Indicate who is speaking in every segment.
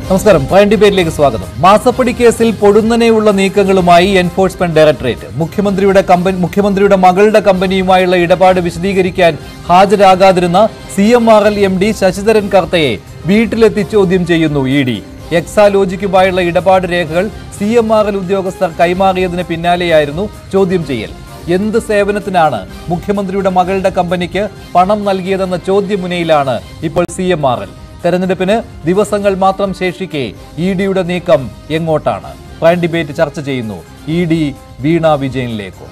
Speaker 1: നമസ്കാരം പ്രൈം ഡിബേറ്റിലേക്ക് സ്വാഗതം മാസപ്പടി കേസിൽ പൊടുന്നനെയുള്ള നീക്കങ്ങളുമായി എൻഫോഴ്സ്മെന്റ് ഡയറക്ടറേറ്റ് മുഖ്യമന്ത്രിയുടെ കമ്പനി മുഖ്യമന്ത്രിയുടെ മകളുടെ കമ്പനിയുമായുള്ള ഇടപാട് വിശദീകരിക്കാൻ ഹാജരാകാതിരുന്ന C M R L M D Sasidharan കർത്തയെ വീട്ടിലെത്തി ചോദ്യം ചെയ്യുന്നു ഇ ഡി എക്സാലോജിക്കുമായുള്ള ഇടപാട് രേഖകൾ സി എം ആർ എൽ ഉദ്യോഗസ്ഥർ കൈമാറിയതിന് പിന്നാലെയായിരുന്നു ചോദ്യം ചെയ്യൽ എന്ത് സേവനത്തിനാണ് മുഖ്യമന്ത്രിയുടെ മകളുടെ കമ്പനിക്ക് പണം നൽകിയതെന്ന ചോദ്യമുനയിലാണ് ഇപ്പോൾ സി എം ആർ എൽ തെരഞ്ഞെടുപ്പിന് ദിവസങ്ങൾ മാത്രം ശേഷിക്കെ ഇ ഡിയുടെ നീക്കം എങ്ങോട്ടാണ് പ്രൈം ഡിബേറ്റ് ചർച്ച ചെയ്യുന്നു ഇ ഡി വീണ വിജയനിലേക്കോ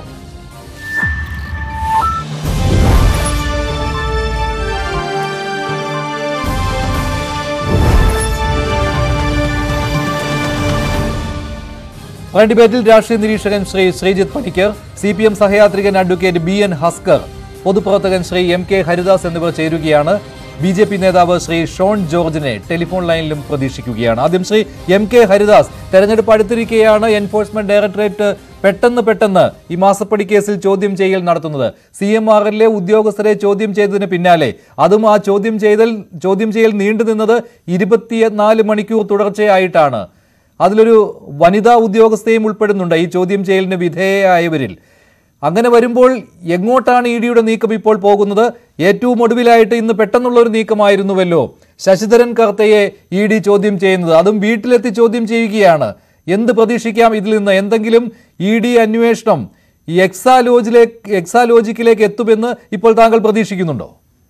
Speaker 1: പ്രൈം ഡിബേറ്റിൽ രാഷ്ട്രീയ നിരീക്ഷകൻ Shri Sreejith Panicker C P M സഹയാത്രികൻ അഡ്വക്കേറ്റ് ബി എൻ ഹസ്കർ പൊതുപ്രവർത്തകൻ ശ്രീ എം കെ ഹരിദാസ് എന്നിവർ ചേരുകയാണ് ബി ജെ പി നേതാവ് ശ്രീ ഷോൺ ജോർജിനെ ടെലിഫോൺ ലൈനിലും പ്രതീക്ഷിക്കുകയാണ് ആദ്യം ശ്രീ എം കെ ഹരിദാസ് തെരഞ്ഞെടുപ്പ് അടുത്തിരിക്കെയാണ് എൻഫോഴ്സ്മെന്റ് ഡയറക്ടറേറ്റ് പെട്ടെന്ന് പെട്ടെന്ന് ഈ മാസപ്പടി കേസിൽ ചോദ്യം ചെയ്യൽ നടത്തുന്നത് സി എം ആർ എല്ലിലെ ഉദ്യോഗസ്ഥരെ ചോദ്യം ചെയ്തതിന് പിന്നാലെ അതും ആ ചോദ്യം ചെയ്തൽ ചോദ്യം ചെയ്യൽ നീണ്ടുനിന്നത് ഇരുപത്തിനാല് മണിക്കൂർ തുടർച്ചയായിട്ടാണ് അതിലൊരു വനിതാ ഉദ്യോഗസ്ഥയും ഉൾപ്പെടുന്നുണ്ട് ഈ ചോദ്യം ചെയ്യലിന് വിധേയയായവരിൽ അങ്ങനെ വരുമ്പോൾ എങ്ങോട്ടാണ് ഇ ഡിയുടെ നീക്കം ഇപ്പോൾ പോകുന്നത് ഏറ്റവും ഒടുവിലായിട്ട് ഇന്ന് പെട്ടെന്നുള്ള ഒരു നീക്കമായിരുന്നുവല്ലോ ശശിധരൻ കർത്തയെ ഇ ഡി ചോദ്യം ചെയ്യുന്നത് അതും വീട്ടിലെത്തി ചോദ്യം ചെയ്യുകയാണ് എന്ത് പ്രതീക്ഷിക്കാം ഇതിൽ നിന്ന് എന്തെങ്കിലും ഇ ഡി അന്വേഷണം ഈ എക്സാലോജിലേക്ക് എക്സാലോജിക്കിലേക്ക് എത്തുമെന്ന് ഇപ്പോൾ താങ്കൾ പ്രതീക്ഷിക്കുന്നുണ്ടോ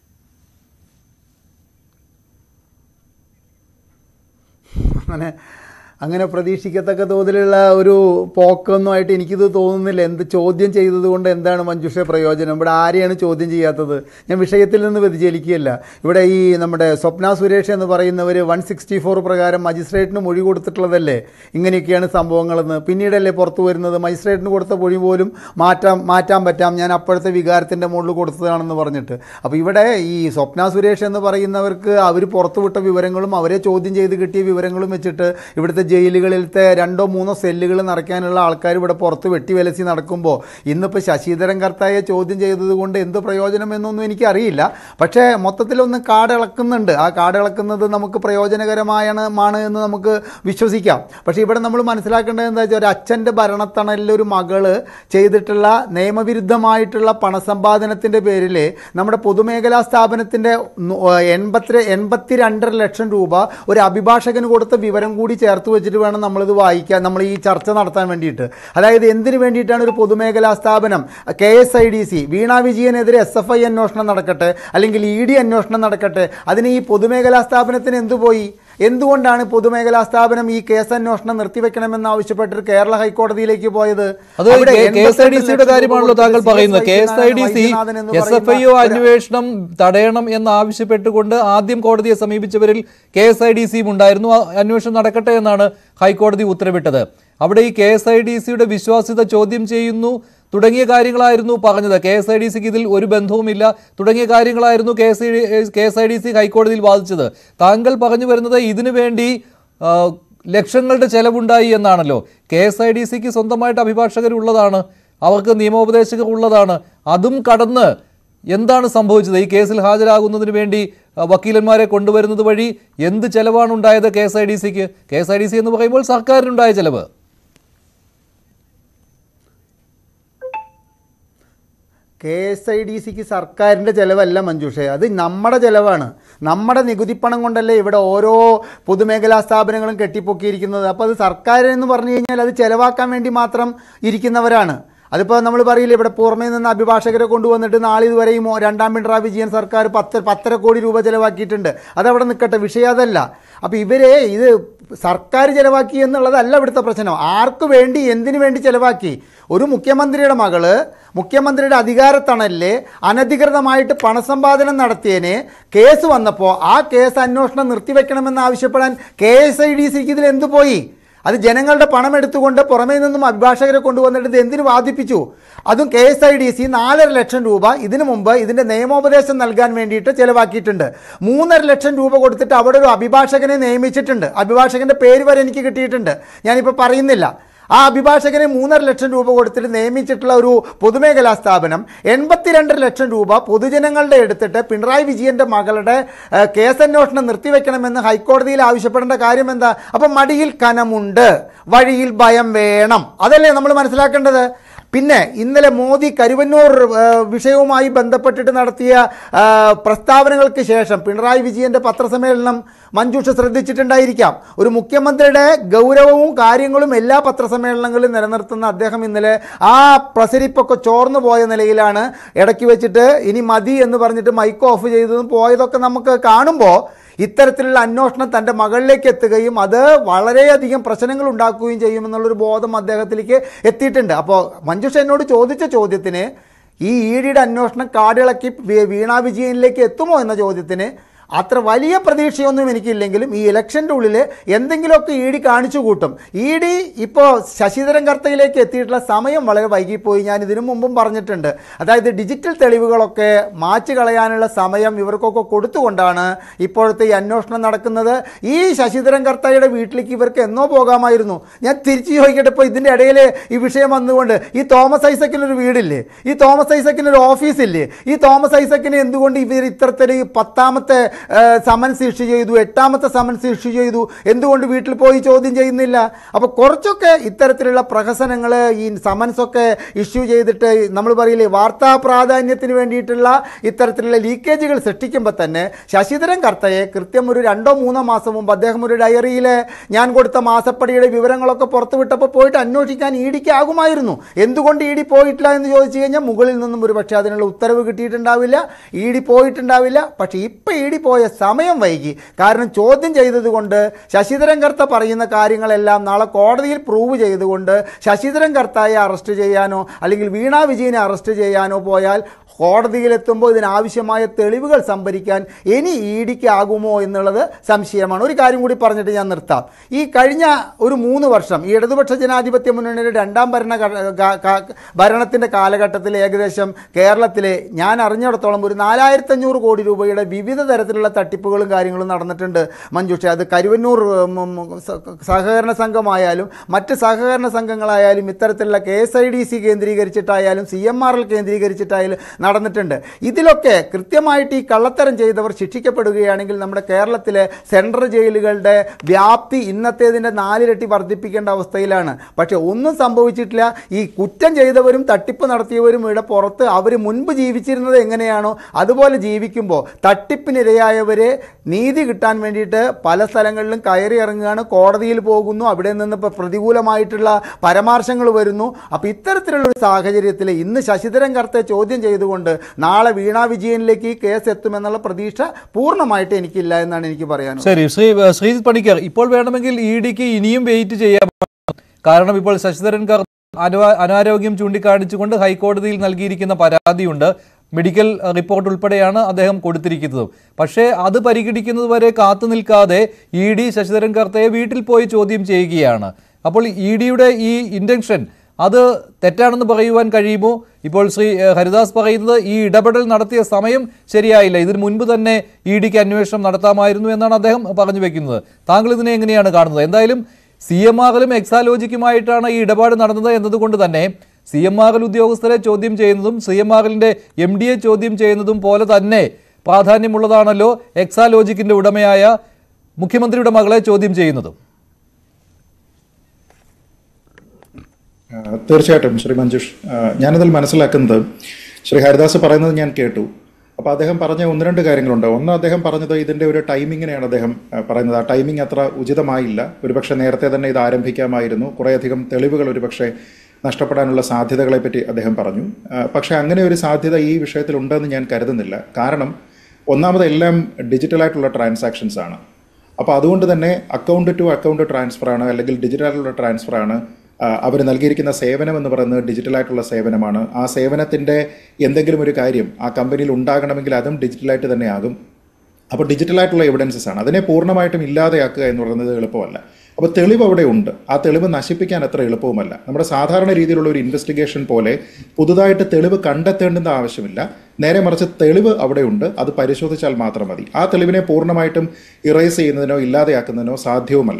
Speaker 2: അങ്ങനെ അങ്ങനെ പ്രതീക്ഷിക്കത്തക്ക തോതിലുള്ള ഒരു പോക്കൊന്നുമായിട്ട് എനിക്കിത് തോന്നുന്നില്ല എന്ത് ചോദ്യം ചെയ്തത് കൊണ്ട് എന്താണ് മഞ്ജുഷ പ്രയോജനം ഇവിടെ ആരെയാണ് ചോദ്യം ചെയ്യാത്തത് ഞാൻ വിഷയത്തിൽ നിന്ന് വ്യതിചലിക്കുകയല്ല ഇവിടെ ഈ നമ്മുടെ സ്വപ്ന സുരേഷ് എന്ന് പറയുന്നവർ വൺ സിക്സ്റ്റി ഫോർ പ്രകാരം മജിസ്ട്രേറ്റിന് മൊഴി കൊടുത്തിട്ടുള്ളതല്ലേ ഇങ്ങനെയൊക്കെയാണ് സംഭവങ്ങളെന്ന് പിന്നീടല്ലേ പുറത്തു വരുന്നത് മജിസ്ട്രേറ്റിന് കൊടുത്ത മൊഴി പോലും മാറ്റാം മാറ്റാൻ പറ്റാം ഞാൻ അപ്പോഴത്തെ വികാരത്തിൻ്റെ മുകളിൽ കൊടുത്തതാണെന്ന് പറഞ്ഞിട്ട് അപ്പോൾ ഇവിടെ ഈ സ്വപ്ന സുരേഷ് എന്ന് പറയുന്നവർക്ക് അവർ പുറത്തുവിട്ട വിവരങ്ങളും അവരെ ചോദ്യം ചെയ്ത് കിട്ടിയ വിവരങ്ങളും വെച്ചിട്ട് ഇവിടുത്തെ ജയിലുകളിലത്തെ രണ്ടോ മൂന്നോ സെല്ലുകൾ നിറയ്ക്കാനുള്ള ആൾക്കാർ ഇവിടെ പുറത്ത് വെട്ടി വിലസി നടക്കുമ്പോൾ ഇന്നിപ്പോൾ ശശിധരൻ കർത്തായെ ചോദ്യം ചെയ്തത് കൊണ്ട് എന്ത് പ്രയോജനം എന്നൊന്നും എനിക്കറിയില്ല പക്ഷേ മൊത്തത്തിലൊന്ന് കാടിളക്കുന്നുണ്ട് ആ കാടിളക്കുന്നത് നമുക്ക് പ്രയോജനകരമായാണ് മാണ് എന്ന് നമുക്ക് വിശ്വസിക്കാം പക്ഷേ ഇവിടെ നമ്മൾ മനസ്സിലാക്കേണ്ടത് എന്താ വെച്ചാൽ ഒരു അച്ഛൻ്റെ ഭരണത്തണലിൽ ഒരു മകള് ചെയ്തിട്ടുള്ള നിയമവിരുദ്ധമായിട്ടുള്ള പണസമ്പാദനത്തിൻ്റെ പേരിൽ നമ്മുടെ പൊതുമേഖലാ സ്ഥാപനത്തിൻ്റെ എൺപത്തി എൺപത്തി രണ്ടര ലക്ഷം രൂപ ഒരു അഭിഭാഷകന് കൊടുത്ത വിവരം കൂടി ചേർത്ത് വെച്ചിട്ട് വേണം നമ്മളിത് വായിക്കാൻ നമ്മൾ ഈ ചർച്ച നടത്താൻ വേണ്ടിയിട്ട് അതായത് എന്തിനു വേണ്ടിയിട്ടാണ് ഒരു പൊതുമേഖലാ സ്ഥാപനം K S I D C Veena വിജയനെതിരെ എസ് എഫ് ഐ അന്വേഷണം നടക്കട്ടെ അല്ലെങ്കിൽ ഇ ഡി അന്വേഷണം നടക്കട്ടെ അതിന് ഈ പൊതുമേഖലാ സ്ഥാപനത്തിന് എന്തു പോയി എന്തുകൊണ്ടാണ് പൊതുമേഖലാ സ്ഥാപനം ഈ കേസ് അന്വേഷണം നിർത്തിവെക്കണമെന്ന് ആവശ്യപ്പെട്ടിട്ട് കേരള ഹൈക്കോടതിയിലേക്ക് പോയത്
Speaker 1: അത്
Speaker 2: അവിടെ
Speaker 1: കെ എസ് ഐ ഡി
Speaker 2: 82
Speaker 1: സിയുടെ
Speaker 2: ലക്ഷം
Speaker 1: കാര്യമാണല്ലോ
Speaker 2: രൂപ
Speaker 1: താങ്കൾ
Speaker 2: കൊടുത്ത്
Speaker 1: പറയുന്നത് K S I D C
Speaker 2: Vaidyanathan എന്ന്
Speaker 1: എസ് എഫ് ഐ
Speaker 2: പറയുന്ന
Speaker 1: ഒ
Speaker 2: ഒരു-
Speaker 1: അന്വേഷണം തടയണം എന്ന് ആവശ്യപ്പെട്ടുകൊണ്ട് ആദ്യം കോടതിയെ സമീപിച്ചവരിൽ കെ എസ് ഐ ഡി സിയും ഉണ്ടായിരുന്നു ആ അന്വേഷണം നടക്കട്ടെ എന്നാണ് ഹൈക്കോടതി ഉത്തരവിട്ടത് അവിടെ ഈ കെ എസ് ഐ ഡി സിയുടെ വിശ്വാസ്യത ചോദ്യം ചെയ്യുന്നു തുടങ്ങിയ കാര്യങ്ങളായിരുന്നു പറഞ്ഞത് കെ എസ് ഐ ഡി സിക്ക് ഇതിൽ ഒരു ബന്ധവുമില്ല തുടങ്ങിയ കാര്യങ്ങളായിരുന്നു K S K S I D C ഹൈക്കോടതിയിൽ വാദിച്ചത് താങ്കൾ പറഞ്ഞു വരുന്നത് ഇതിനു വേണ്ടി ആ, ലക്ഷങ്ങളുടെ ചെലവുണ്ടായി എന്നാണല്ലോ കെ എസ് ഐ ഡി സിക്ക് സ്വന്തമായിട്ട് അഭിഭാഷകരുള്ളതാണ് അവർക്ക് നിയമോപദേശകർ ഉള്ളതാണ് അതും കടന്ന് എന്താണ് സംഭവിച്ചത് ഈ കേസിൽ ഹാജരാകുന്നതിന് വേണ്ടി ആ, വക്കീലന്മാരെ കൊണ്ടുവരുന്നത് വഴി എന്ത് ചെലവാണ് ഉണ്ടായത് കെ എസ് ഐ ഡി സിക്ക് K S I D C എന്ന് പറയുമ്പോൾ സർക്കാരിനുണ്ടായ ചെലവ്
Speaker 2: കെ എസ് ഐ ഡി സിക്ക് സർക്കാരിൻ്റെ ചിലവല്ല മഞ്ജുഷേ അത് നമ്മുടെ ചിലവാണ് നമ്മുടെ നികുതിപ്പണം കൊണ്ടല്ലേ ഇവിടെ ഓരോ പൊതുമേഖലാ സ്ഥാപനങ്ങളും കെട്ടിപ്പൊക്കിയിരിക്കുന്നത് അപ്പോൾ അത് സർക്കാർ എന്ന് പറഞ്ഞു കഴിഞ്ഞാൽ അത് ചിലവാക്കാൻ വേണ്ടി മാത്രം ഇരിക്കുന്നവരാണ് അതിപ്പോൾ നമ്മൾ പറയില്ല ഇവിടെ പുറമേ നിന്ന് അഭിഭാഷകരെ കൊണ്ടുവന്നിട്ട് നാളെ ഇതുവരെയും രണ്ടാം പിണറായി വിജയൻ സർക്കാർ പത്ത് പത്തര കോടി രൂപ ചിലവാക്കിയിട്ടുണ്ട് അതവിടെ നിൽക്കട്ടെ വിഷയം അതല്ല അപ്പോൾ ഇവരെ ഇത് സർക്കാർ ചിലവാക്കി എന്നുള്ളതല്ല ഇവിടുത്തെ പ്രശ്നം ആർക്ക് വേണ്ടി എന്തിനു വേണ്ടി ചിലവാക്കി ഒരു മുഖ്യമന്ത്രിയുടെ മകള് മുഖ്യമന്ത്രിയുടെ അധികാരത്തണലില് അനധികൃതമായിട്ട് പണസമ്പാദനം നടത്തിയതിന് കേസ് വന്നപ്പോൾ ആ കേസ് അന്വേഷണം നിർത്തിവെക്കണമെന്ന് ആവശ്യപ്പെടാൻ കെ എസ് ഐ ഡി സിക്ക് ഇതിൽ എന്തു പോയി അത് ജനങ്ങളുടെ പണം എടുത്തുകൊണ്ട് പുറമേ നിന്നും അഭിഭാഷകരെ കൊണ്ടുവന്നിട്ട് ഇത് എന്തിനു വാദിപ്പിച്ചു അതും K S I D C നാലര ലക്ഷം രൂപ ഇതിനു മുമ്പ് ഇതിൻ്റെ നിയമോപദേശം നൽകാൻ വേണ്ടിയിട്ട് ചിലവാക്കിയിട്ടുണ്ട് മൂന്നര ലക്ഷം രൂപ കൊടുത്തിട്ട് അവിടെ ഒരു അഭിഭാഷകനെ നിയമിച്ചിട്ടുണ്ട് അഭിഭാഷകൻ്റെ പേര് വരെ എനിക്ക് കിട്ടിയിട്ടുണ്ട് ഞാനിപ്പോൾ പറയുന്നില്ല ആ അഭിഭാഷകന് മൂന്നര ലക്ഷം രൂപ കൊടുത്തിട്ട് നിയമിച്ചിട്ടുള്ള ഒരു പൊതുമേഖലാ സ്ഥാപനം എൺപത്തിരണ്ട് ലക്ഷം രൂപ പൊതുജനങ്ങളുടെ എടുത്തിട്ട് പിണറായി വിജയന്റെ മകളുടെ ഏഹ്, കേസന്വേഷണം നിർത്തിവെക്കണമെന്ന് ഹൈക്കോടതിയിൽ ആവശ്യപ്പെടേണ്ട കാര്യം എന്താ അപ്പം മടിയിൽ കനമുണ്ട് വഴിയിൽ ഭയം വേണം അതല്ലേ നമ്മൾ മനസ്സിലാക്കേണ്ടത് പിന്നെ ഇന്നലെ മോദി കരുവന്നൂർ ഏഹ്, വിഷയവുമായി ബന്ധപ്പെട്ടിട്ട് നടത്തിയ ഏഹ്, പ്രസ്താവനകൾക്ക് ശേഷം പിണറായി വിജയന്റെ പത്രസമ്മേളനം മഞ്ജുഷ ശ്രദ്ധിച്ചിട്ടുണ്ടായിരിക്കാം ഒരു മുഖ്യമന്ത്രിയുടെ ഗൗരവവും കാര്യങ്ങളും എല്ലാ പത്രസമ്മേളനങ്ങളിലും നിലനിർത്തുന്ന അദ്ദേഹം ഇന്നലെ ആ പ്രസരിപ്പൊക്കെ ചോർന്നു പോയ നിലയിലാണ് ഇടയ്ക്ക് വെച്ചിട്ട് ഇനി മതി എന്ന് പറഞ്ഞിട്ട് മൈക്ക് ഓഫ് ചെയ്തതും പോയതൊക്കെ നമുക്ക് കാണുമ്പോൾ ഇത്തരത്തിലുള്ള അന്വേഷണം തൻ്റെ മകളിലേക്ക് എത്തുകയും അത് വളരെയധികം പ്രശ്നങ്ങൾ ഉണ്ടാക്കുകയും ചെയ്യുമെന്നുള്ളൊരു ബോധം അദ്ദേഹത്തിലേക്ക് എത്തിയിട്ടുണ്ട് അപ്പോൾ മഞ്ജുഷ എന്നോട് ചോദിച്ച ചോദ്യത്തിന് ഈ ഇ ഡിയുടെ അന്വേഷണം കാടിളക്കി വി- വീണാ വിജയനിലേക്ക് എത്തുമോ എന്ന ചോദ്യത്തിന് അത്ര വലിയ പ്രതീക്ഷയൊന്നും എനിക്കില്ലെങ്കിലും ഈ ഇലക്ഷൻ്റെ ഉള്ളിൽ എന്തെങ്കിലുമൊക്കെ ഇ ഡി കാണിച്ചു കൂട്ടും ഇ ഡി ഇപ്പോൾ ശശിധരൻ കർത്തയിലേക്ക് എത്തിയിട്ടുള്ള സമയം വളരെ വൈകിപ്പോയി ഞാൻ ഇതിനു മുമ്പും പറഞ്ഞിട്ടുണ്ട് അതായത് ഡിജിറ്റൽ തെളിവുകളൊക്കെ മാച്ചു കളയാനുള്ള സമയം ഇവർക്കൊക്കെ കൊടുത്തുകൊണ്ടാണ് ഇപ്പോഴത്തെ ഈ അന്വേഷണം നടക്കുന്നത് ഈ ശശിധരൻ കർത്തയുടെ വീട്ടിലേക്ക് ഇവർക്ക് എന്നോ പോകാമായിരുന്നു ഞാൻ തിരിച്ചു ചോദിക്കട്ടെ ഇപ്പോൾ ഇതിൻ്റെ ഇടയിൽ ഈ വിഷയം വന്നുകൊണ്ട് ഈ തോമസ് ഐസക്കിനൊരു വീടില്ലേ ഈ തോമസ് ഐസക്കിനൊരു ഓഫീസില്ലേ ഈ തോമസ് ഐസക്കിന് എന്തുകൊണ്ട് ഇവർ ഇത്തരത്തിൽ ഈ പത്താമത്തെ ഏഹ്, സമൻസ് ഇഷ്യൂ ചെയ്തു എട്ടാമത്തെ സമൻസ് ഇഷ്യൂ ചെയ്തു എന്തുകൊണ്ട് വീട്ടിൽ പോയി ചോദ്യം ചെയ്യുന്നില്ല അപ്പോൾ കുറച്ചൊക്കെ ഇത്തരത്തിലുള്ള പ്രഹസനങ്ങൾ ഈ സമൻസൊക്കെ ഇഷ്യൂ ചെയ്തിട്ട് നമ്മൾ പറയില്ലേ വാർത്താ പ്രാധാന്യത്തിന് വേണ്ടിയിട്ടുള്ള ഇത്തരത്തിലുള്ള ലീക്കേജുകൾ സൃഷ്ടിക്കുമ്പോൾ തന്നെ ശശിധരൻ കർത്തയെ കൃത്യം ഒരു രണ്ടോ മൂന്നോ മാസം മുമ്പ് അദ്ദേഹം ഒരു ഡയറിയിൽ ഞാൻ കൊടുത്ത മാസപ്പടിയുടെ വിവരങ്ങളൊക്കെ പുറത്തുവിട്ടപ്പോൾ പോയിട്ട് അന്വേഷിക്കാൻ ഇ ഡിക്ക് ആകുമായിരുന്നു എന്തുകൊണ്ട് ഇ ഡി പോയിട്ടില്ല എന്ന് ചോദിച്ചു കഴിഞ്ഞാൽ മുകളിൽ നിന്നും ഒരു പക്ഷേ അതിനുള്ള ഉത്തരവ് കിട്ടിയിട്ടുണ്ടാവില്ല ഇ ഡി പോയിട്ടുണ്ടാവില്ല പക്ഷേ ഇപ്പോൾ ഇ ഡി പോയ സമയം വൈകി കാരണം ചോദ്യം ചെയ്തതുകൊണ്ട് ശശിധരൻ കർത്ത പറയുന്ന കാര്യങ്ങളെല്ലാം നാളെ കോടതിയിൽ പ്രൂവ് ചെയ്തുകൊണ്ട് ശശിധരൻ കർത്തായെ അറസ്റ്റ് ചെയ്യാനോ അല്ലെങ്കിൽ വീണാ വിജയനെ അറസ്റ്റ് ചെയ്യാനോ പോയാൽ കോടതിയിലെത്തുമ്പോൾ ഇതിനാവശ്യമായ തെളിവുകൾ സംഭരിക്കാൻ ഇനി ഇ ഡിക്ക് ആകുമോ എന്നുള്ളത് സംശയമാണ് ഒരു കാര്യം കൂടി പറഞ്ഞിട്ട് ഞാൻ നിർത്താം ഈ കഴിഞ്ഞ ഒരു മൂന്ന് വർഷം ഈ ഇടതുപക്ഷ ജനാധിപത്യ മുന്നണിയുടെ രണ്ടാം ഭരണ ഭരണത്തിൻ്റെ കാലഘട്ടത്തിൽ ഏകദേശം കേരളത്തിലെ ഞാൻ അറിഞ്ഞിടത്തോളം ഒരു നാലായിരത്തഞ്ഞൂറ് കോടി രൂപയുടെ വിവിധ തരത്തിലുള്ള തട്ടിപ്പുകളും കാര്യങ്ങളും നടന്നിട്ടുണ്ട് മഞ്ജുഷ അത് കരുവന്നൂർ ഉം, ഉം, സ- സഹകരണ സംഘമായാലും മറ്റ് സഹകരണ സംഘങ്ങളായാലും ഇത്തരത്തിലുള്ള K S I D C കേന്ദ്രീകരിച്ചിട്ടായാലും സി എം ആർ എൽ കേന്ദ്രീകരിച്ചിട്ടായാലും നടന്നിട്ടുണ്ട് ഇതിലൊക്കെ കൃത്യമായിട്ട് ഈ കള്ളത്തരം ചെയ്തവർ ശിക്ഷിക്കപ്പെടുകയാണെങ്കിൽ നമ്മുടെ കേരളത്തിലെ സെൻട്രൽ ജയിലുകളുടെ വ്യാപ്തി ഇന്നത്തേതിൻ്റെ നാലിരട്ടി വർദ്ധിപ്പിക്കേണ്ട അവസ്ഥയിലാണ് പക്ഷേ ഒന്നും സംഭവിച്ചിട്ടില്ല ഈ കുറ്റം ചെയ്തവരും തട്ടിപ്പ് നടത്തിയവരും ഇവിടെ പുറത്ത് അവർ മുൻപ് ജീവിച്ചിരുന്നത് എങ്ങനെയാണോ അതുപോലെ ജീവിക്കുമ്പോൾ തട്ടിപ്പിനിരയായവരെ നീതി കിട്ടാൻ വേണ്ടിയിട്ട് പല സ്ഥലങ്ങളിലും കയറി ഇറങ്ങുകയാണ് കോടതിയിൽ പോകുന്നു അവിടെ നിന്ന് ഇപ്പോൾ പ്രതികൂലമായിട്ടുള്ള പരാമർശങ്ങൾ വരുന്നു അപ്പോൾ ഇത്തരത്തിലുള്ള ഒരു സാഹചര്യത്തിൽ ഇന്ന് ശശിധരൻ കർത്തെ ചോദ്യം ചെയ്തുകൊണ്ട് നാളെ വീണാ വിജയനിലേക്ക് ഈ കേസ് എത്തുമെന്നുള്ള പ്രതീക്ഷ പൂർണ്ണമായിട്ട് എനിക്കില്ല എന്നാണ് എനിക്ക് പറയാനുള്ളത്
Speaker 1: ശരി ശ്രീ ശ്രീജിത് പണിക്കർ ഇപ്പോൾ വേണമെങ്കിൽ ഇ ഡിക്ക് ഇനിയും വെയിറ്റ് ചെയ്യാം കാരണം ഇപ്പോൾ ശശിധരൻ കർ അനു- അനാരോഗ്യം ചൂണ്ടിക്കാണിച്ചുകൊണ്ട് ഹൈക്കോടതിയിൽ നൽകിയിരിക്കുന്ന പരാതിയുണ്ട് മെഡിക്കൽ റിപ്പോർട്ട് ഉൾപ്പെടെയാണ് അദ്ദേഹം കൊടുത്തിരിക്കുന്നത് പക്ഷേ അത് പരിഗണിക്കുന്നത് വരെ കാത്തു നിൽക്കാതെ ഇ ഡി ശശിധരൻ കർത്തയെ വീട്ടിൽ പോയി ചോദ്യം ചെയ്യുകയാണ് അപ്പോൾ ഇ ഡിയുടെ ഈ ഇന്റൻഷൻ അത് തെറ്റാണെന്ന് പറയുവാൻ കഴിയുമോ ഇപ്പോൾ ശ്രീ ഏഹ്, ഹരിദാസ് പറയുന്നത് ഈ ഇടപെടൽ നടത്തിയ സമയം ശരിയായില്ല ഇതിന് മുൻപ് തന്നെ ഇ ഡിക്ക് അന്വേഷണം നടത്താമായിരുന്നു എന്നാണ് അദ്ദേഹം പറഞ്ഞു വെക്കുന്നത് താങ്കൾ ഇതിനെ എങ്ങനെയാണ് കാണുന്നത് എന്തായാലും സി എം ആറിലും എക്സാലോജിക്കുമായിട്ടാണ് ഈ ഇടപാട് നടന്നത് എന്നതുകൊണ്ട് തന്നെ സി എം ആറിൽ ഉദ്യോഗസ്ഥരെ ചോദ്യം ചെയ്യുന്നതും സി എം ആറിൻ്റെ എം ഡി എ ചോദ്യം ചെയ്യുന്നതും പോലെ തന്നെ പ്രാധാന്യമുള്ളതാണല്ലോ എക്സാലോജിക്കിന്റെ ഉടമയായ മുഖ്യമന്ത്രിയുടെ മകളെ ചോദ്യം ചെയ്യുന്നതും
Speaker 3: ആ, തീർച്ചയായിട്ടും ശ്രീ മഞ്ജുഷ് ആ, ഞാനതിൽ മനസ്സിലാക്കുന്നത് ശ്രീ ഹരിദാസ് പറയുന്നത് ഞാൻ കേട്ടു അപ്പോൾ അദ്ദേഹം പറഞ്ഞ ഒന്ന് രണ്ട് കാര്യങ്ങളുണ്ട് ഒന്ന് അദ്ദേഹം പറഞ്ഞത് ഇതിൻ്റെ ഒരു ടൈമിങ്ങിനെയാണ് അദ്ദേഹം ആ, പറയുന്നത് ആ ടൈമിംഗ് അത്ര ഉചിതമായില്ല ഒരുപക്ഷെ നേരത്തെ തന്നെ ഇത് ആരംഭിക്കാമായിരുന്നു കുറേയധികം തെളിവുകൾ ഒരുപക്ഷെ നഷ്ടപ്പെടാനുള്ള സാധ്യതകളെ പറ്റി അദ്ദേഹം പറഞ്ഞു ആ, പക്ഷേ അങ്ങനെ ഒരു സാധ്യത ഈ വിഷയത്തിൽ ഉണ്ടെന്ന് ഞാൻ കരുതുന്നില്ല കാരണം ഒന്നാമത് എല്ലാം ഡിജിറ്റലായിട്ടുള്ള ട്രാൻസാക്ഷൻസ് ആണ് അപ്പോൾ അതുകൊണ്ട് തന്നെ അക്കൗണ്ട് ടു അക്കൗണ്ട് ട്രാൻസ്ഫർ ആണ് അല്ലെങ്കിൽ ഡിജിറ്റലായിട്ടുള്ള ട്രാൻസ്ഫർ ആണ് അവർ നൽകിയിരിക്കുന്ന സേവനം എന്ന് പറയുന്നത് ഡിജിറ്റലായിട്ടുള്ള സേവനമാണ് ആ സേവനത്തിൻ്റെ എന്തെങ്കിലും ഒരു കാര്യം ആ കമ്പനിയിൽ ഉണ്ടാകണമെങ്കിൽ അതും ഡിജിറ്റലായിട്ട് തന്നെ ആകും അപ്പോൾ ഡിജിറ്റലായിട്ടുള്ള എവിഡൻസസ് ആണ് അതിനെ പൂർണ്ണമായിട്ടും ഇല്ലാതെയാക്കുക എന്ന് പറയുന്നത് എളുപ്പമല്ല അപ്പോൾ തെളിവ് അവിടെ ഉണ്ട് ആ തെളിവ് നശിപ്പിക്കാൻ അത്ര എളുപ്പവുമല്ല നമ്മുടെ സാധാരണ രീതിയിലുള്ള ഒരു ഇൻവെസ്റ്റിഗേഷൻ പോലെ പുതുതായിട്ട് തെളിവ് കണ്ടെത്തേണ്ടുന്ന ആവശ്യമില്ല നേരെ മറിച്ച് തെളിവ് അവിടെ ഉണ്ട് അത് പരിശോധിച്ചാൽ മാത്രം മതി ആ തെളിവിനെ പൂർണ്ണമായിട്ടും ഇറേസ് ചെയ്യുന്നതിനോ ഇല്ലാതെയാക്കുന്നതിനോ സാധ്യവുമല്ല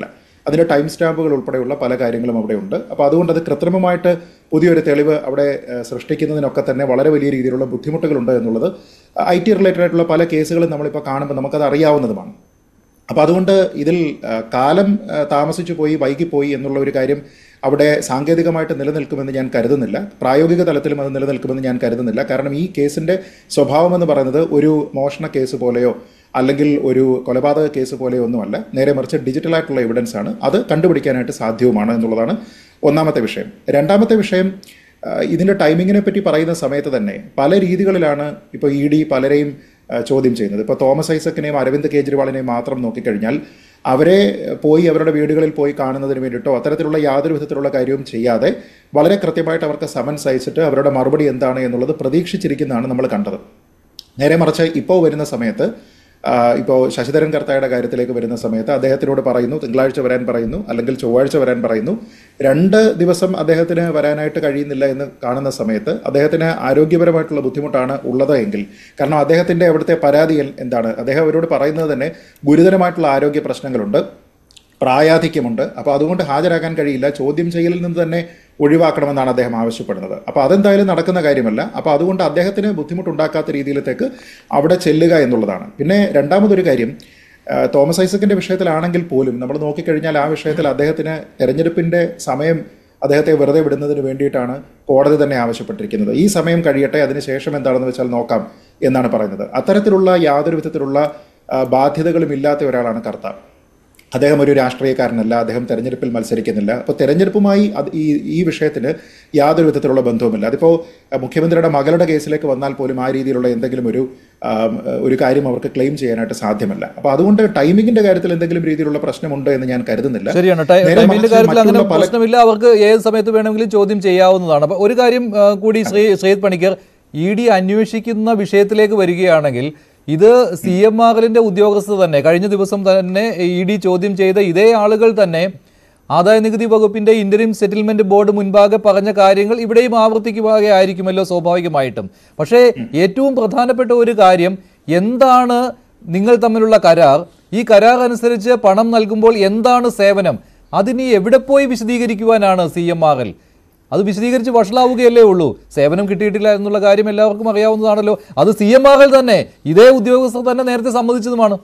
Speaker 3: അതിൻ്റെ ടൈം സ്റ്റാമ്പുകൾ ഉൾപ്പെടെയുള്ള പല കാര്യങ്ങളും അവിടെ ഉണ്ട് അപ്പോൾ അതുകൊണ്ട് അത് കൃത്രിമമായിട്ട് പുതിയൊരു തെളിവ് അവിടെ ഏഹ്, സൃഷ്ടിക്കുന്നതിനൊക്കെ തന്നെ വളരെ വലിയ രീതിയിലുള്ള ബുദ്ധിമുട്ടുകളുണ്ട് എന്നുള്ളത് ഐ ടി റിലേറ്റഡ് ആയിട്ടുള്ള പല കേസുകളും നമ്മളിപ്പോൾ കാണുമ്പോൾ നമുക്കത് അറിയാവുന്നതുമാണ് അപ്പോൾ അതുകൊണ്ട് ഇതിൽ ആ, കാലം ആ, താമസിച്ചു പോയി വൈകിപ്പോയി എന്നുള്ള ഒരു കാര്യം അവിടെ സാങ്കേതികമായിട്ട് നിലനിൽക്കുമെന്ന് ഞാൻ കരുതുന്നില്ല പ്രായോഗിക തലത്തിലും അത് നിലനിൽക്കുമെന്ന് ഞാൻ കരുതുന്നില്ല കാരണം ഈ കേസിൻ്റെ സ്വഭാവം എന്ന് പറയുന്നത് ഒരു മോഷണ കേസ് പോലെയോ അല്ലെങ്കിൽ ഒരു കൊലപാതക കേസ് പോലെയോ ഒന്നുമല്ല നേരെ മറിച്ച് ഡിജിറ്റൽ ആയിട്ടുള്ള എവിഡൻസ് ആണ് അത് കണ്ടുപിടിക്കാനായിട്ട് സാധ്യവുമാണ് എന്നുള്ളതാണ് ഒന്നാമത്തെ വിഷയം രണ്ടാമത്തെ വിഷയം ആ, ഇതിൻ്റെ ടൈമിങ്ങിനെ പറ്റി പറയുന്ന സമയത്ത് തന്നെ പല രീതികളിലാണ് ഇപ്പോൾ ഇ ഡി പലരെയും ആ, ചോദ്യം ചെയ്യുന്നത് ഇപ്പോൾ തോമസ് ഐസക്കിനെയും അരവിന്ദ് കെജ്രിവാളിനെയും മാത്രം നോക്കിക്കഴിഞ്ഞാൽ അവരെ പോയി അവരുടെ വീടുകളിൽ പോയി കാണുന്നതിന് വേണ്ടിയിട്ടോ അത്തരത്തിലുള്ള യാതൊരു വിധത്തിലുള്ള കാര്യവും ചെയ്യാതെ വളരെ കൃത്യമായിട്ട് അവർക്ക് സമൻസ് അയച്ചിട്ട് അവരുടെ മറുപടി എന്താണ് എന്നുള്ളത് പ്രതീക്ഷിച്ചിരിക്കുന്നതാണ് നമ്മൾ കണ്ടത് നേരെ മറിച്ച് ഇപ്പോൾ വരുന്ന സമയത്ത് ഇപ്പോൾ ശശിധരൻ കർത്തായുടെ കാര്യത്തിലേക്ക് വരുന്ന സമയത്ത് അദ്ദേഹത്തിനോട് പറയുന്നു തിങ്കളാഴ്ച വരാൻ പറയുന്നു അല്ലെങ്കിൽ ചൊവ്വാഴ്ച വരാൻ പറയുന്നു രണ്ട് ദിവസം അദ്ദേഹത്തിന് വരാനായിട്ട് കഴിയുന്നില്ല എന്ന് കാണുന്ന സമയത്ത് അദ്ദേഹത്തിന് ആരോഗ്യപരമായിട്ടുള്ള ബുദ്ധിമുട്ടാണ് ഉള്ളത് എങ്കിൽ കാരണം അദ്ദേഹത്തിൻ്റെ അവിടുത്തെ പരാതി എന്താണ് അദ്ദേഹം അവരോട് പറയുന്നത് തന്നെ ഗുരുതരമായിട്ടുള്ള ആരോഗ്യ പ്രശ്നങ്ങളുണ്ട് പ്രായാധിക്യമുണ്ട് അപ്പോൾ അതുകൊണ്ട് ഹാജരാക്കാൻ കഴിയില്ല ചോദ്യം ചെയ്യലിൽ നിന്ന് തന്നെ ഒഴിവാക്കണമെന്നാണ് അദ്ദേഹം ആവശ്യപ്പെടുന്നത് അപ്പോൾ അതെന്തായാലും നടക്കുന്ന കാര്യമല്ല അപ്പോൾ അതുകൊണ്ട് അദ്ദേഹത്തിന് ബുദ്ധിമുട്ടുണ്ടാക്കാത്ത രീതിയിലത്തേക്ക് അവിടെ ചെല്ലുക എന്നുള്ളതാണ് പിന്നെ രണ്ടാമതൊരു കാര്യം ആ, തോമസ് ഐസക്കിൻ്റെ വിഷയത്തിലാണെങ്കിൽ പോലും നമ്മൾ നോക്കിക്കഴിഞ്ഞാൽ ആ വിഷയത്തിൽ അദ്ദേഹത്തിന് തെരഞ്ഞെടുപ്പിൻ്റെ സമയം അദ്ദേഹത്തെ വെറുതെ വിടുന്നതിന് വേണ്ടിയിട്ടാണ് കോടതി തന്നെ ആവശ്യപ്പെട്ടിരിക്കുന്നത് ഈ സമയം കഴിയട്ടെ അതിനുശേഷം എന്താണെന്ന് വെച്ചാൽ നോക്കാം എന്നാണ് പറയുന്നത് അത്തരത്തിലുള്ള യാതൊരു വിധത്തിലുള്ള ആ, ബാധ്യതകളും ഇല്ലാത്ത ഒരാളാണ് കർത്താവ് അദ്ദേഹം ഒരു രാഷ്ട്രീയക്കാരനല്ല അദ്ദേഹം തെരഞ്ഞെടുപ്പിൽ മത്സരിക്കുന്നില്ല അപ്പോൾ തെരഞ്ഞെടുപ്പുമായി അത് ഈ ഈ വിഷയത്തിന് യാതൊരു വിധത്തിലുള്ള ബന്ധവുമില്ല അതിപ്പോൾ അഹ്, മുഖ്യമന്ത്രിയുടെ മകളുടെ കേസിലേക്ക് വന്നാൽ പോലും ആ രീതിയിലുള്ള എന്തെങ്കിലും ഒരു ആം, ഒരു കാര്യം അവർക്ക് ക്ലെയിം ചെയ്യാനായിട്ട് സാധ്യമല്ല അപ്പോൾ അതുകൊണ്ട് ടൈമിങ്ങിന്റെ കാര്യത്തിൽ എന്തെങ്കിലും രീതിയിലുള്ള പ്രശ്നമുണ്ട് എന്ന് ഞാൻ കരുതുന്നില്ല
Speaker 1: ശരിയാണ് ടൈ-
Speaker 3: നേരെ
Speaker 1: ടൈമിന്റെ
Speaker 3: മറിച്ച്
Speaker 1: കാര്യത്തിൽ അങ്ങനെ
Speaker 3: മറ്റുള്ള പല
Speaker 1: പ്രശ്നമില്ല അവർക്ക് ഏത് സമയത്ത് വേണമെങ്കിലും ചോദ്യം ചെയ്യാവുന്നതാണ് അപ്പൊ ഒരു കാര്യം ആ, കൂടി ശ്രീ ശ്രീത് പണിക്കർ ഇ ഡി അന്വേഷിക്കുന്ന വിഷയത്തിലേക്ക് വരികയാണെങ്കിൽ ഇത് സി എം ആറിന്റെ ഉദ്യോഗസ്ഥർ തന്നെ കഴിഞ്ഞ ദിവസം തന്നെ ഇ ഡി ചോദ്യം ചെയ്ത ഇതേ ആളുകൾ തന്നെ ആദായ നികുതി വകുപ്പിന്റെ ഇന്ററിം സെറ്റിൽമെന്റ് ബോർഡ് മുൻപാകെ പറഞ്ഞ കാര്യങ്ങൾ ഇവിടെയും ആവർത്തിക്കുകയായിരിക്കുമല്ലോ സ്വാഭാവികമായിട്ടും പക്ഷേ ഏറ്റവും പ്രധാനപ്പെട്ട ഒരു കാര്യം എന്താണ് നിങ്ങൾ തമ്മിലുള്ള കരാർ ഈ കരാർ അനുസരിച്ച് പണം നൽകുമ്പോൾ എന്താണ് സേവനം അതിനി എവിടെ പോയി വിശദീകരിക്കുവാനാണ് സി എം ആർ എൽ അത് വിശദീകരിച്ച് വഷളാവുകയല്ലേ ഉള്ളൂ സേവനം കിട്ടിയിട്ടില്ല എന്നുള്ള കാര്യം എല്ലാവർക്കും അറിയാവുന്നതാണല്ലോ അത് സി എം ആർ എൽ തന്നെ ഇതേ ഉദ്യോഗസ്ഥർ തന്നെ നേരത്തെ സമ്മതിച്ചതുമാണ്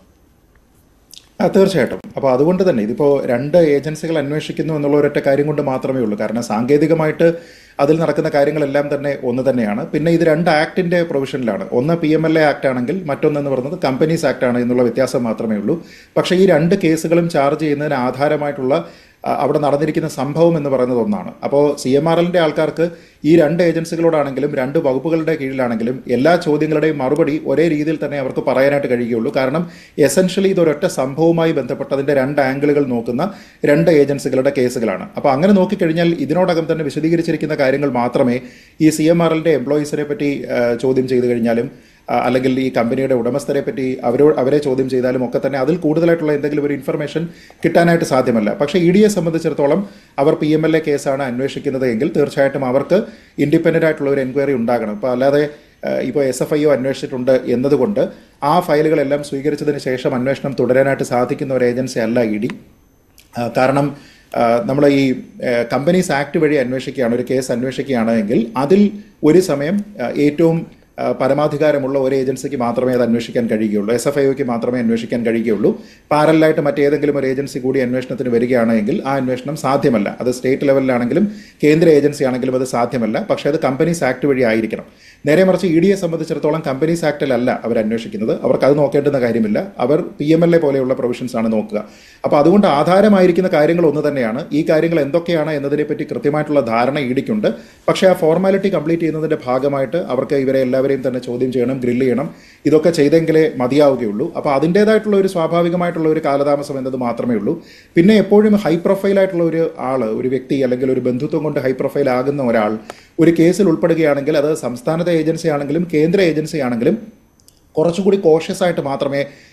Speaker 3: ആ തീർച്ചയായിട്ടും അപ്പോൾ അതുകൊണ്ട് തന്നെ ഇതിപ്പോൾ രണ്ട് ഏജൻസികൾ അന്വേഷിക്കുന്നു എന്നുള്ള ഒരൊറ്റ കാര്യം കൊണ്ട് മാത്രമേ ഉള്ളൂ കാരണം സാങ്കേതികമായിട്ട് അതിൽ നടക്കുന്ന കാര്യങ്ങളെല്ലാം തന്നെ ഒന്ന് തന്നെയാണ് പിന്നെ ഇത് രണ്ട് ആക്ടിൻ്റെ പ്രൊവിഷനിലാണ് ഒന്ന് P M L A act ആണെങ്കിൽ മറ്റൊന്നെന്ന് പറയുന്നത് കമ്പനീസ് ആക്ട് ആണ് എന്നുള്ള വ്യത്യാസം മാത്രമേ ഉള്ളൂ പക്ഷേ ഈ രണ്ട് കേസുകളും ചാർജ് ചെയ്യുന്നതിന് ആധാരമായിട്ടുള്ള ആ, അവിടെ നടന്നിരിക്കുന്ന സംഭവം എന്ന് പറയുന്നത് ഒന്നാണ് അപ്പോൾ സി എം ആർ എല്ലിൻ്റെ ആൾക്കാർക്ക് ഈ രണ്ട് ഏജൻസികളോടാണെങ്കിലും രണ്ട് വകുപ്പുകളുടെ കീഴിലാണെങ്കിലും എല്ലാ ചോദ്യങ്ങളുടെയും മറുപടി ഒരേ രീതിയിൽ തന്നെ അവർക്ക് പറയാനായിട്ട് കഴിയുകയുള്ളൂ കാരണം എസെൻഷ്യലി ഇതൊരൊറ്റ സംഭവവുമായി ബന്ധപ്പെട്ട് അതിൻ്റെ രണ്ട് ആംഗിളുകൾ നോക്കുന്ന രണ്ട് ഏജൻസികളുടെ കേസുകളാണ് അപ്പോൾ അങ്ങനെ നോക്കിക്കഴിഞ്ഞാൽ ഇതിനോടകം തന്നെ വിശദീകരിച്ചിരിക്കുന്ന കാര്യങ്ങൾ മാത്രമേ ഈ സി എം ആർ എല്ലിൻ്റെ എംപ്ലോയീസിനെ പറ്റി ആ, ചോദ്യം ചെയ്തു കഴിഞ്ഞാലും ആ, അല്ലെങ്കിൽ ഈ കമ്പനിയുടെ ഉടമസ്ഥരെ പറ്റി അവരോ അവരെ ചോദ്യം ചെയ്താലും ഒക്കെ തന്നെ അതിൽ കൂടുതലായിട്ടുള്ള എന്തെങ്കിലും ഒരു ഇൻഫർമേഷൻ കിട്ടാനായിട്ട് സാധ്യമല്ല പക്ഷേ ഇ ഡിയെ സംബന്ധിച്ചിടത്തോളം അവർ പി എം എൽ എ കേസാണ് അന്വേഷിക്കുന്നത് എങ്കിൽ തീർച്ചയായിട്ടും അവർക്ക് ഇൻഡിപെൻഡൻ്റ് ആയിട്ടുള്ള ഒരു എൻക്വയറി ഉണ്ടാകണം അപ്പോൾ അല്ലാതെ ഇപ്പോൾ എസ് എഫ് ഐ ഒ അന്വേഷിച്ചിട്ടുണ്ട് എന്നതുകൊണ്ട് ആ ഫയലുകളെല്ലാം സ്വീകരിച്ചതിന് ശേഷം അന്വേഷണം തുടരാനായിട്ട് സാധിക്കുന്ന ഒരു ഏജൻസി അല്ല ഇ ഡി ആ, കാരണം നമ്മൾ ഈ കമ്പനീസ് ആക്ട് വഴി അന്വേഷിക്കുകയാണ് ഒരു കേസ് അന്വേഷിക്കുകയാണ് എങ്കിൽ അതിൽ ഒരു സമയം ആ, ഏറ്റവും ആ, പരമാധികാരമുള്ള ഒരു ഏജൻസിക്ക് മാത്രമേ അത് അന്വേഷിക്കാൻ കഴിയുകയുള്ളൂ എസ് എഫ് ഐക്ക് മാത്രമേ അന്വേഷിക്കാൻ കഴിയുകയുള്ളൂ പാരലായിട്ട് മറ്റേതെങ്കിലും ഒരു ഏജൻസി കൂടി അന്വേഷണത്തിന് വരികയാണെങ്കിൽ ആ അന്വേഷണം സാധ്യമല്ല അത് സ്റ്റേറ്റ് ലെവലിലാണെങ്കിലും കേന്ദ്ര ഏജൻസി ആണെങ്കിലും അത് സാധ്യമല്ല പക്ഷേ അത് കമ്പനീസ് ആക്ട് വഴി ആയിരിക്കണം നേരെ മറിച്ച് ഇ ഡിയെ സംബന്ധിച്ചിടത്തോളം കമ്പനീസ് ആക്ടിലല്ല അവർ അന്വേഷിക്കുന്നത് അവർക്ക് അത് നോക്കേണ്ടുന്ന കാര്യമില്ല അവർ പി എം എൽ എ പോലെയുള്ള പ്രൊവിഷൻസ് ആണ് നോക്കുക അപ്പോൾ അതുകൊണ്ട് ആധാരമായിരിക്കുന്ന കാര്യങ്ങൾ ഒന്ന് തന്നെയാണ് ഈ കാര്യങ്ങൾ എന്തൊക്കെയാണ് എന്നതിനെപ്പറ്റി കൃത്യമായിട്ടുള്ള ധാരണ ഇ ഡിക്കുണ്ട് പക്ഷേ ആ ഫോർമാലിറ്റി കംപ്ലീറ്റ് ചെയ്യുന്നതിൻ്റെ ഭാഗമായിട്ട് അവർക്ക് ഇവരെ എല്ലാവരെയും തന്നെ ചോദ്യം ചെയ്യണം ഗ്രില്ല് ചെയ്യണം ഇതൊക്കെ ചെയ്തെങ്കിലേ മതിയാവുകയുള്ളൂ അപ്പോൾ അതിൻ്റേതായിട്ടുള്ള ഒരു സ്വാഭാവികമായിട്ടുള്ള ഒരു കാലതാമസം എന്നത് മാത്രമേ ഉള്ളൂ പിന്നെ എപ്പോഴും ഹൈ പ്രൊഫൈലായിട്ടുള്ള ഒരു ആൾ ഒരു വ്യക്തി അല്ലെങ്കിൽ ഒരു ബന്ധുത്വം കൊണ്ട് ഹൈ പ്രൊഫൈൽ ആകുന്ന ഒരാൾ ഒരു കേസിൽ ഉൾപ്പെടുകയാണെങ്കിൽ അത് സംസ്ഥാനത്തെ ഏജൻസി ആണെങ്കിലും കേന്ദ്ര ഏജൻസി ആണെങ്കിലും കുറച്ചുകൂടി കോഷ്യസ് ആയിട്ട് മാത്രമേ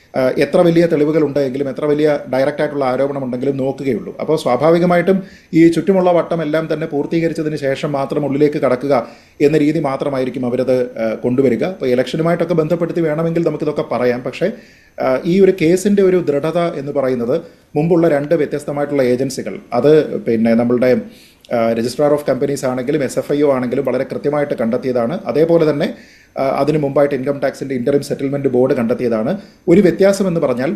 Speaker 3: ആ, എത്ര വലിയ തെളിവുകൾ ഉണ്ടെങ്കിലും എത്ര വലിയ ഡയറക്റ്റ് ആയിട്ടുള്ള ആരോപണം ഉണ്ടെങ്കിലും നോക്കുകയുള്ളൂ അപ്പോൾ സ്വാഭാവികമായിട്ടും ഈ ചുറ്റുമുള്ള വട്ടം എല്ലാം തന്നെ പൂർത്തീകരിച്ചതിന് ശേഷം മാത്രം ഉള്ളിലേക്ക് കടക്കുക എന്ന രീതി മാത്രമായിരിക്കും അവരത് ആ, കൊണ്ടുവരിക അപ്പോൾ ഇലക്ഷനുമായിട്ടൊക്കെ ബന്ധപ്പെടുത്തി വേണമെങ്കിൽ നമുക്കിതൊക്കെ പറയാം പക്ഷേ ആ, ഈ ഒരു കേസിൻ്റെ ഒരു ദൃഢത എന്ന് പറയുന്നത് മുമ്പുള്ള രണ്ട് വ്യത്യസ്തമായിട്ടുള്ള ഏജൻസികൾ അത് പിന്നെ നമ്മളുടെ രജിസ്ട്രാർ ഓഫ് കമ്പനീസ് ആണെങ്കിലും എസ് എഫ് ഐ ഒ ആണെങ്കിലും വളരെ കൃത്യമായിട്ട് കണ്ടെത്തിയതാണ് അതേപോലെ തന്നെ ആ, അതിന് മുമ്പായിട്ട് ഇൻകം ടാക്സിൻ്റെ ഇൻ്ററിം സെറ്റിൽമെൻറ്റ് ബോർഡ് കണ്ടെത്തിയതാണ് ഒരു വ്യത്യാസം എന്ന് പറഞ്ഞാൽ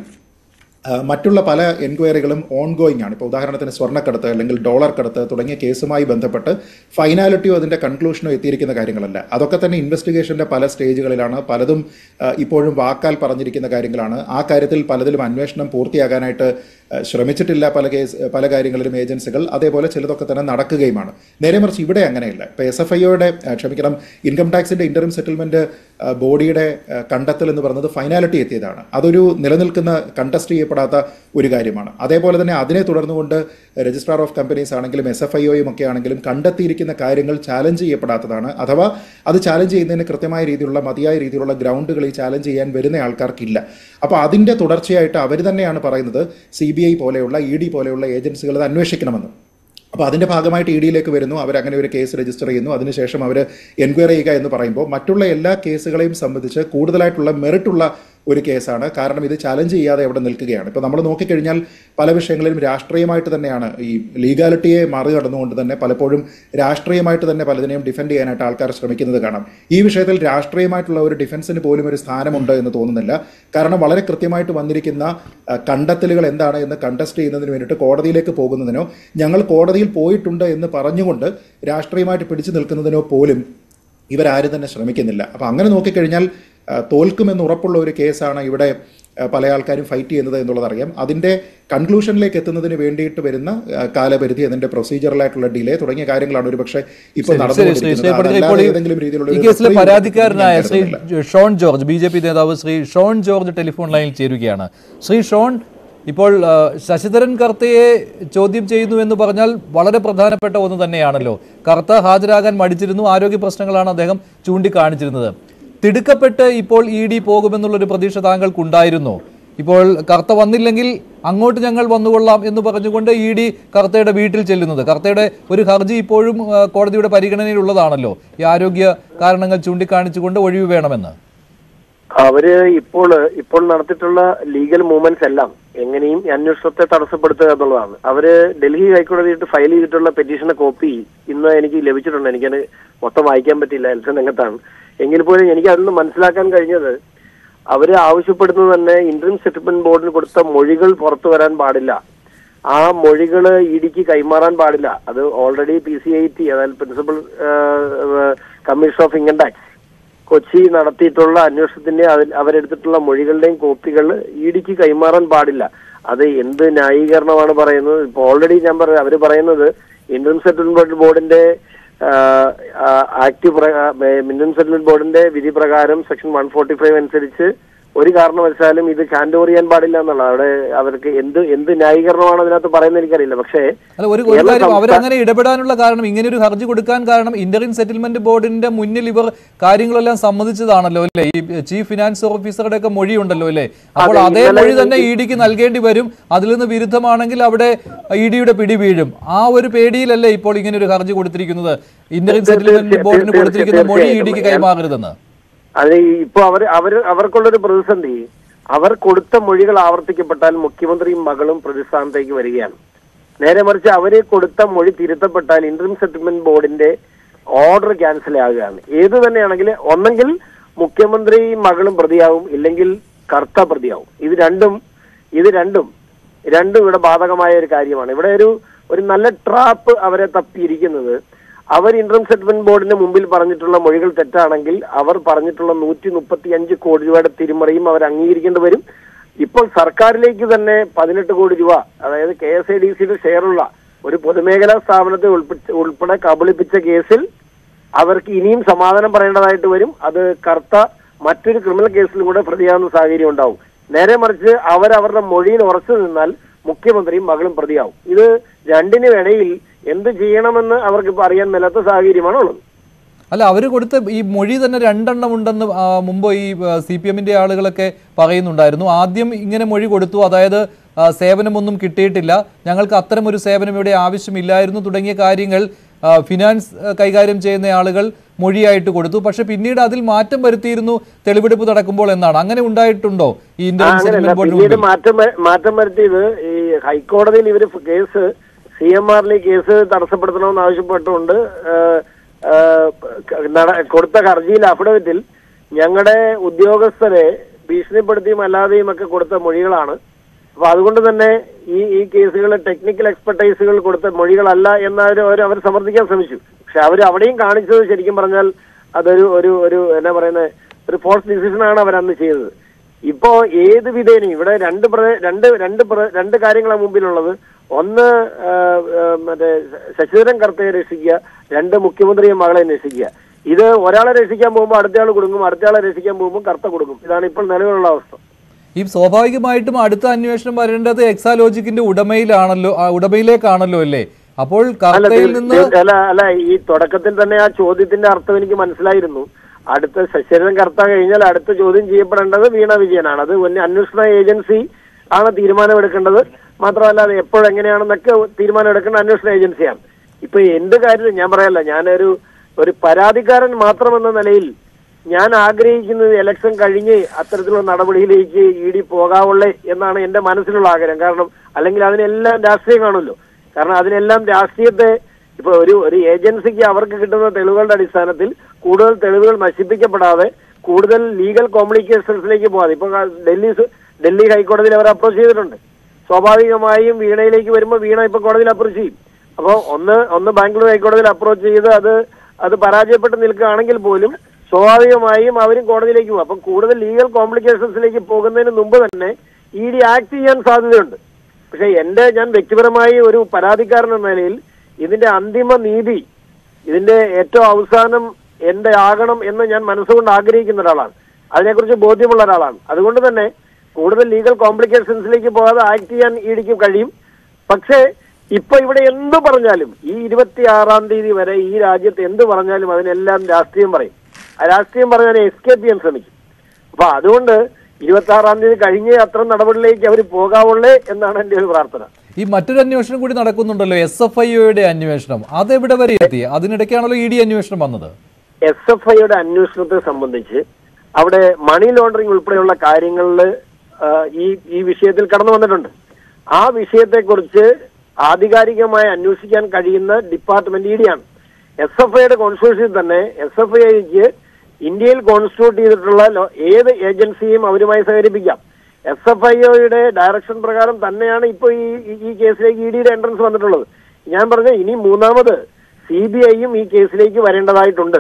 Speaker 3: ആ, മറ്റുള്ള പല എൻക്വയറികളും ഓൺ ഗോയിങ് ആണ് ഇപ്പോൾ ഉദാഹരണത്തിന് സ്വർണ്ണക്കടത്ത് അല്ലെങ്കിൽ ഡോളർ കടത്ത് തുടങ്ങിയ കേസുമായി ബന്ധപ്പെട്ട് ഫൈനാലിറ്റിയോ അതിൻ്റെ കൺക്ലൂഷനോ എത്തിയിരിക്കുന്ന കാര്യങ്ങളല്ല അതൊക്കെ തന്നെ ഇൻവെസ്റ്റിഗേഷൻ്റെ പല സ്റ്റേജുകളിലാണ് പലതും ആ, ഇപ്പോഴും വാക്കാൽ പറഞ്ഞിരിക്കുന്ന കാര്യങ്ങളാണ് ആ കാര്യത്തിൽ പലതിലും അന്വേഷണം പൂർത്തിയാകാനായിട്ട് ആ, ശ്രമിച്ചിട്ടില്ല പല കേസ് പല കാര്യങ്ങളിലും ഏജൻസികൾ അതേപോലെ ചിലതൊക്കെ തന്നെ നടക്കുകയുമാണ് നേരെ മറിച്ച് ഇവിടെ അങ്ങനെയല്ല ഇപ്പോൾ എസ് എഫ് ഐയുടെ ക്ഷമിക്കണം ഇൻകം ടാക്സിൻ്റെ ഇൻ്ററിം സെറ്റിൽമെൻറ്റ് ബോഡിയുടെ ആ, കണ്ടെത്തൽ എന്ന് പറയുന്നത് ഫൈനാലിറ്റി എത്തിയതാണ് അതൊരു നിലനിൽക്കുന്ന കണ്ടസ്റ്റ് ചെയ്യപ്പെടാത്ത ഒരു കാര്യമാണ് അതേപോലെ തന്നെ അതിനെ തുടർന്നുകൊണ്ട് രജിസ്ട്രാർ ഓഫ് കമ്പനീസ് ആണെങ്കിലും എസ് എഫ് ഐ ഒയും ഒക്കെ ആണെങ്കിലും കണ്ടെത്തിയിരിക്കുന്ന കാര്യങ്ങൾ ചാലഞ്ച് ചെയ്യപ്പെടാത്തതാണ് അഥവാ അത് ചാലഞ്ച് ചെയ്യുന്നതിന് കൃത്യമായ രീതിയിലുള്ള മതിയായ രീതിയിലുള്ള ഗ്രൗണ്ടുകൾ ഈ ചാലഞ്ച് ചെയ്യാൻ വരുന്ന ആൾക്കാർക്കില്ല അപ്പോൾ അതിൻ്റെ തുടർച്ചയായിട്ട് അവർ തന്നെയാണ് പറയുന്നത് സി ബി ഐ പോലെയുള്ള ഇ ഡി പോലെയുള്ള ഏജൻസികൾ അത് അന്വേഷിക്കണമെന്ന് അപ്പോൾ അതിൻ്റെ ഭാഗമായിട്ട് ഇ ഡിയിലേക്ക് വരുന്നു അവർ അങ്ങനെ ഒരു കേസ് രജിസ്റ്റർ ചെയ്യുന്നു അതിനുശേഷം അവർ എൻക്വയറി ചെയ്യുക എന്ന് പറയുമ്പോൾ മറ്റുള്ള എല്ലാ കേസുകളെയും സംബന്ധിച്ച് കൂടുതലായിട്ടുള്ള മെറിറ്റുള്ള ഒരു കേസാണ് കാരണം ഇത് ചാലഞ്ച് ചെയ്യാതെ അവിടെ നിൽക്കുകയാണ് ഇപ്പോൾ നമ്മൾ നോക്കിക്കഴിഞ്ഞാൽ പല വിഷയങ്ങളിലും രാഷ്ട്രീയമായിട്ട് തന്നെയാണ് ഈ ലീഗാലിറ്റിയെ മറികടന്നുകൊണ്ട് തന്നെ പലപ്പോഴും രാഷ്ട്രീയമായിട്ട് തന്നെ പലതിനെയും ഡിഫെൻഡ് ചെയ്യാനായിട്ട് ആൾക്കാർ ശ്രമിക്കുന്നത് കാണാം ഈ വിഷയത്തിൽ രാഷ്ട്രീയമായിട്ടുള്ള ഒരു ഡിഫൻസിന് പോലും ഒരു സ്ഥാനമുണ്ട് എന്ന് തോന്നുന്നില്ല കാരണം വളരെ കൃത്യമായിട്ട് വന്നിരിക്കുന്ന ആ, കണ്ടെത്തലുകൾ എന്താണ് എന്ന് കണ്ടസ്റ്റ് ചെയ്യുന്നതിന് വേണ്ടിയിട്ട് കോടതിയിലേക്ക് പോകുന്നതിനോ ഞങ്ങൾ കോടതിയിൽ പോയിട്ടുണ്ട് എന്ന് പറഞ്ഞുകൊണ്ട് രാഷ്ട്രീയമായിട്ട് പിടിച്ചു നിൽക്കുന്നതിനോ പോലും ഇവരാരും തന്നെ ശ്രമിക്കുന്നില്ല അപ്പോൾ അങ്ങനെ നോക്കിക്കഴിഞ്ഞാൽ ആ, തോൽക്കുമെന്ന് ഉറപ്പുള്ള ഒരു കേസാണ് ഇവിടെ ആ, പല ആൾക്കാരും ഫൈറ്റ് ചെയ്യുന്നത് എന്നുള്ളതറിയാം അതിൻ്റെ കൺക്ലൂഷനിലേക്ക് എത്തുന്നതിന് വേണ്ടിയിട്ട് വരുന്ന ആ, കാലപരിധി അതിൻ്റെ പ്രൊസീജിയറലായിട്ടുള്ള ഡിലേ തുടങ്ങിയ കാര്യങ്ങളാണ് ഒരു പക്ഷേ ഇപ്പോൾ
Speaker 1: ശരി, ശരി, ശ്രീ ശ്രീ പണിക്കർ, ഇപ്പോൾ
Speaker 3: നടന്നുകൊണ്ടിരിക്കുന്നത്
Speaker 1: ഈ-
Speaker 3: ഏതെങ്കിലും രീതിയിലുള്ള
Speaker 1: ഈ
Speaker 3: ഒരു
Speaker 1: കേസിലെ
Speaker 3: reprieve
Speaker 1: പരാതിക്കാരനായ
Speaker 3: ഞാൻ
Speaker 1: ശ്രീ
Speaker 3: കരുതുന്നില്ല.
Speaker 1: Shone George B J P നേതാവ് ശ്രീ ഷോൺ ജോർജ് ടെലിഫോൺ ലൈനിൽ ചേരുകയാണ് ശ്രീ ഷോൺ ഇപ്പോൾ ആ, ശശിധരൻ കർത്തയെ ചോദ്യം ചെയ്യുന്നു എന്ന് പറഞ്ഞാൽ വളരെ പ്രധാനപ്പെട്ട ഒന്ന് തന്നെയാണല്ലോ കർത്ത ഹാജരാകാൻ മടിച്ചിരുന്നു ആരോഗ്യ പ്രശ്നങ്ങളാണ് അദ്ദേഹം ചൂണ്ടിക്കാണിച്ചിരുന്നത് തിടുക്കപ്പെട്ട് ഇപ്പോൾ ഇ ഡി പോകുമെന്നുള്ളൊരു പ്രതീക്ഷ താങ്കൾക്കുണ്ടായിരുന്നു ഇപ്പോൾ കർത്ത വന്നില്ലെങ്കിൽ അങ്ങോട്ട് ഞങ്ങൾ വന്നുകൊള്ളാം എന്ന് പറഞ്ഞുകൊണ്ട് ഇ ഡി കർത്തയുടെ വീട്ടിൽ ചെല്ലുന്നത് കർത്തയുടെ ഒരു ഹർജി ഇപ്പോഴും ആ, കോടതിയുടെ പരിഗണനയിലുള്ളതാണല്ലോ ഈ ആരോഗ്യ കാരണങ്ങൾ ചൂണ്ടിക്കാണിച്ചുകൊണ്ട് ഒഴിവ് വേണമെന്ന്
Speaker 4: അവര് ഇപ്പോൾ ഇപ്പോൾ നടത്തിയിട്ടുള്ള ലീഗൽ മൂവ്മെന്റ്സ് എല്ലാം എങ്ങനെയും ഈ അന്വേഷണത്തെ തടസ്സപ്പെടുത്തുക എന്നുള്ളതാണ് അവര് ഡൽഹി ഹൈക്കോടതിയിട്ട് ഫയൽ ചെയ്തിട്ടുള്ള പെറ്റീഷന്റെ കോപ്പി ഇന്ന് എനിക്ക് ലഭിച്ചിട്ടുണ്ട് എനിക്കത് മൊത്തം വായിക്കാൻ പറ്റില്ല എൽസൺ രംഗത്താണ് എങ്കിൽ പോലും എനിക്ക് അതിൽ നിന്ന് മനസ്സിലാക്കാൻ കഴിഞ്ഞത് അവര് ആവശ്യപ്പെടുന്നത് തന്നെ ഇന്റർം സെറ്റിൽമെന്റ് ബോർഡിന് കൊടുത്ത മൊഴികൾ പുറത്തു വരാൻ പാടില്ല ആ മൊഴികൾ ഇഡിക്ക് കൈമാറാൻ പാടില്ല അത് already P C I T അതായത് principal commission of income tax Kochi നടത്തിയിട്ടുള്ള അന്വേഷണത്തിന്റെ അതിൽ അവരെടുത്തിട്ടുള്ള മൊഴികളുടെയും കോപ്പികൾ ഇഡിക്ക് കൈമാറാൻ പാടില്ല അത് എന്ത് ന്യായീകരണമാണ് പറയുന്നത് ഇപ്പൊ ഓൾറെഡി ഞാൻ പറയാം അവര് പറയുന്നത് ഇന്ത്യൻ സെറ്റിൽമെന്റ് ബോർഡിന്റെ ആക്ട് ഇന്ത്യൻ സെറ്റിൽമെന്റ് ബോർഡിന്റെ വിധി പ്രകാരം സെക്ഷൻ വൺ ഫോർട്ടി ഫൈവ് അനുസരിച്ച് ഒരു കാരണവശാലും ഇത് ഹാൻഡ് ചെയ്യാൻ പാടില്ല എന്നുള്ള അവിടെ അവർക്ക് എന്ത് എന്ത് ന്യായീകരണമാണ് അതിനകത്ത് പറയുന്നത് എനിക്കറിയില്ല പക്ഷേ
Speaker 1: അല്ല ഒരു ഒരു
Speaker 4: കേരള
Speaker 1: കാര്യം
Speaker 4: സംസ്ഥാന-
Speaker 1: അവരങ്ങനെ ഇടപെടാനുള്ള കാരണം ഇങ്ങനെ ഒരു ഹർജി കൊടുക്കാൻ കാരണം ഇന്ററിൻ സെറ്റിൽമെന്റ് ബോർഡിന്റെ മുന്നിൽ ഇവർ കാര്യങ്ങളെല്ലാം സമ്മതിച്ചതാണല്ലോ അല്ലേ ഈ ചീഫ് ഫിനാൻസ് ഓഫീസറുടെ ഒക്കെ മൊഴിയുണ്ടല്ലോ അല്ലേ അപ്പോൾ
Speaker 4: അതെ,
Speaker 1: അതേ
Speaker 4: ഇന്നലെ
Speaker 1: മൊഴി തന്നെ ഇ
Speaker 4: എനിക്ക്
Speaker 1: ഡിക്ക് നൽകേണ്ടി വരും അതിൽ നിന്ന് വിരുദ്ധമാണെങ്കിൽ അവിടെ ഇ ഡിയുടെ പിടി വീഴും ആ ഒരു പേടിയിലല്ലേ ഇപ്പോൾ ഇങ്ങനെ ഒരു ഹർജി കൊടുത്തിരിക്കുന്നത് ഇന്ററിൻ
Speaker 4: തീർച്ചയായും,
Speaker 1: സെറ്റിൽമെന്റ് ബോർഡിന്
Speaker 4: തീർച്ചയായും,
Speaker 1: കൊടുത്തിരിക്കുന്ന മൊഴി ഇ
Speaker 4: തീർച്ചയായും.
Speaker 1: ഡിക്ക് കൈമാറരുതെന്ന്
Speaker 4: അത് ഇപ്പൊ അവർ അവർ അവർക്കുള്ളൊരു പ്രതിസന്ധി അവർ കൊടുത്ത മൊഴികൾ ആവർത്തിക്കപ്പെട്ടാൽ മുഖ്യമന്ത്രിയും മകളും പ്രതിസ്ഥാനത്തേക്ക് വരികയാണ് നേരെ മറിച്ച് അവര് കൊടുത്ത മൊഴി തിരുത്തപ്പെട്ടാൽ ഇന്റർം സെറ്റിൽമെന്റ് ബോർഡിന്റെ ഓർഡർ ക്യാൻസൽ ആകുകയാണ് ഏത് തന്നെയാണെങ്കിൽ ഒന്നെങ്കിൽ മുഖ്യമന്ത്രി മകളും പ്രതിയാവും ഇല്ലെങ്കിൽ കർത്ത പ്രതിയാവും ഇത് രണ്ടും ഇത് രണ്ടും രണ്ടും ഇവിടെ ബാധകമായ ഒരു കാര്യമാണ് ഇവിടെ ഒരു ഒരു നല്ല ട്രാപ്പ് അവരെ തപ്പിയിരിക്കുന്നത് അവർ ഇന്റർം സെറ്റിൽമെന്റ് ബോർഡിന് മുമ്പിൽ പറഞ്ഞിട്ടുള്ള മൊഴികൾ തെറ്റാണെങ്കിൽ അവർ പറഞ്ഞിട്ടുള്ള നൂറ്റി മുപ്പത്തി അഞ്ച് കോടി രൂപയുടെ തിരിമറിയും അവർ അംഗീകരിക്കേണ്ടി വരും ഇപ്പോൾ സർക്കാരിലേക്ക് തന്നെ പതിനെട്ട് കോടി രൂപ അതായത് കെ എസ് ഐ ഡി സിയുടെ ഷെയറുള്ള ഒരു പൊതുമേഖലാ സ്ഥാപനത്തെ ഉൾപ്പിച്ച- ഉൾപ്പെടെ കബളിപ്പിച്ച കേസിൽ അവർക്ക് ഇനിയും സമാധാനം പറയേണ്ടതായിട്ട് വരും അത് കർത്ത മറ്റൊരു ക്രിമിനൽ കേസിലും കൂടെ പ്രതിയാവുന്ന സാഹചര്യം ഉണ്ടാവും നേരെ മറിച്ച് അവരവരുടെ മൊഴിയിൽ ഉറച്ചു നിന്നാൽ മുഖ്യമന്ത്രിയും മകളും പ്രതിയാവും ഇത് രണ്ടിനും ഇടയിൽ എന്ത് ചെയ്യണമെന്ന് അവർക്ക് ഇപ്പൊ അറിയാൻ മേലാത്ത സാഹചര്യമാണ് ഉള്ളത്
Speaker 1: അല്ല അവർ കൊടുത്ത ഈ മൊഴി തന്നെ രണ്ടെണ്ണം ഉണ്ടെന്ന് ആ, മുമ്പ് ഈ സി പി എമ്മിന്റെ ആളുകളൊക്കെ പറയുന്നുണ്ടായിരുന്നു ആദ്യം ഇങ്ങനെ മൊഴി കൊടുത്തു അതായത് ആ, സേവനമൊന്നും കിട്ടിയിട്ടില്ല ഞങ്ങൾക്ക് അത്തരം ഒരു സേവനം ഇവിടെ ആവശ്യമില്ലായിരുന്നു തുടങ്ങിയ കാര്യങ്ങൾ ആ, ഫിനാൻസ് ആ, കൈകാര്യം ചെയ്യുന്ന ആളുകൾ മൊഴിയായിട്ട് കൊടുത്തു പക്ഷെ പിന്നീട് അതിൽ മാറ്റം വരുത്തിയിരുന്നു തെളിവെടുപ്പ് നടക്കുമ്പോൾ എന്നാണ് അങ്ങനെ ഉണ്ടായിട്ടുണ്ടോ ഈ
Speaker 4: ആ,
Speaker 1: ഇന്ത്യൻ
Speaker 4: അങ്ങനെയല്ല
Speaker 1: സെറ്റിൽമെന്റ് ബോർഡിന്
Speaker 4: പിന്നീട്
Speaker 1: മുമ്പിൽ
Speaker 4: മാറ്റം വ- മാറ്റം വരുത്തിയത് ഈ ഹൈക്കോടതിയിൽ ഇവര് കേസ് സി എം ആറിൽ കേസ് തടസ്സപ്പെടുത്തണമെന്ന് ആവശ്യപ്പെട്ടുകൊണ്ട് ആ, ആ, നട- കൊടുത്ത ഹർജിയിൽ അഫിഡവിറ്റിൽ ഞങ്ങളുടെ ഉദ്യോഗസ്ഥരെ ഭീഷണിപ്പെടുത്തിയും അല്ലാതെയും ഒക്കെ കൊടുത്ത മൊഴികളാണ് അപ്പൊ അതുകൊണ്ട് തന്നെ ഈ ഈ കേസുകൾ ടെക്നിക്കൽ എക്സ്പെർട്ടൈസുകൾ കൊടുത്ത മൊഴികളല്ല എന്ന് അവർ അവർ അവർ സമർത്ഥിക്കാൻ ശ്രമിച്ചു പക്ഷെ അവർ അവിടെയും കാണിച്ചത് ശരിക്കും പറഞ്ഞാൽ അതൊരു ഒരു ഒരു എന്നാ പറയുന്നത് ഒരു ഫോഴ്സ് ഡിസിഷനാണ് അവർ അന്ന് ചെയ്തത് ഇപ്പോ ഏത് വിധേനയും ഇവിടെ രണ്ട് പ്ര- രണ്ട് രണ്ട് പ്ര- രണ്ട് കാര്യങ്ങളാണ് മുമ്പിലുള്ളത് ഒന്ന് ആ, ആ, മറ്റേ ശശിധരൻ കർത്തയെ രക്ഷിക്കുക രണ്ട് മുഖ്യമന്ത്രിയെ മകളെ രക്ഷിക്കുക ഇത് ഒരാളെ രക്ഷിക്കാൻ പോകുമ്പോൾ അടുത്തയാൾ കൊടുക്കും അടുത്തയാളെ രക്ഷിക്കാൻ പോകുമ്പോൾ കർത്ത കൊടുക്കും ഇതാണ് ഇപ്പോൾ നിലവിലുള്ള അവസ്ഥ
Speaker 1: ഈ സ്വാഭാവികമായിട്ടും അടുത്ത അന്വേഷണം വരേണ്ടത് എക്സാലോജിക്കിന്റെ ഉടമയിലാണല്ലോ ആ, ഉടമയിലേക്കാണല്ലോ അല്ലേ അപ്പോൾ
Speaker 4: അല്ല
Speaker 1: കർത്തയിൽ
Speaker 4: തീർ-
Speaker 1: നിന്ന്
Speaker 4: തീർ- അല്ല അല്ല ഈ തുടക്കത്തിൽ തന്നെ ആ ചോദ്യത്തിന്റെ അർത്ഥം എനിക്ക് മനസ്സിലായിരുന്നു അടുത്ത ശശിധരൻ കർത്ത കഴിഞ്ഞാൽ അടുത്ത ചോദ്യം ചെയ്യപ്പെടേണ്ടത് വീണ വിജയനാണ് അത് ഒരു അന്വേഷണ ഏജൻസി ആണ് തീരുമാനമെടുക്കേണ്ടത് മാത്രമല്ല അത് എപ്പോഴെങ്ങനെയാണെന്നൊക്കെ തീരുമാനമെടുക്കേണ്ട അന്വേഷണ ഏജൻസിയാണ് ഇപ്പൊ എന്ത് കാര്യത്തിലും ഞാൻ പറയല്ല ഞാനൊരു ഒരു പരാതിക്കാരൻ മാത്രമെന്ന നിലയിൽ ഞാൻ ആഗ്രഹിക്കുന്നത് ഇലക്ഷൻ കഴിഞ്ഞ് അത്തരത്തിലുള്ള നടപടിയിലേക്ക് ഇ ഡി പോകാവുള്ളേ എന്നാണ് എന്റെ മനസ്സിലുള്ള ആഗ്രഹം കാരണം അല്ലെങ്കിൽ അതിനെല്ലാം രാഷ്ട്രീയം കാണുമല്ലോ കാരണം അതിനെല്ലാം രാഷ്ട്രീയത്തെ ഇപ്പൊ ഒരു ഒരു ഏജൻസിക്ക് അവർക്ക് കിട്ടുന്ന തെളിവുകളുടെ അടിസ്ഥാനത്തിൽ കൂടുതൽ തെളിവുകൾ നശിപ്പിക്കപ്പെടാതെ കൂടുതൽ ലീഗൽ കോംപ്ലിക്കേഷൻസിലേക്ക് പോകാതെ ഇപ്പൊ ഡൽഹി സു- ഡൽഹി ഹൈക്കോടതിയിൽ അവർ അപ്രോച്ച് ചെയ്തിട്ടുണ്ട് സ്വാഭാവികമായും വീണയിലേക്ക് വരുമ്പോൾ വീണ ഇപ്പൊ കോടതിയിൽ അപ്രോച്ച് ചെയ്യും അപ്പോൾ ഒന്ന് ഒന്ന് ബാംഗ്ലൂർ ഹൈക്കോടതിയിൽ അപ്രോച്ച് ചെയ്ത് അത് അത് പരാജയപ്പെട്ട് നിൽക്കുകയാണെങ്കിൽ പോലും സ്വാഭാവികമായും അവരും കോടതിയിലേക്ക് പോകും അപ്പം കൂടുതൽ ലീഗൽ കോംപ്ലിക്കേഷൻസിലേക്ക് പോകുന്നതിന് മുമ്പ് തന്നെ ഇ ഡി ആക്ട് ചെയ്യാൻ സാധ്യതയുണ്ട് പക്ഷെ എന്റെ ഞാൻ വ്യക്തിപരമായി ഒരു പരാതിക്കാരൻ എന്ന നിലയിൽ ഇതിന്റെ അന്തിമ നീതി ഇതിന്റെ ഏറ്റവും അവസാനം എന്റെ ആകണം എന്ന് ഞാൻ മനസ്സുകൊണ്ട് ആഗ്രഹിക്കുന്ന ഒരാളാണ് അതിനെക്കുറിച്ച് ബോധ്യമുള്ള ഒരാളാണ് അതുകൊണ്ട് തന്നെ കൂടുതൽ ലീഗൽ കോംപ്ലിക്കേഷൻസിലേക്ക് പോകാതെ ആക്ട് ചെയ്യാൻ ഇ ഡിക്ക് കഴിയും പക്ഷേ ഇപ്പൊ ഇവിടെ എന്ത് പറഞ്ഞാലും ഈ ഇരുപത്തി ആറാം തീയതി വരെ ഈ രാജ്യത്ത് എന്ത് പറഞ്ഞാലും അതിനെല്ലാം രാഷ്ട്രീയം പറയും ആ രാഷ്ട്രീയം പറഞ്ഞാൽ എസ്കേപ്പ് ചെയ്യാൻ ശ്രമിക്കും അപ്പൊ അതുകൊണ്ട് ഇരുപത്തി ആറാം തീയതി കഴിഞ്ഞ് അത്തരം നടപടിയിലേക്ക് അവർ പോകാവുള്ളേ എന്നാണ് എന്റെ ഒരു പ്രാർത്ഥന
Speaker 1: ഈ മറ്റൊരു അന്വേഷണം കൂടി നടക്കുന്നുണ്ടല്ലോ എസ് എഫ് ഐ ഒയുടെ അന്വേഷണം അതെവിടെ വരെ എത്തി അതിനിടയ്ക്കാണല്ലോ ഇ ഡി അന്വേഷണം വന്നത്
Speaker 4: എസ് എഫ് ഐയുടെ അന്വേഷണത്തെ സംബന്ധിച്ച് അവിടെ മണി ലോണ്ടറിംഗ് ഉൾപ്പെടെയുള്ള കാര്യങ്ങളിൽ ഈ ഈ വിഷയത്തിൽ കടന്നു വന്നിട്ടുണ്ട് ആ വിഷയത്തെക്കുറിച്ച് ആധികാരികമായി അന്വേഷിക്കാൻ കഴിയുന്ന ഡിപ്പാർട്ട്മെന്റ് ഇ ഡിയാണ് എസ് എഫ് ഐയുടെ കോൺസ്റ്റിറ്റ്യൂഷനിൽ തന്നെ എസ് എഫ് ഐക്ക് ഇന്ത്യയിൽ കോൺസ്റ്റിറ്റ്യൂട്ട് ചെയ്തിട്ടുള്ള ലോ- ഏത് ഏജൻസിയും അവരുമായി സഹകരിപ്പിക്കാം എസ് എഫ് ഐയുടെ ഡയറക്ഷൻ പ്രകാരം തന്നെയാണ് ഇപ്പോൾ ഈ ഈ- ഈ കേസിലേക്ക് ഇ ഡിയുടെ എൻട്രൻസ് വന്നിട്ടുള്ളത് ഞാൻ പറഞ്ഞ ഇനി മൂന്നാമത് സി ബി ഐയും ഈ കേസിലേക്ക് വരേണ്ടതായിട്ടുണ്ട്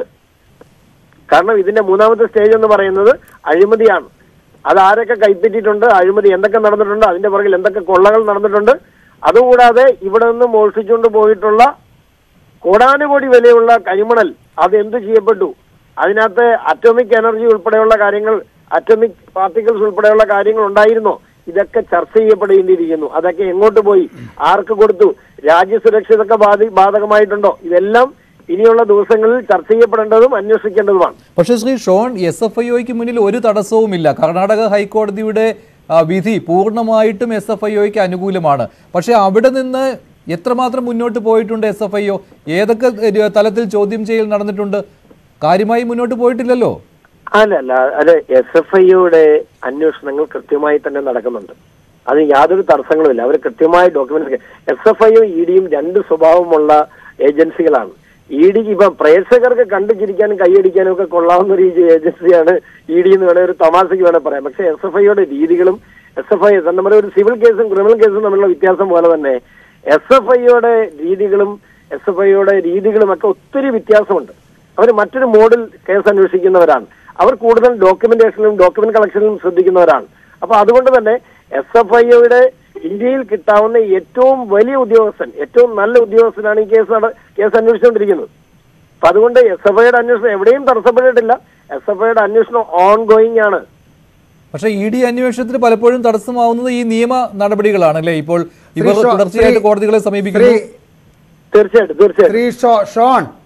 Speaker 4: കാരണം ഇതിന്റെ മൂന്നാമത്തെ സ്റ്റേജ് എന്ന് പറയുന്നത് അഴിമതിയാണ് അത് ആരൊക്കെ കൈപ്പറ്റിയിട്ടുണ്ട് അഴിമതി എന്തൊക്കെ നടന്നിട്ടുണ്ട് അതിന്റെ പുറകിൽ എന്തൊക്കെ കൊള്ളകൾ നടന്നിട്ടുണ്ട് അതുകൂടാതെ ഇവിടെ നിന്ന് മോഷ്ടിച്ചുകൊണ്ട് പോയിട്ടുള്ള കോടാനുകോടി വിലയുള്ള കരിമണൽ അത് എന്ത് ചെയ്യപ്പെട്ടു അതിനകത്ത് അറ്റോമിക് എനർജി ഉൾപ്പെടെയുള്ള കാര്യങ്ങൾ അറ്റോമിക് പാർട്ടിക്കിൾസ് ഉൾപ്പെടെയുള്ള കാര്യങ്ങൾ ഉണ്ടായിരുന്നോ ഇതൊക്കെ ചർച്ച ചെയ്യപ്പെടേണ്ടിയിരിക്കുന്നു അതൊക്കെ എങ്ങോട്ട് പോയി ആർക്ക് കൊടുത്തു രാജ്യസുരക്ഷ ഇതൊക്കെ ബാധി ബാധകമായിട്ടുണ്ടോ ഇതെല്ലാം ഇനിയുള്ള ദിവസങ്ങളിൽ ചർച്ച ചെയ്യപ്പെടേണ്ടതും അന്വേഷിക്കേണ്ടതുമാണ്
Speaker 1: പക്ഷേ Shri Shone S F I ഒക്ക് മുന്നിൽ ഒരു തടസ്സവുമില്ല കർണാടക ഹൈക്കോടതിയുടെ ആ, വിധി പൂർണ്ണമായിട്ടും എസ് എഫ് ഐ ഒക്ക് അനുകൂലമാണ് പക്ഷേ അവിടെ നിന്ന് എത്രമാത്രം മുന്നോട്ട് പോയിട്ടുണ്ട് എസ് എഫ് ഐ ഒ ഏതൊക്കെ ഏ, തലത്തിൽ ചോദ്യം ചെയ്യൽ നടന്നിട്ടുണ്ട് കാര്യമായി മുന്നോട്ട് പോയിട്ടില്ലല്ലോ
Speaker 4: അല്ല അല്ല അത് എസ് എഫ് ഐയുടെ അന്വേഷണങ്ങൾ കൃത്യമായി തന്നെ നടക്കുന്നുണ്ട് അത് യാതൊരു തടസ്സങ്ങളുമില്ല അവർ കൃത്യമായി ഡോക്യുമെന്റ് എസ് എഫ് ഐയും ഇ ഡിയും രണ്ട് സ്വഭാവമുള്ള ഏജൻസികളാണ് ഇ ഡിക്ക് ഇപ്പൊ പ്രേക്ഷകർക്ക് കണ്ടു ചിരിക്കാനും കൈയടിക്കാനും ഒക്കെ കൊള്ളാവുന്ന ഒരു ഏജൻസിയാണ് ഇ ഡി എന്ന് വേണേൽ ഒരു തമാശയ്ക്ക് വേണേൽ പറയാം പക്ഷെ എസ് എഫ് ഐയുടെ രീതികളും എസ് എഫ് ഐ നമ്മുടെ ഒരു സിവിൽ കേസും ക്രിമിനൽ കേസും തമ്മിലുള്ള വ്യത്യാസം പോലെ തന്നെ എസ് എഫ് ഐയുടെ രീതികളും എസ് എഫ് ഐയുടെ രീതികളും ഒക്കെ ഒത്തിരി വ്യത്യാസമുണ്ട് അവർ മറ്റൊരു മോഡൽ കേസ് അന്വേഷിക്കുന്നവരാണ് അവർ കൂടുതൽ ഡോക്യുമെന്റേഷനിലും ഡോക്യുമെന്റ് കളക്ഷനിലും ശ്രദ്ധിക്കുന്നവരാണ് അപ്പൊ അതുകൊണ്ട് തന്നെ എസ് എഫ് ഐയുടെ ഇന്ത്യയിൽ കിട്ടാവുന്ന ഏറ്റവും വലിയ ഉദ്യോഗസ്ഥൻ ഏറ്റവും നല്ല ഉദ്യോഗസ്ഥനാണ് ഈ കേസ് നട- കേസ് അന്വേഷിച്ചുകൊണ്ടിരിക്കുന്നത് അപ്പൊ അതുകൊണ്ട് എസ് എഫ് ഐയുടെ അന്വേഷണം എവിടെയും തടസ്സപ്പെട്ടിട്ടില്ല എസ് എഫ് ഐയുടെ അന്വേഷണം ഓൺ ഗോയിങ് ആണ്
Speaker 1: പക്ഷേ ഇ ഡി അന്വേഷണത്തിന് പലപ്പോഴും തടസ്സമാവുന്നത് ഈ നിയമ നടപടികളാണ് അല്ലേ ഇപ്പോൾ ഇവർ
Speaker 2: ശ്രീ ഷോ-
Speaker 1: തുടർച്ചയായിട്ട്
Speaker 2: ശ്രീ-
Speaker 1: കോടതികളെ സമീപിക്കുന്നു
Speaker 2: ശ്രീ
Speaker 4: തീർച്ചയായിട്ടും തീർച്ചയായിട്ടും
Speaker 2: ശ്രീ ഷോ ഷോൺ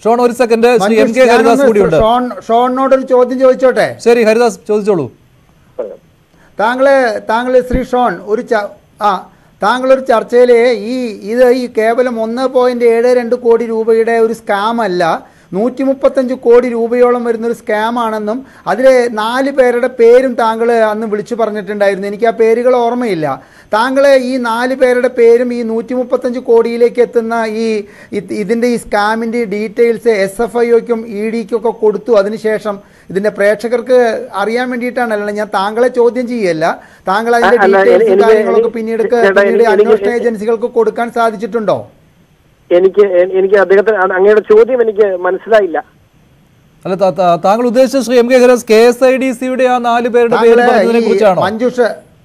Speaker 1: ഷോൺ ഒരു second Shri M K
Speaker 2: Manjush,
Speaker 1: Haridas
Speaker 2: ഞാനൊന്ന്
Speaker 1: കൂടിയുണ്ട്
Speaker 2: ഷോൺ ഷോണിനോടൊരു ചോദ്യം ചോദിച്ചോട്ടെ
Speaker 1: ശരി ഹരിദാസ് ചോദിച്ചോളൂ
Speaker 2: താങ്കളെ താങ്കൾ ശ്രീ ഷോൺ ഒരു ച ആ താങ്കളൊരു ചർച്ചയിൽ ഈ ഇത് ഈ കേവലം ഒന്ന് പോയിന്റ് ഏഴ് രണ്ട് കോടി രൂപയുടെ ഒരു സ്കാം അല്ല നൂറ്റി മുപ്പത്തഞ്ച് കോടി രൂപയോളം വരുന്നൊരു സ്കാം ആണെന്നും അതിൽ നാല് പേരുടെ പേരും താങ്കൾ അന്ന് വിളിച്ചു പറഞ്ഞിട്ടുണ്ടായിരുന്നു എനിക്ക് ആ പേരുകൾ ഓർമ്മയില്ല താങ്കൾ ഈ നാല് പേരുടെ പേരും ഈ നൂറ്റി മുപ്പത്തഞ്ച് കോടിയിലേക്ക് എത്തുന്ന ഈ ഇത് ഇതിൻ്റെ ഈ സ്കാമിൻ്റെ ഡീറ്റെയിൽസ് എസ് എഫ് ഐ ഒക്കും ഇ ഡിക്കൊക്കെ കൊടുത്തു അതിനുശേഷം ഇതിന്റെ പ്രേക്ഷകർക്ക് അറിയാൻ വേണ്ടിയിട്ടാണല്ലോ ഞാൻ താങ്കളെ ചോദ്യം ചെയ്യല്ല താങ്കൾ അതിന്റെ
Speaker 4: അല്ല,
Speaker 2: ഡീറ്റെയിൽസ്
Speaker 4: എനിക്ക്
Speaker 2: കാര്യങ്ങളൊക്കെ
Speaker 4: എനിക്ക്
Speaker 2: പിന്നീട്
Speaker 4: ചേട്ടാ,
Speaker 2: പിന്നീട്
Speaker 4: എനിക്ക്
Speaker 2: അന്വേഷണ
Speaker 4: എനിക്ക്
Speaker 2: ഏജൻസികൾക്ക് കൊടുക്കാൻ സാധിച്ചിട്ടുണ്ടോ
Speaker 4: എനിക്ക് എ- എനിക്ക് അദ്ദേഹത്തിന് അത് അങ്ങയുടെ ചോദ്യം എനിക്ക് മനസ്സിലായില്ല
Speaker 1: അല്ല താ- താ- താങ്കൾ ഉദ്ദേശിച്ച Shri M K Haridas K S I D സിയുടെ ആ നാല് പേരുടെ പേര്
Speaker 2: താങ്കളെ
Speaker 1: പറഞ്ഞതിനെ
Speaker 2: ഈ
Speaker 1: കുറിച്ചാണോ
Speaker 2: മഞ്ജുഷ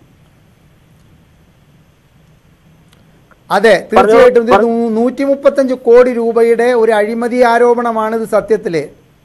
Speaker 2: അതെ തീർച്ചയായിട്ടും ഇത് നൂ- നൂറ്റി മുപ്പത്തഞ്ച് കോടി രൂപയുടെ ഒരു അഴിമതി ആരോപണമാണ് ഇത് സത്യത്തില്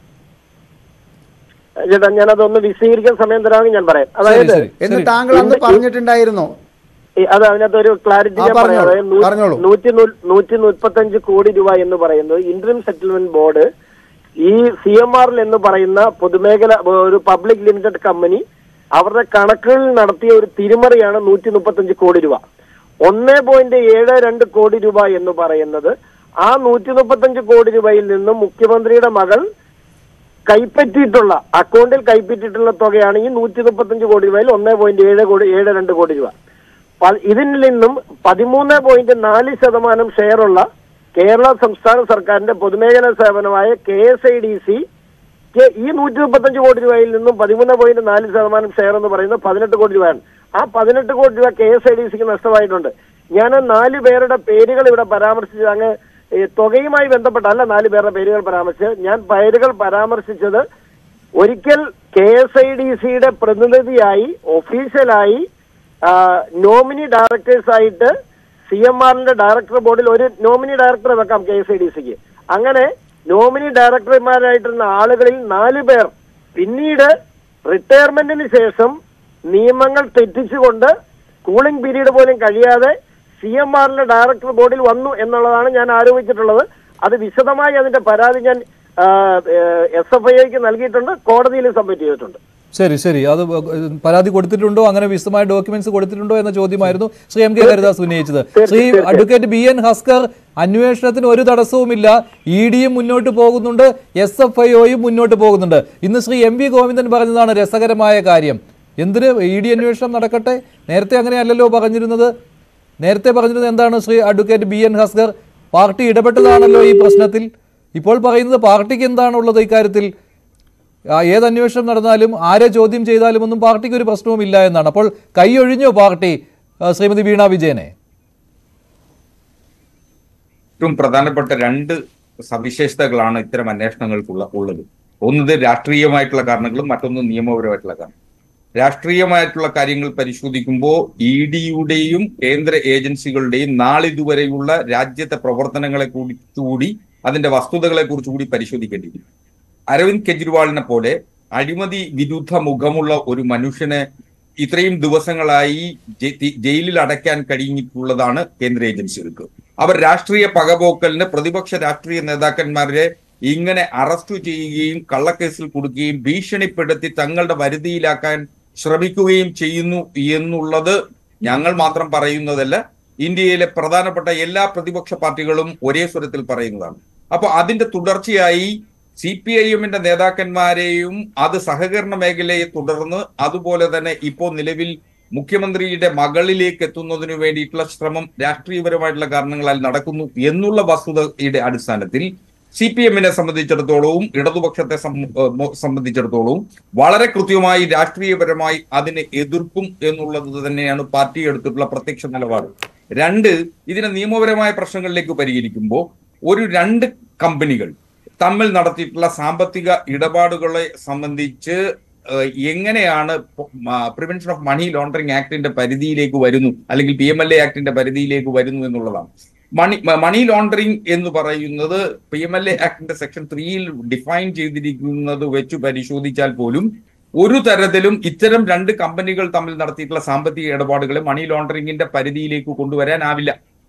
Speaker 4: ചേട്ടാ ഞാനതൊന്ന് വിശദീകരിക്കാൻ സമയം തരാമെങ്കിൽ ഞാൻ പറയാം അതായത്
Speaker 1: ശരി.
Speaker 2: എന്ന്
Speaker 1: ശരി.
Speaker 2: താങ്കൾ അന്ന്
Speaker 4: ഇന്ന്
Speaker 2: പറഞ്ഞിട്ടുണ്ടായിരുന്നു
Speaker 4: ഈ- അത് അതിനകത്ത് ഒരു ക്ലാരിറ്റി
Speaker 2: ആ,
Speaker 4: ഞാൻ പറയാം
Speaker 2: പറഞ്ഞോളൂ,
Speaker 4: അതായത് നൂ-
Speaker 2: പറഞ്ഞോളൂ.
Speaker 4: നൂറ്റി നൂ- നൂറ്റി മുപ്പത്തഞ്ച് കോടി രൂപ എന്ന് പറയുന്നത് ഇന്റർം സെറ്റിൽമെന്റ് ബോർഡ് ഈ സി എം ആറിൽ എന്ന് പറയുന്ന പൊതുമേഖല ഒരു പബ്ലിക് ലിമിറ്റഡ് കമ്പനി അവരുടെ കണക്കുകളിൽ നടത്തിയ ഒരു തിരിമറിയാണ് നൂറ്റി മുപ്പത്തഞ്ച് കോടി രൂപ ഒന്ന് പോയിന്റ് ഏഴ് രണ്ട് കോടി രൂപ എന്ന് പറയുന്നത് ആ നൂറ്റി മുപ്പത്തഞ്ച് കോടി രൂപയിൽ നിന്നും മുഖ്യമന്ത്രിയുടെ മകൾ കൈപ്പറ്റിയിട്ടുള്ള അക്കൗണ്ടിൽ കൈപ്പറ്റിയിട്ടുള്ള തുകയാണ് ഈ നൂറ്റി മുപ്പത്തഞ്ച് കോടി രൂപയിൽ ഒന്ന് പോയിന്റ് ഏഴ് കോടി ഏഴ് രണ്ട് കോടി രൂപ പ- ഇതിൽ നിന്നും പതിമൂന്ന് പോയിന്റ് നാല് ശതമാനം ഷെയറുള്ള കേരള സംസ്ഥാന സർക്കാരിന്റെ പൊതുമേഖലാ സേവനമായ K S I D C ഈ നൂറ്റി മുപ്പത്തഞ്ച് കോടി രൂപയിൽ നിന്നും പതിമൂന്ന് പോയിന്റ് നാല് ശതമാനം ഷെയർ എന്ന് പറയുന്നത് പതിനെട്ട് കോടി രൂപയാണ് ആ പതിനെട്ട് കോടി രൂപ കെ എസ് ഐ ഡി സിക്ക് നഷ്ടമായിട്ടുണ്ട് ഞാൻ നാല് പേരുടെ പേരുകൾ ഇവിടെ പരാമർശിച്ചത് അങ്ങ് ഈ തുകയുമായി ബന്ധപ്പെട്ടല്ല നാല് പേരുടെ പേരുകൾ പരാമർശിച്ചത് ഞാൻ പേരുകൾ പരാമർശിച്ചത് ഒരിക്കൽ കെ എസ് ഐ ഡി സിയുടെ പ്രതിനിധിയായി ഒഫീഷ്യലായി നോമിനി ഡയറക്ടേഴ്സ് ആയിട്ട് സി എം ആറിന്റെ ഡയറക്ടർ ബോർഡിൽ ഒരു നോമിനി ഡയറക്ടറെ വെക്കാം കെ എസ് ഐ ഡി സിക്ക് അങ്ങനെ നോമിനി ഡയറക്ടർമാരായിട്ടുള്ള ആളുകളിൽ നാല് പേർ പിന്നീട് റിട്ടയർമെന്റിന് ശേഷം നിയമങ്ങൾ തെറ്റിച്ചുകൊണ്ട് കൂളിംഗ് പീരീഡ് പോലും കഴിയാതെ സി എം ആറിന്റെ ഡയറക്ടർ ബോർഡിൽ വന്നു എന്നുള്ളതാണ് ഞാൻ ആരോപിച്ചിട്ടുള്ളത് അത് വിശദമായി അതിന്റെ പരാതി ഞാൻ എസ് എഫ് ഐക്ക് നൽകിയിട്ടുണ്ട് കോടതിയിൽ സബ്മിറ്റ് ചെയ്തിട്ടുണ്ട്
Speaker 1: ശരി ശരി അത് പരാതി കൊടുത്തിട്ടുണ്ടോ അങ്ങനെ വിശദമായ ഡോക്യുമെന്റ്സ് കൊടുത്തിട്ടുണ്ടോ എന്ന ചോദ്യമായിരുന്നു ശ്രീ എം കെ ഹരിദാസ് ഉന്നയിച്ചത് Shri advocate B N Haskar അന്വേഷണത്തിന് ഒരു തടസ്സവുമില്ല ഇ ഡിയും മുന്നോട്ട് പോകുന്നുണ്ട് എസ് എഫ് ഐ ഒയും മുന്നോട്ട് പോകുന്നുണ്ട് ഇന്ന് ശ്രീ എം വി ഗോവിന്ദൻ പറഞ്ഞതാണ് രസകരമായ കാര്യം എന്തിന് ഇ ഡി അന്വേഷണം നടക്കട്ടെ നേരത്തെ അങ്ങനെയല്ലല്ലോ പറഞ്ഞിരുന്നത് നേരത്തെ പറഞ്ഞിരുന്നത് എന്താണ് Shri advocate B N Haskar party ഇടപെട്ടതാണല്ലോ ഈ പ്രശ്നത്തിൽ ഇപ്പോൾ പറയുന്നത് പാർട്ടിക്ക് എന്താണുള്ളത് ഇക്കാര്യത്തിൽ ആ, ഏത് അന്വേഷണം നടന്നാലും ആരെ ചോദ്യം ചെയ്താലും ഒന്നും പാർട്ടിക്ക് ഒരു പ്രശ്നവും ഇല്ല എന്നാണ് അപ്പോൾ കൈയൊഴിഞ്ഞോ പാർട്ടി ആ, ശ്രീമതി വീണ വിജയനെ
Speaker 5: ഏറ്റവും പ്രധാനപ്പെട്ട രണ്ട് സവിശേഷതകളാണ് ഇത്തരം അന്വേഷണങ്ങൾക്കുള്ള ഉള്ളത് ഒന്നത് രാഷ്ട്രീയമായിട്ടുള്ള കാരണങ്ങളും മറ്റൊന്ന് നിയമപരമായിട്ടുള്ള കാരണം രാഷ്ട്രീയമായിട്ടുള്ള കാര്യങ്ങൾ പരിശോധിക്കുമ്പോൾ ഇ ഡിയുടെയും കേന്ദ്ര ഏജൻസികളുടെയും നാളിതുവരെയുള്ള രാജ്യത്തെ പ്രവർത്തനങ്ങളെ കൂടി അതിന്റെ വസ്തുതകളെ കുറിച്ച് കൂടി പരിശോധിക്കേണ്ടിയിരിക്കും അരവിന്ദ് കെജ്രിവാളിനെ പോലെ അഴിമതി വിരുദ്ധ മുഖമുള്ള ഒരു മനുഷ്യനെ ഇത്രയും ദിവസങ്ങളായി ജെ- തി- ജയിലിൽ അടയ്ക്കാൻ കഴിഞ്ഞിട്ടുള്ളതാണ് കേന്ദ്ര ഏജൻസികൾക്ക് അവർ രാഷ്ട്രീയ പകപോക്കലിന് പ്രതിപക്ഷ രാഷ്ട്രീയ നേതാക്കന്മാരെ ഇങ്ങനെ അറസ്റ്റ് ചെയ്യുകയും കള്ളക്കേസിൽ കൊടുക്കുകയും ഭീഷണിപ്പെടുത്തി തങ്ങളുടെ വരുതിയിലാക്കാൻ ശ്രമിക്കുകയും ചെയ്യുന്നു എന്നുള്ളത് ഞങ്ങൾ മാത്രം പറയുന്നതല്ല ഇന്ത്യയിലെ പ്രധാനപ്പെട്ട എല്ലാ പ്രതിപക്ഷ പാർട്ടികളും ഒരേ സ്വരത്തിൽ പറയുന്നതാണ് അപ്പൊ അതിന്റെ തുടർച്ചയായി സി പി ഐ എമ്മിന്റെ നേതാക്കന്മാരെയും അത് സഹകരണ മേഖലയെ തുടർന്ന് അതുപോലെ തന്നെ ഇപ്പോൾ നിലവിൽ മുഖ്യമന്ത്രിയുടെ മകളിലേക്ക് എത്തുന്നതിനു വേണ്ടിയിട്ടുള്ള ശ്രമം രാഷ്ട്രീയപരമായിട്ടുള്ള കാരണങ്ങളാൽ നടക്കുന്നു എന്നുള്ള വസ്തുതയുടെ അടിസ്ഥാനത്തിൽ സി പി എമ്മിനെ സംബന്ധിച്ചിടത്തോളവും ഇടതുപക്ഷത്തെ സം- ഏഹ് മൊ- സംബന്ധിച്ചിടത്തോളവും വളരെ കൃത്യമായി രാഷ്ട്രീയപരമായി അതിനെ എതിർക്കും എന്നുള്ളത് തന്നെയാണ് പാർട്ടി എടുത്തിട്ടുള്ള പ്രത്യക്ഷ നിലപാട് രണ്ട് ഇതിനെ നിയമപരമായ പ്രശ്നങ്ങളിലേക്ക് പരിഹരിക്കുമ്പോൾ ഒരു രണ്ട് കമ്പനികൾ തമ്മിൽ നടത്തിയിട്ടുള്ള സാമ്പത്തിക ഇടപാടുകളെ സംബന്ധിച്ച് ഏഹ്, എങ്ങനെയാണ് പ്രിവെൻഷൻ ഓഫ് മണി ലോണ്ടറിംഗ് ആക്ടിന്റെ പരിധിയിലേക്ക് വരുന്നു അല്ലെങ്കിൽ പി എം എൽ എ ആക്ടിന്റെ പരിധിയിലേക്ക് വരുന്നു എന്നുള്ളതാണ് മണി മ- മണി ലോണ്ടറിംഗ് എന്ന് പറയുന്നത് പി എം എൽ എ ആക്ടിന്റെ സെക്ഷൻ ത്രീയിൽ ഡിഫൈൻ ചെയ്തിരിക്കുന്നത് വെച്ച് പരിശോധിച്ചാൽ പോലും ഒരു തരത്തിലും ഇത്തരം രണ്ട് കമ്പനികൾ തമ്മിൽ നടത്തിയിട്ടുള്ള സാമ്പത്തിക ഇടപാടുകളെ മണി ലോണ്ടറിംഗിന്റെ പരിധിയിലേക്ക് കൊണ്ടുവരാനാവില്ല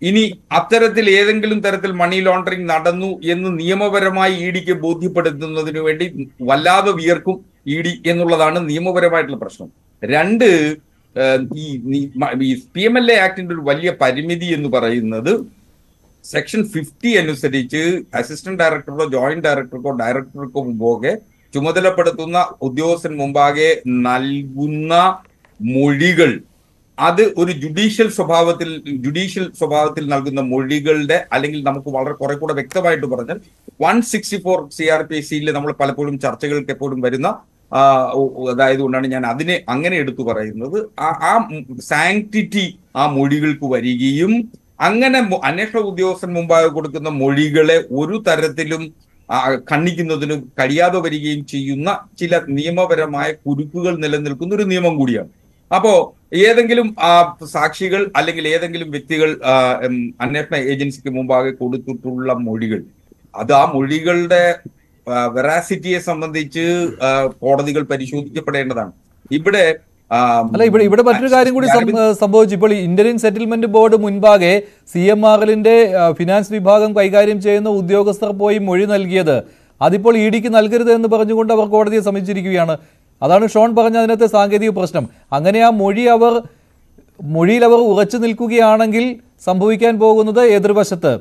Speaker 5: ഇനി അത്തരത്തിൽ ഏതെങ്കിലും തരത്തിൽ മണി ലോണ്ടറിംഗ് നടന്നു എന്ന് നിയമപരമായി ഇ ഡിക്ക് ബോധ്യപ്പെടുത്തുന്നതിന് വേണ്ടി വല്ലാതെ വിയർക്കും ഇ ഡി എന്നുള്ളതാണ് നിയമപരമായിട്ടുള്ള പ്രശ്നം രണ്ട് ഏഹ്, ഈ നി- മ- ഈ പി എം എൽ എ ആക്ടിന്റെ ഒരു വലിയ പരിമിതി എന്ന് പറയുന്നത് സെക്ഷൻ ഫിഫ്റ്റി അനുസരിച്ച് അസിസ്റ്റന്റ് ഡയറക്ടർക്കോ ജോയിന്റ് ഡയറക്ടർക്കോ ഡയറക്ടർക്കോ മുമ്പാകെ ചുമതലപ്പെടുത്തുന്ന ഉദ്യോഗസ്ഥൻ മുമ്പാകെ നൽകുന്ന മൊഴികൾ അത് ഒരു ജുഡീഷ്യൽ സ്വഭാവത്തിൽ ജുഡീഷ്യൽ സ്വഭാവത്തിൽ നൽകുന്ന മൊഴികളുടെ അല്ലെങ്കിൽ നമുക്ക് വളരെ കുറെ കൂടെ വ്യക്തമായിട്ട് പറഞ്ഞാൽ one sixty four C R P സിയിൽ നമ്മൾ പലപ്പോഴും ചർച്ചകൾക്ക് എപ്പോഴും വരുന്ന ആ, ഉ- ഉ- അതായത് കൊണ്ടാണ് ഞാൻ അതിനെ അങ്ങനെ എടുത്തു പറയുന്നത് ആ- ആ സാങ്ക്ടിറ്റി ആ മൊഴികൾക്ക് വരികയും അങ്ങനെ മൊ- അന്വേഷണ ഉദ്യോഗസ്ഥൻ മുമ്പാകെ കൊടുക്കുന്ന മൊഴികളെ ഒരു തരത്തിലും ആ, ഖണ്ഡിക്കുന്നതിന് കഴിയാതെ വരികയും ചെയ്യുന്ന ചില നിയമപരമായ കുരുക്കുകൾ നിലനിൽക്കുന്ന ഒരു നിയമം കൂടിയാണ് അപ്പോ ഏതെങ്കിലും ആ, സാക്ഷികൾ അല്ലെങ്കിൽ ഏതെങ്കിലും വ്യക്തികൾ ആ, ഉം, അന്വേഷണ ഏജൻസിക്ക് മുമ്പാകെ കൊടുത്തിട്ടുള്ള മൊഴികൾ അത് ആ മൊഴികളുടെ വെറാസിറ്റിയെ സംബന്ധിച്ച് ആ, കോടതികൾ പരിശോധിക്കപ്പെടേണ്ടതാണ് ഇവിടെ ആ,
Speaker 1: അല്ല ഇവിടെ ഇവിടെ മറ്റൊരു കാര്യം കൂടി സം- ഏഹ് സംഭവിച്ചു ഇപ്പോൾ ഈ ഇന്ത്യൻ സെറ്റിൽമെന്റ് ബോർഡ് മുൻപാകെ സി എം ആർ എല്ലിന്റെ ഫിനാൻസ് വിഭാഗം കൈകാര്യം ചെയ്യുന്ന ഉദ്യോഗസ്ഥർ പോയി മൊഴി നൽകിയത് അതിപ്പോൾ ഇ ഡിക്ക് നൽകരുത് എന്ന് പറഞ്ഞുകൊണ്ട് അവർ കോടതിയെ സമീപിച്ചിരിക്കുകയാണ് അതാണ് ഷോൺ പറഞ്ഞ അതിനകത്തെ സാങ്കേതിക പ്രശ്നം അങ്ങനെ ആ മൊഴി അവർ മൊഴിയിൽ അവർ ഉറച്ചു നിൽക്കുകയാണെങ്കിൽ സംഭവിക്കാൻ പോകുന്നത് എതിർവശത്ത്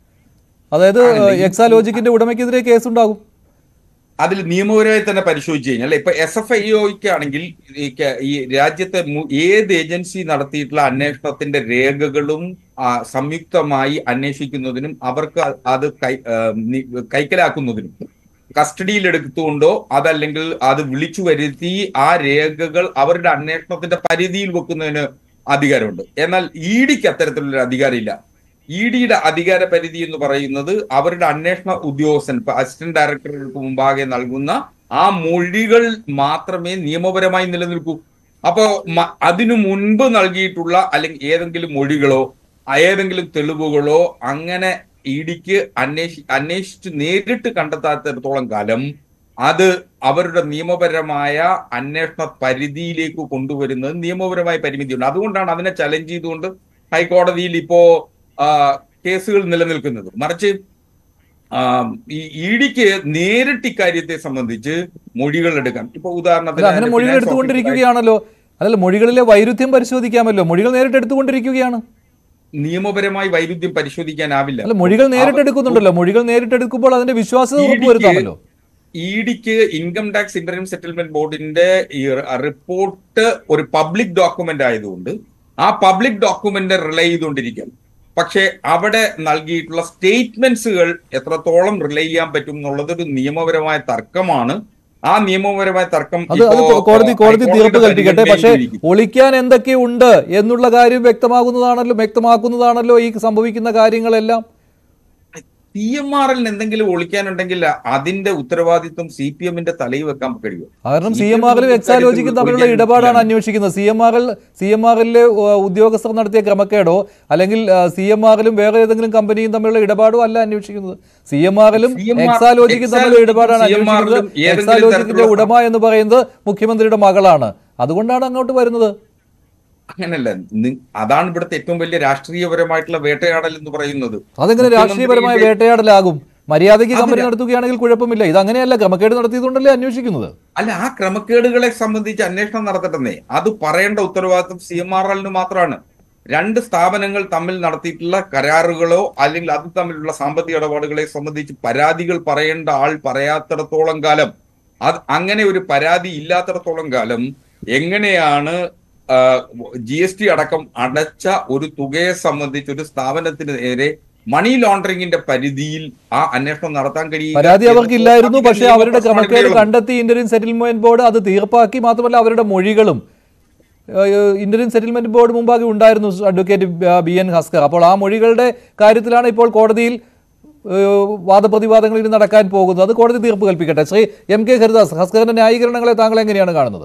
Speaker 1: അതായത് എക്സാലോജിക്കിന്റെ ഉടമയ്ക്കെതിരെ കേസുണ്ടാകും
Speaker 5: അതിൽ നിയമപരമായി തന്നെ പരിശോധിച്ച് കഴിഞ്ഞാൽ ഇപ്പൊ എസ് എഫ് ഐ ഒക്ക് ആണെങ്കിൽ ഈ ക- ഈ രാജ്യത്തെ മു- ഏത് ഏജൻസി നടത്തിയിട്ടുള്ള അന്വേഷണത്തിന്റെ രേഖകളും ആ, സംയുക്തമായി അന്വേഷിക്കുന്നതിനും അവർക്ക് അ- അത് കൈ ആ, നി- കൈക്കലാക്കുന്നതിനും കസ്റ്റഡിയിൽ എടുത്തുകൊണ്ടോ അതല്ലെങ്കിൽ അത് വിളിച്ചു വരുത്തി ആ രേഖകൾ അവരുടെ അന്വേഷണത്തിന്റെ പരിധിയിൽ വെക്കുന്നതിന് അധികാരമുണ്ട് എന്നാൽ ഇ ഡിക്ക് അത്തരത്തിലുള്ള അധികാരമില്ല ഇ ഡിയുടെ അധികാര പരിധി എന്ന് പറയുന്നത് അവരുടെ അന്വേഷണ ഉദ്യോഗസ്ഥൻ ഇപ്പൊ അസിസ്റ്റന്റ് ഡയറക്ടർക്ക് മുമ്പാകെ നൽകുന്ന ആ മൊഴികൾ മാത്രമേ നിയമപരമായി നിലനിൽക്കൂ അപ്പോ മ- അതിനു മുൻപ് നൽകിയിട്ടുള്ള അല്ലെങ്കിൽ ഏതെങ്കിലും മൊഴികളോ ഏതെങ്കിലും തെളിവുകളോ അങ്ങനെ ഇ ഡിക്ക് അന്വേഷി അന്വേഷിച്ച് നേരിട്ട് കണ്ടെത്താത്തിടത്തോളം കാലം അത് അവരുടെ നിയമപരമായ അന്വേഷണ പരിധിയിലേക്ക് കൊണ്ടുവരുന്നത് നിയമപരമായ പരിമിതിയുണ്ട് അതുകൊണ്ടാണ് അതിനെ ചലഞ്ച് ചെയ്തുകൊണ്ട് ഹൈക്കോടതിയിൽ ഇപ്പോ ആ, കേസുകൾ നിലനിൽക്കുന്നത് മറിച്ച് ആ, ഈ ഇ ഡിക്ക് നേരിട്ട് ഇക്കാര്യത്തെ സംബന്ധിച്ച് മൊഴികൾ എടുക്കാം ഇപ്പൊ
Speaker 1: അല്ല
Speaker 5: ഉദാഹരണത്തിന്
Speaker 1: അങ്ങനെ
Speaker 5: അതിന്റെ
Speaker 1: മൊഴികൾ
Speaker 5: finance
Speaker 1: എടുത്തുകൊണ്ടിരിക്കുകയാണല്ലോ അതല്ല മൊഴികളിലെ വൈരുദ്ധ്യം പരിശോധിക്കാമല്ലോ മൊഴികൾ നേരിട്ട് എടുത്തുകൊണ്ടിരിക്കുകയാണ്
Speaker 5: officer നിയമപരമായി വൈരുദ്ധ്യം പരിശോധിക്കാനാവില്ല
Speaker 1: അല്ല മൊഴികൾ നേരിട്ട് എടുക്കുന്നുണ്ടല്ലോ മൊഴികൾ നേരിട്ട് എടുക്കുമ്പോൾ അതിന്റെ വിശ്വാസ്യത
Speaker 5: ഇ
Speaker 1: ഉറപ്പ്
Speaker 5: ഡിക്ക്
Speaker 1: വരുത്താമല്ലോ
Speaker 5: ഇ ഡിക്ക് ഇൻകം ടാക്സ് ഇന്റർം സെറ്റിൽമെന്റ് ബോർഡിന്റെ ഈ റിപ്പോർട്ട് ഒരു പബ്ലിക് ഡോക്യുമെന്റ് ആയതുകൊണ്ട് ആ പബ്ലിക് ഡോക്യുമെന്റ് റിലേ ചെയ്തുകൊണ്ടിരിക്കും പക്ഷേ അവിടെ നൽകിയിട്ടുള്ള സ്റ്റേറ്റ്മെന്റ്സുകൾ എത്രത്തോളം റിലേ ചെയ്യാൻ പറ്റും എന്നുള്ളത് ഒരു നിയമപരമായ തർക്കമാണ് ആ നിയമപരമായ തർക്കം
Speaker 1: അത് അത്
Speaker 5: ഇപ്പോ,
Speaker 1: കോടതി കോടതി
Speaker 5: ഹൈക്കോടതിയുടെ
Speaker 1: തീർപ്പ് കൽപ്പിക്കട്ടെ പക്ഷേ
Speaker 5: പരിഗണനയിലിരിക്കുന്നു.
Speaker 1: ഒളിക്കാൻ എന്തൊക്കെയുണ്ട് എന്നുള്ള കാര്യം വ്യക്തമാകുന്നതാണല്ലോ വ്യക്തമാക്കുന്നതാണല്ലോ ഈ സംഭവിക്കുന്ന കാര്യങ്ങളെല്ലാം
Speaker 5: പി എം ആർ എല്ലിന് എന്തെങ്കിലും ഒളിക്കാനുണ്ടെങ്കിൽ അതിന്റെ ഉത്തരവാദിത്വം സി പി എമ്മിന്റെ തലയിൽ വെക്കാൻ കഴിയുമോ
Speaker 1: കാരണം സി
Speaker 5: CPM
Speaker 1: എം ആറിലും എക്സാലോജിക്കും തമ്മിലുള്ള
Speaker 5: ഒളിക്കാൻ
Speaker 1: ഇടപാടാണ്
Speaker 5: ഇല്ല.
Speaker 1: അന്വേഷിക്കുന്നത് C M R L C M R എല്ലിലെ ഉദ്യോഗസ്ഥർ നടത്തിയ ക്രമക്കേടോ അല്ലെങ്കിൽ സി എം ആറിലും വേറെ ഏതെങ്കിലും കമ്പനിയും തമ്മിലുള്ള ഇടപാടോ അല്ല അന്വേഷിക്കുന്നത് സി എം ആറിലും
Speaker 5: CMR
Speaker 1: എക്സാലോജിക്കും തമ്മിലുള്ള ഇടപാടാണ്
Speaker 5: CMR ലും
Speaker 1: അന്വേഷിക്കുന്നത്
Speaker 5: ഏതെങ്കിലും
Speaker 1: എക്സാലോജിക്കിന്റെ
Speaker 5: തരത്തിലുള്ള-
Speaker 1: ഉടമ എന്ന് പറയുന്നത് മുഖ്യമന്ത്രിയുടെ മകളാണ് അതുകൊണ്ടാണ് അങ്ങോട്ട് വരുന്നത്
Speaker 5: അങ്ങനല്ല നി- അതാണ് ഇവിടുത്തെ ഏറ്റവും വലിയ രാഷ്ട്രീയപരമായിട്ടുള്ള വേട്ടയാടൽ എന്ന് പറയുന്നത്
Speaker 1: അതെങ്ങനെ രാഷ്ട്രീയപരമായ
Speaker 5: മുഖ്യമന്ത്രിയുടെ-
Speaker 1: വേട്ടയാടലാകും മര്യാദയ്ക്ക്
Speaker 5: അത്
Speaker 1: കമ്പനി
Speaker 5: രാ-
Speaker 1: നടത്തുകയാണെങ്കിൽ കുഴപ്പമില്ല ഇത് അങ്ങനെയല്ല ക്രമക്കേട് നടത്തിയതുകൊണ്ടല്ലേ അന്വേഷിക്കുന്നത്
Speaker 5: അല്ല ആ ക്രമക്കേടുകളെ സംബന്ധിച്ച് അന്വേഷണം നടത്തട്ടെന്നേ അത് പറയേണ്ട ഉത്തരവാദിത്വം സി എം ആർ എല്ലിന് മാത്രമാണ് രണ്ട് സ്ഥാപനങ്ങൾ തമ്മിൽ നടത്തിയിട്ടുള്ള കരാറുകളോ അല്ലെങ്കിൽ അത് തമ്മിലുള്ള സാമ്പത്തിക ഇടപാടുകളെ സംബന്ധിച്ച് പരാതികൾ പറയേണ്ട ആൾ പറയാത്തിടത്തോളം കാലം അത് അങ്ങനെ ഒരു പരാതി ഇല്ലാത്തിടത്തോളം കാലം എങ്ങനെയാണ് ജി എസ് ടി അടക്കം അടച്ച ഒരു തുകയെ സംബന്ധിച്ച് ഒരു സ്ഥാപനത്തിന് നേരെ മണി ലോണ്ടറിംഗിന്റെ പരിധിയിൽ ആ അന്വേഷണം നടത്താൻ കഴിയും
Speaker 1: പരാതി അവർക്കില്ലായിരുന്നു പക്ഷേ അവരുടെ ക്രമക്കേട് കണ്ടെത്തി ഇന്ത്യൻ സെറ്റിൽമെന്റ് ബോർഡ് അത് തീർപ്പാക്കി മാത്രമല്ല അവരുടെ മൊഴികളും ഏഹ്, ഇന്ത്യൻ സെറ്റിൽമെന്റ് ബോർഡ് മുമ്പാകെ ഉണ്ടായിരുന്നു അഡ്വക്കേറ്റ് ബി എൻ ഹസ്കർ അപ്പോൾ ആ മൊഴികളുടെ കാര്യത്തിലാണ് ഇപ്പോൾ കോടതിയിൽ ഏഹ്, വാദപ്രതിവാദങ്ങൾ ഇനി നടക്കാൻ പോകുന്നത് അത് കോടതി തീർപ്പ് കൽപ്പിക്കട്ടെ ശ്രീ എം കെ ഹരിദാസ് ഹസ്കറിന്റെ ന്യായീകരണങ്ങളെ താങ്കൾ എങ്ങനെയാണ് കാണുന്നത്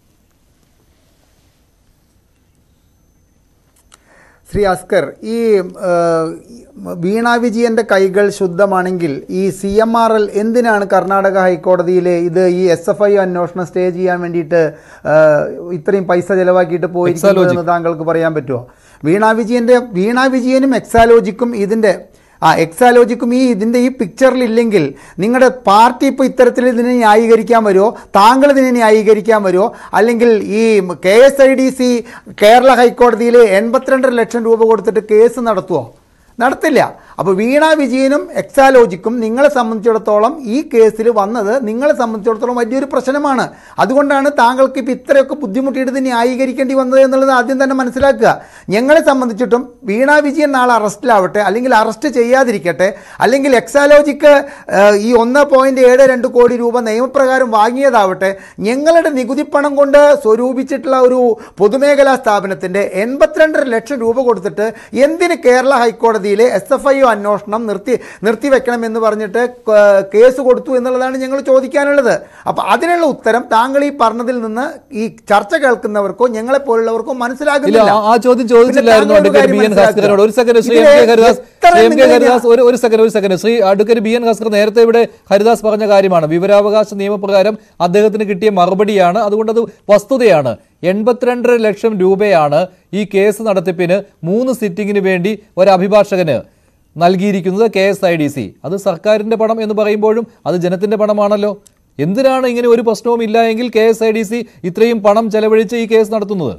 Speaker 2: ശ്രീ അസ്കർ ഈ ആ, വീണ വിജയന്റെ കൈകൾ ശുദ്ധമാണെങ്കിൽ ഈ സി എം ആർ എൽ എന്തിനാണ് കർണാടക ഹൈക്കോടതിയിൽ ഇത് ഈ എസ് എഫ് ഐ അന്വേഷണം സ്റ്റേ ചെയ്യാൻ വേണ്ടിയിട്ട് ആ, ഇത്രയും പൈസ ചെലവാക്കിയിട്ട് പോയിരിക്കുന്നത് എന്ന് താങ്കൾക്ക് പറയാൻ പറ്റുമോ വീണ വിജയൻ്റെ വീണ വിജയനും എക്സാലോജിക്കും ഇതിൻ്റെ ആ എക്സാലോജിക്കും ഈ ഇതിൻ്റെ ഈ പിക്ചറിൽ ഇല്ലെങ്കിൽ നിങ്ങളുടെ പാർട്ടി ഇപ്പോൾ ഇത്തരത്തിൽ ഇതിനെ ന്യായീകരിക്കാൻ വരുമോ താങ്കൾ ഇതിനെ ന്യായീകരിക്കാൻ വരുമോ അല്ലെങ്കിൽ ഈ K S I D C Kerala ഹൈക്കോടതിയിൽ എൺപത്തിരണ്ടര ലക്ഷം രൂപ കൊടുത്തിട്ട് കേസ് നടത്തുമോ നടത്തില്ല അപ്പോൾ വീണ വിജയനും എക്സാലോജിക്കും നിങ്ങളെ സംബന്ധിച്ചിടത്തോളം ഈ കേസിൽ വന്നത് നിങ്ങളെ സംബന്ധിച്ചിടത്തോളം വലിയൊരു പ്രശ്നമാണ് അതുകൊണ്ടാണ് താങ്കൾക്ക് ഇപ്പോൾ ഇത്രയൊക്കെ ബുദ്ധിമുട്ടിയിട്ട് ഇത് ന്യായീകരിക്കേണ്ടി വന്നത് എന്നുള്ളത് ആദ്യം തന്നെ മനസ്സിലാക്കുക ഞങ്ങളെ സംബന്ധിച്ചിട്ടും വീണ വിജയൻ നാളെ അറസ്റ്റിലാവട്ടെ അല്ലെങ്കിൽ അറസ്റ്റ് ചെയ്യാതിരിക്കട്ടെ അല്ലെങ്കിൽ എക്സാലോജിക്ക് ഏഹ്, ഈ ഒന്ന് പോയിൻറ്റ് ഏഴ് രണ്ട് കോടി രൂപ നിയമപ്രകാരം വാങ്ങിയതാവട്ടെ ഞങ്ങളുടെ നികുതിപ്പണം കൊണ്ട് സ്വരൂപിച്ചിട്ടുള്ള ഒരു പൊതുമേഖലാ സ്ഥാപനത്തിൻ്റെ എൺപത്തിരണ്ടര ലക്ഷം രൂപ കൊടുത്തിട്ട് എന്തിന് കേരള ഹൈക്കോടതിയിലെ എസ് എഫ് ഐ ഒ അന്വേഷണം നിർത്തി നിർത്തിവെക്കണം എന്ന് പറഞ്ഞിട്ട് ക- കേസ് കൊടുത്തു എന്നുള്ളതാണ് ഞങ്ങൾ ചോദിക്കാനുള്ളത് അപ്പോൾ അതിനുള്ള ഉത്തരം താങ്കൾ ഈ പറഞ്ഞതിൽ നിന്ന് ഈ ചർച്ച കേൾക്കുന്നവർക്കോ ഞങ്ങളെ പോലുള്ളവർക്കോ
Speaker 1: ഇല്ല
Speaker 2: മനസ്സിലാകുന്നില്ല
Speaker 1: ആ- ആ ചോദ്യം ചോദിച്ചില്ലായിരുന്നു
Speaker 2: പിന്നെ താങ്കൾ
Speaker 1: അഡ്വക്കേറ്റ് ബി എൻ
Speaker 2: കാര്യം
Speaker 1: ഹസ്കറിനോട് ഒരു സെക്കൻഡ് ശ്രീ എം
Speaker 2: ഇതിലെ
Speaker 1: കെ ഹരിദാസ്
Speaker 2: എത്ര
Speaker 1: ശ്രീ എം കെ
Speaker 2: നിങ്ങൾ
Speaker 1: ഹരിദാസ് ഒരു ഒരു സെക്കൻഡ് ഒരു second Shri advocate B N Haskar നേരത്തെ ഇവിടെ ഹരിദാസ് പറഞ്ഞ കാര്യമാണ് വിവരാവകാശ നിയമപ്രകാരം അദ്ദേഹത്തിന് കിട്ടിയ മറുപടിയാണ് അതുകൊണ്ട് അത് വസ്തുതയാണ് എൺപത്തിരണ്ടര ലക്ഷം രൂപയാണ് ഈ കേസ് നടത്തിപ്പിന് മൂന്ന് സിറ്റിങ്ങിന് വേണ്ടി ഒരു അഭിഭാഷകന് നൽകിയിരിക്കുന്നത് K S I D C അത് സർക്കാരിന്റെ പണം എന്ന് പറയുമ്പോഴും അത് ജനത്തിന്റെ പണമാണല്ലോ എന്തിനാണ് ഇങ്ങനെ ഒരു പ്രശ്നവും ഇല്ല എങ്കിൽ K S I D C ഇത്രയും പണം ചെലവഴിച്ച് ഈ കേസ് നടത്തുന്നത്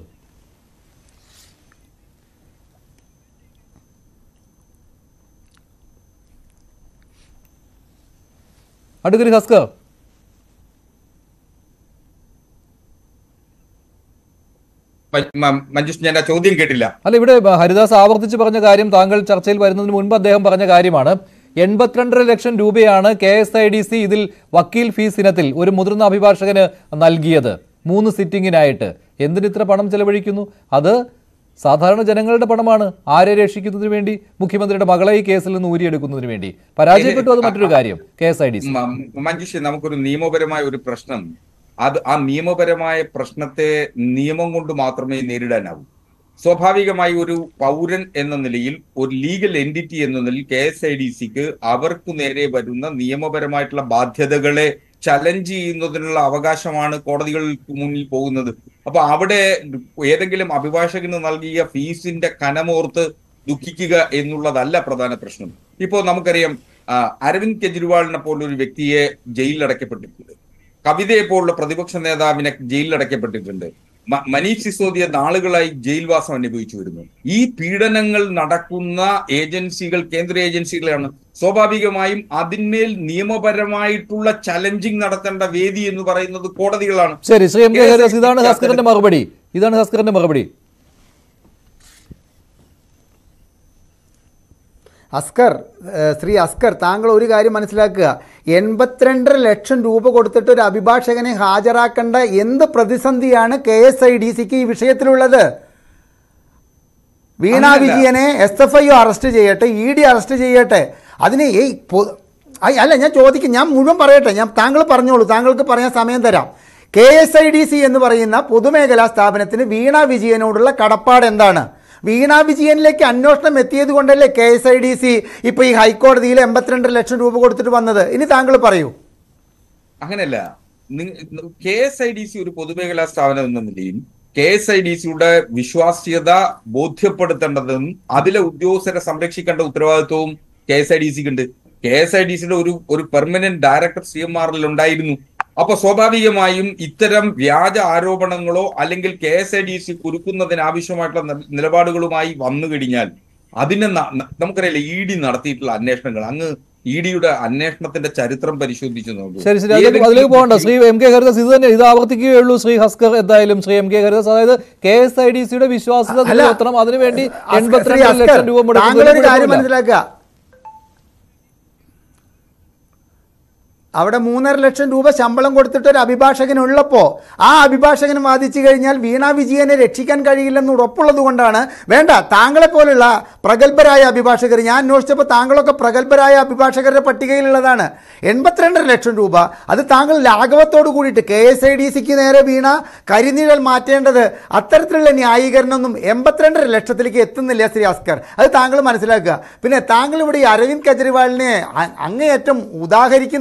Speaker 1: അഡ്വക്കേറ്റ് ഹസ്കർ
Speaker 5: മ- മ- മഞ്ജുഷ് ഞാൻ ആ ചോദ്യം കേട്ടില്ല
Speaker 1: അല്ല ഇവിടെ ബ- ഹരിദാസ് ആവർത്തിച്ച് പറഞ്ഞ കാര്യം താങ്കൾ ചർച്ചയിൽ വരുന്നതിന് മുൻപ് അദ്ദേഹം പറഞ്ഞ കാര്യമാണ് എൺപത്തിരണ്ടര ലക്ഷം രൂപയാണ് K S I D C ഇതിൽ വക്കീൽ ഫീസ് ഇനത്തിൽ ഒരു മുതിർന്ന അഭിഭാഷകന് നൽകിയത് മൂന്ന് സിറ്റിങ്ങിനായിട്ട് എന്തിന് ഇത്ര പണം ചെലവഴിക്കുന്നു അത് സാധാരണ ജനങ്ങളുടെ പണമാണ് ആരെ രക്ഷിക്കുന്നതിന് വേണ്ടി മുഖ്യമന്ത്രിയുടെ മകളെ ഈ കേസിൽ നിന്ന് ഊരിയെടുക്കുന്നതിന് വേണ്ടി പരാജയപ്പെട്ടു അത് മറ്റൊരു കാര്യം K S I D C
Speaker 5: മ- മഞ്ജുഷ് നമുക്കൊരു നിയമപരമായ ഒരു പ്രശ്നം അത് ആ നിയമപരമായ പ്രശ്നത്തെ നിയമം കൊണ്ട് മാത്രമേ നേരിടാനാവൂ സ്വാഭാവികമായി ഒരു പൗരൻ എന്ന നിലയിൽ ഒരു ലീഗൽ എൻറ്റിറ്റി എന്ന നിലയിൽ കെ എസ് ഐ ഡി സിക്ക് അവർക്ക് നേരെ വരുന്ന നിയമപരമായിട്ടുള്ള ബാധ്യതകളെ ചലഞ്ച് ചെയ്യുന്നതിനുള്ള അവകാശമാണ് കോടതികൾക്ക് മുന്നിൽ പോകുന്നത് അപ്പൊ അവിടെ ഏതെങ്കിലും അഭിഭാഷകന് നൽകിയ ഫീസിന്റെ കനമോർത്ത് ദുഃഖിക്കുക എന്നുള്ളതല്ല പ്രധാന പ്രശ്നം ഇപ്പോ നമുക്കറിയാം ആ, അരവിന്ദ് കെജ്രിവാളിനെ പോലൊരു വ്യക്തിയെ ജയിലിൽ അടയ്ക്കപ്പെട്ടിട്ടുണ്ട് കവിതയെ പോലുള്ള പ്രതിപക്ഷ നേതാവിനെ ജയിലിൽ അടയ്ക്കപ്പെട്ടിട്ടുണ്ട് മ- മനീഷ് സിസോദിയ നാളുകളായി ജയിൽവാസം അനുഭവിച്ചു വരുന്നു ഈ പീഡനങ്ങൾ നടക്കുന്ന ഏജൻസികൾ കേന്ദ്ര ഏജൻസികളാണ് സ്വാഭാവികമായും അതിന്മേൽ നിയമപരമായിട്ടുള്ള ചലഞ്ചിങ് നടത്തേണ്ട വേദി എന്ന് പറയുന്നത് കോടതികളാണ്
Speaker 1: ശരി ശ്രീ എം കെ ഹരിദാസ് ഇതാണ് ഹസ്കറിന്റെ മറുപടി ഇതാണ് ഹസ്കറിന്റെ മറുപടി
Speaker 2: അസ്കർ ഏഹ് ശ്രീ അസ്കർ താങ്കൾ ഒരു കാര്യം മനസ്സിലാക്കുക എൺപത്തിരണ്ടര ലക്ഷം രൂപ കൊടുത്തിട്ട് ഒരു അഭിഭാഷകനെ ഹാജരാക്കേണ്ട എന്ത് പ്രതിസന്ധിയാണ് കെ എസ് ഐ ഡി സിക്ക് ഈ വിഷയത്തിലുള്ളത് വീണ
Speaker 5: അങ്ങനെയല്ല.
Speaker 2: വിജയനെ എസ് എഫ് ഐ അറസ്റ്റ് ചെയ്യട്ടെ ഇ ഡി അറസ്റ്റ് ചെയ്യട്ടെ അതിന് ഈ പൊ- ഐ- അല്ല ഞാൻ ചോദിക്കും ഞാൻ മുഴുവൻ പറയട്ടെ ഞാൻ താങ്കൾ പറഞ്ഞോളൂ താങ്കൾക്ക് പറയാൻ സമയം തരാം K S I D C എന്ന് പറയുന്ന പൊതുമേഖലാ സ്ഥാപനത്തിന് വീണ വിജയനോടുള്ള കടപ്പാട് എന്താണ് വീണ വിജയനിലേക്ക് അന്വേഷണം എത്തിയത് കൊണ്ടല്ലേ K S I D C ഇപ്പോൾ ഈ ഹൈക്കോടതിയിൽ എൺപത്തിരണ്ട് ലക്ഷം രൂപ കൊടുത്തിട്ട് വന്നത് ഇനി താങ്കൾ പറയൂ
Speaker 5: അങ്ങനെയല്ല K S I D C ഒരു പൊതുമേഖലാ സ്ഥാപനം എന്ന നിലയിൽ കെ എസ് ഐ ഡി സിയുടെ വിശ്വാസ്യത ബോധ്യപ്പെടുത്തേണ്ടതും അതിലെ ഉദ്യോഗസ്ഥരെ സംരക്ഷിക്കേണ്ട ഉത്തരവാദിത്വവും കെ എസ് ഐ ഡി സിക്ക് ഉണ്ട് കെ എസ് ഐ ഡി സിയുടെ ഒരു ഒരു പെർമനന്റ് ഡയറക്ടർ സി എം ആറിൽ ഉണ്ടായിരുന്നു അപ്പൊ സ്വാഭാവികമായും ഇത്തരം വ്യാജ ആരോപണങ്ങളോ അല്ലെങ്കിൽ K S I D C കുരുക്കുന്നതിന് ആവശ്യമായിട്ടുള്ള നി- നിലപാടുകളുമായി വന്നു കഴിഞ്ഞാൽ അതിനെ ന- ന- നമുക്കറിയില്ല ഇ ഡി നടത്തിയിട്ടുള്ള അന്വേഷണങ്ങൾ അങ്ങ് ഇ ഡിയുടെ അന്വേഷണത്തിന്റെ ചരിത്രം പരിശോധിച്ചു നോക്കൂ
Speaker 1: ശരി ശരി അതിലേക്ക് അതിലേക്ക് പോകണ്ട ശ്രീ എം കെ ഹരിദാസ് ഇത് തന്നെ ഇത് ആവർത്തിക്കുകയുള്ളൂ ശ്രീ ഹസ്കർ എന്തായാലും ശ്രീ എം കെ ഹരിദാസ് അതായത് കെ എസ് ഐ ഡി സിയുടെ വിശ്വാസ്യത
Speaker 2: അല്ല,
Speaker 1: നിലനിർത്തണം അതിനുവേണ്ടി
Speaker 2: അസ്കർ- ശ്രീ
Speaker 1: എൺപത്തിരണ്ട്
Speaker 2: അസ്കർ,
Speaker 1: ലക്ഷം രൂപ
Speaker 2: താങ്കൾ ഒരു
Speaker 1: മുടക്കുന്നതിൽ
Speaker 2: കാര്യം
Speaker 1: കുഴപ്പമില്ല.
Speaker 2: മനസ്സിലാക്കുക അവിടെ മൂന്നര ലക്ഷം രൂപ ശമ്പളം കൊടുത്തിട്ട് ഒരു അഭിഭാഷകൻ ഉള്ളപ്പോൾ ആ അഭിഭാഷകൻ വാദിച്ചു കഴിഞ്ഞാൽ വീണ വിജയനെ രക്ഷിക്കാൻ കഴിയില്ലെന്ന് ഉറപ്പുള്ളത് കൊണ്ടാണ് വേണ്ട താങ്കളെ പോലുള്ള പ്രഗത്ഭരായ അഭിഭാഷകർ ഞാൻ അന്വേഷിച്ചപ്പോൾ താങ്കളൊക്കെ പ്രഗത്ഭരായ അഭിഭാഷകരുടെ പട്ടികയിലുള്ളതാണ് എൺപത്തിരണ്ടര ലക്ഷം രൂപ അത് താങ്കൾ ലാഘവത്തോട് കൂടിയിട്ട് കെ എസ് ഐ ഡി സിക്ക് നേരെ വീണ കരിനിഴൽ മാറ്റേണ്ടത് അത്തരത്തിലുള്ള ന്യായീകരണമൊന്നും എൺപത്തിരണ്ടര ലക്ഷത്തിലേക്ക് എത്തുന്നില്ല ശ്രീ അസ്കർ അത് താങ്കൾ മനസ്സിലാക്കുക പിന്നെ താങ്കൾ ഇവിടെ ഈ അരവിന്ദ് കെജ്രിവാളിനെ അ- അങ്ങേയറ്റം ഉദാഹരിക്കുന്നുണ്ട്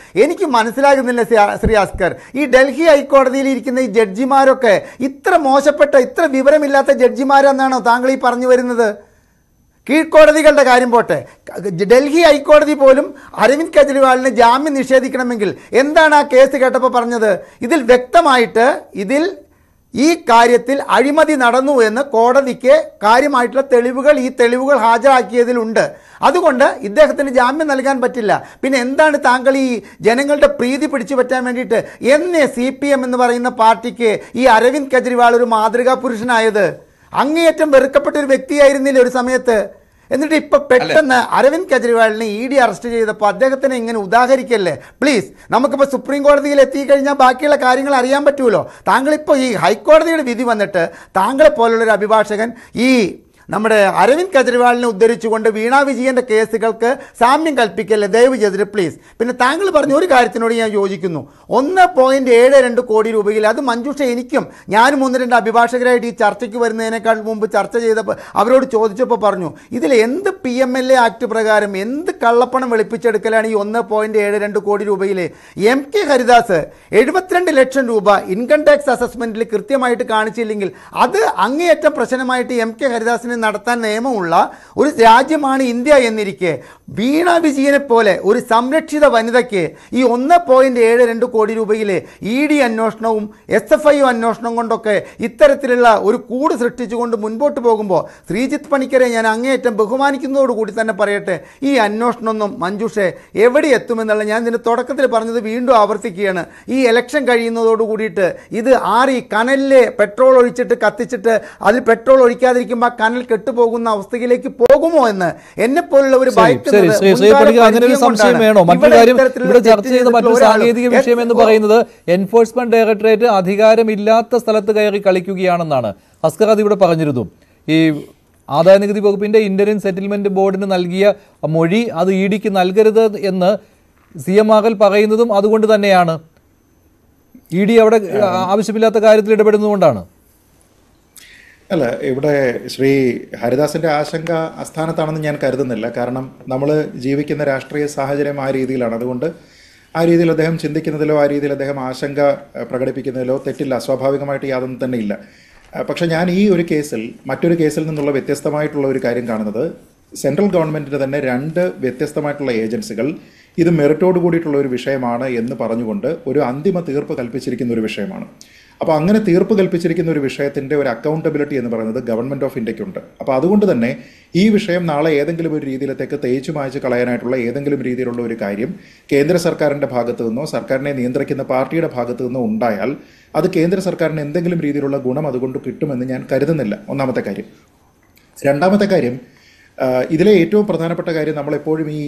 Speaker 2: എനിക്ക് മനസ്സിലാകുന്നില്ല ശ്രീ- ശ്രീ അസ്കർ ഈ ഡൽഹി ഹൈക്കോടതിയിൽ ഇരിക്കുന്ന ഈ ജഡ്ജിമാരൊക്കെ ഇത്ര മോശപ്പെട്ട ഇത്ര വിവരമില്ലാത്ത ജഡ്ജിമാരെന്നാണോ താങ്കൾ ഈ പറഞ്ഞു വരുന്നത് കീഴ്ക്കോടതികളുടെ കാര്യം പോട്ടെ ഡൽഹി ഹൈക്കോടതി പോലും അരവിന്ദ് കെജ്രിവാളിന് ജാമ്യം നിഷേധിക്കണമെങ്കിൽ എന്താണ് ആ കേസ് കേട്ടപ്പോൾ പറഞ്ഞത് ഇതിൽ വ്യക്തമായിട്ട് ഇതിൽ ഈ കാര്യത്തിൽ അഴിമതി നടന്നു എന്ന് കോടതിക്ക് കാര്യമായിട്ടുള്ള തെളിവുകൾ ഈ തെളിവുകൾ ഹാജരാക്കിയതിലുണ്ട് അതുകൊണ്ട് ഇദ്ദേഹത്തിന് ജാമ്യം നൽകാൻ പറ്റില്ല പിന്നെ എന്താണ് താങ്കൾ ഈ ജനങ്ങളുടെ പ്രീതി പിടിച്ചു പറ്റാൻ വേണ്ടിയിട്ട് എന്നേ സി പി എം എന്ന് പറയുന്ന പാർട്ടിക്ക് ഈ അരവിന്ദ് കെജ്രിവാൾ ഒരു മാതൃകാ പുരുഷനായത് അങ്ങേയറ്റം വെറുക്കപ്പെട്ട ഒരു വ്യക്തിയായിരുന്നില്ല ഒരു സമയത്ത് എന്നിട്ട് ഇപ്പൊ പെട്ടെന്ന് അരവിന്ദ് കെജ്രിവാളിനെ ഇ ഡി അറസ്റ്റ് ചെയ്തപ്പോൾ അദ്ദേഹത്തിനെ ഇങ്ങനെ ഉദാഹരിക്കല്ലേ പ്ലീസ് നമുക്കിപ്പോൾ സുപ്രീം കോടതിയിൽ എത്തിക്കഴിഞ്ഞാൽ ബാക്കിയുള്ള കാര്യങ്ങൾ അറിയാൻ പറ്റുമല്ലോ താങ്കളിപ്പോൾ ഈ ഹൈക്കോടതിയുടെ വിധി വന്നിട്ട് താങ്കളെ പോലുള്ളൊരു അഭിഭാഷകൻ ഈ നമ്മുടെ അരവിന്ദ് കെജ്രിവാളിനെ ഉദ്ധരിച്ചുകൊണ്ട് വീണ വിജയന്റെ കേസുകൾക്ക് സാമ്യം കൽപ്പിക്കല്ലേ ദയവ് ചെയ്തിട്ട് പ്ലീസ് പിന്നെ താങ്കൾ പറഞ്ഞ ഒരു കാര്യത്തിനോട് ഞാൻ യോജിക്കുന്നു ഒന്ന് പോയിന്റ് ഏഴ് രണ്ട് കോടി രൂപയിൽ അത് മഞ്ജുഷ എനിക്കും ഞാനും ഒന്ന് രണ്ട് അഭിഭാഷകരായിട്ട് ഈ ചർച്ചയ്ക്ക് വരുന്നതിനേക്കാൾ മുമ്പ് ചർച്ച ചെയ്തപ്പോൾ അവരോട് ചോദിച്ചപ്പോൾ പറഞ്ഞു ഇതിൽ എന്ത് P M L A act പ്രകാരം എന്ത് കള്ളപ്പണം വെളുപ്പിച്ചെടുക്കലാണ് ഈ ഒന്ന് പോയിന്റ് ഏഴ് രണ്ട് കോടി രൂപയിൽ എം കെ ഹരിദാസ് എഴുപത്തിരണ്ട് ലക്ഷം രൂപ ഇൻകം ടാക്സ് അസസ്മെന്റിൽ കൃത്യമായിട്ട് കാണിച്ചില്ലെങ്കിൽ അത് അങ്ങേയറ്റം പ്രശ്നമായിട്ട് എം കെ ഹരിദാസിന് നടത്താൻ നിയമമുള്ള ഒരു രാജ്യമാണ് ഇന്ത്യ എന്നിരിക്കെ വീണ വിജയനെ പോലെ ഒരു സംരക്ഷിത വനിതയ്ക്ക് ഈ ഒന്ന് പോയിന്റ് ഏഴ് രണ്ട് കോടി രൂപയിലെ ഇ ഡി അന്വേഷണവും എസ് എഫ് ഐ അന്വേഷണം കൊണ്ടൊക്കെ ഇത്തരത്തിലുള്ള ഒരു കൂട് സൃഷ്ടിച്ചുകൊണ്ട് മുൻപോട്ട് പോകുമ്പോൾ ശ്രീജിത്ത് പണിക്കരെ ഞാൻ അങ്ങേയറ്റം ബഹുമാനിക്കുന്നതോടുകൂടി തന്നെ പറയട്ടെ ഈ അന്വേഷണമൊന്നും മഞ്ജുഷെ എവിടെ എത്തുമെന്നുള്ള ഞാൻ ഇതിൻ്റെ തുടക്കത്തിൽ പറഞ്ഞത് വീണ്ടും ആവർത്തിക്കുകയാണ് ഈ ഇലക്ഷൻ കഴിയുന്നതോട് കൂടിയിട്ട് ഇത് ആറി കനലിലെ പെട്രോൾ ഒഴിച്ചിട്ട് കത്തിച്ചിട്ട് അതിൽ പെട്രോൾ ഒഴിക്കാതിരിക്കുമ്പോൾ ആ കനൽ കെട്ടുപോകുന്ന അവസ്ഥയിലേക്ക് പോകുമോ എന്ന് എന്നെ പോലുള്ള ഒരു
Speaker 1: ശരി ശരി ശ്രീ ശ്രീ പണിക്കർ അങ്ങനെ ഒരു സംശയം വേണോ മറ്റൊരു കാര്യം ഇവിടെ ചർച്ച ചെയ്ത മറ്റൊരു സാങ്കേതിക വിഷയം എന്ന് പറയുന്നത് എൻഫോഴ്സ്മെന്റ് ഡയറക്ടറേറ്റ് അധികാരമില്ലാത്ത സ്ഥലത്ത് കയറി കളിക്കുകയാണെന്നാണ് അസ്കർ അത് ഇവിടെ പറഞ്ഞിരുന്നു ഈ ആദായ നികുതി വകുപ്പിന്റെ ഇന്ത്യൻ സെറ്റിൽമെന്റ് ബോർഡിന് നൽകിയ മൊഴി അത് ഇ ഡിക്ക് നൽകരുത് എന്ന് സി എം ആകൽ പറയുന്നതും അതുകൊണ്ട് തന്നെയാണ് ഇ ഡി അവിടെ ആവശ്യമില്ലാത്ത കാര്യത്തിൽ ഇടപെടുന്നതുകൊണ്ടാണ്
Speaker 3: അല്ല ഇവിടെ ശ്രീ ഹരിദാസിന്റെ ആശങ്ക അസ്ഥാനത്താണെന്ന് ഞാൻ കരുതുന്നില്ല കാരണം നമ്മൾ ജീവിക്കുന്ന രാഷ്ട്രീയ സാഹചര്യം ആ രീതിയിലാണ് അതുകൊണ്ട് ആ രീതിയിൽ അദ്ദേഹം ചിന്തിക്കുന്നതിലോ ആ രീതിയിൽ അദ്ദേഹം ആശങ്ക അഹ്, പ്രകടിപ്പിക്കുന്നതിലോ തെറ്റില്ല സ്വാഭാവികമായിട്ട് യാതൊന്നും തന്നെ ഇല്ല അഹ്, പക്ഷേ ഞാൻ ഈ ഒരു കേസിൽ മറ്റൊരു കേസിൽ നിന്നുള്ള വ്യത്യസ്തമായിട്ടുള്ള ഒരു കാര്യം കാണുന്നത് സെൻട്രൽ ഗവൺമെന്റിന്റെ തന്നെ രണ്ട് വ്യത്യസ്തമായിട്ടുള്ള ഏജൻസികൾ ഇത് മെറിറ്റോട് കൂടിയിട്ടുള്ള ഒരു വിഷയമാണ് എന്ന് പറഞ്ഞുകൊണ്ട് ഒരു അന്തിമ തീർപ്പ് കൽപ്പിച്ചിരിക്കുന്ന ഒരു വിഷയമാണ് അപ്പോൾ അങ്ങനെ തീർപ്പ് കൽപ്പിച്ചിരിക്കുന്ന ഒരു വിഷയത്തിന്റെ ഒരു അക്കൗണ്ടബിലിറ്റി എന്ന് പറയുന്നത് ഗവൺമെന്റ് ഓഫ് ഇന്ത്യക്കുണ്ട് അപ്പോൾ അതുകൊണ്ട് തന്നെ ഈ വിഷയം നാളെ ഏതെങ്കിലും ഒരു രീതിയിലത്തേക്ക് തേച്ചു മായ്ച്ച് കളയാനായിട്ടുള്ള ഏതെങ്കിലും രീതിയിലുള്ള ഒരു കാര്യം കേന്ദ്ര സർക്കാരിന്റെ ഭാഗത്തു നിന്നോ സർക്കാരിനെ നിയന്ത്രിക്കുന്ന പാർട്ടിയുടെ ഭാഗത്തു നിന്നോ ഉണ്ടായാൽ അത് കേന്ദ്ര സർക്കാരിന് എന്തെങ്കിലും രീതിയിലുള്ള ഗുണം അതുകൊണ്ട് കിട്ടുമെന്ന് ഞാൻ കരുതുന്നില്ല ഒന്നാമത്തെ കാര്യം രണ്ടാമത്തെ കാര്യം ആ, ഇതിലെ ഏറ്റവും പ്രധാനപ്പെട്ട കാര്യം നമ്മളെപ്പോഴും ഈ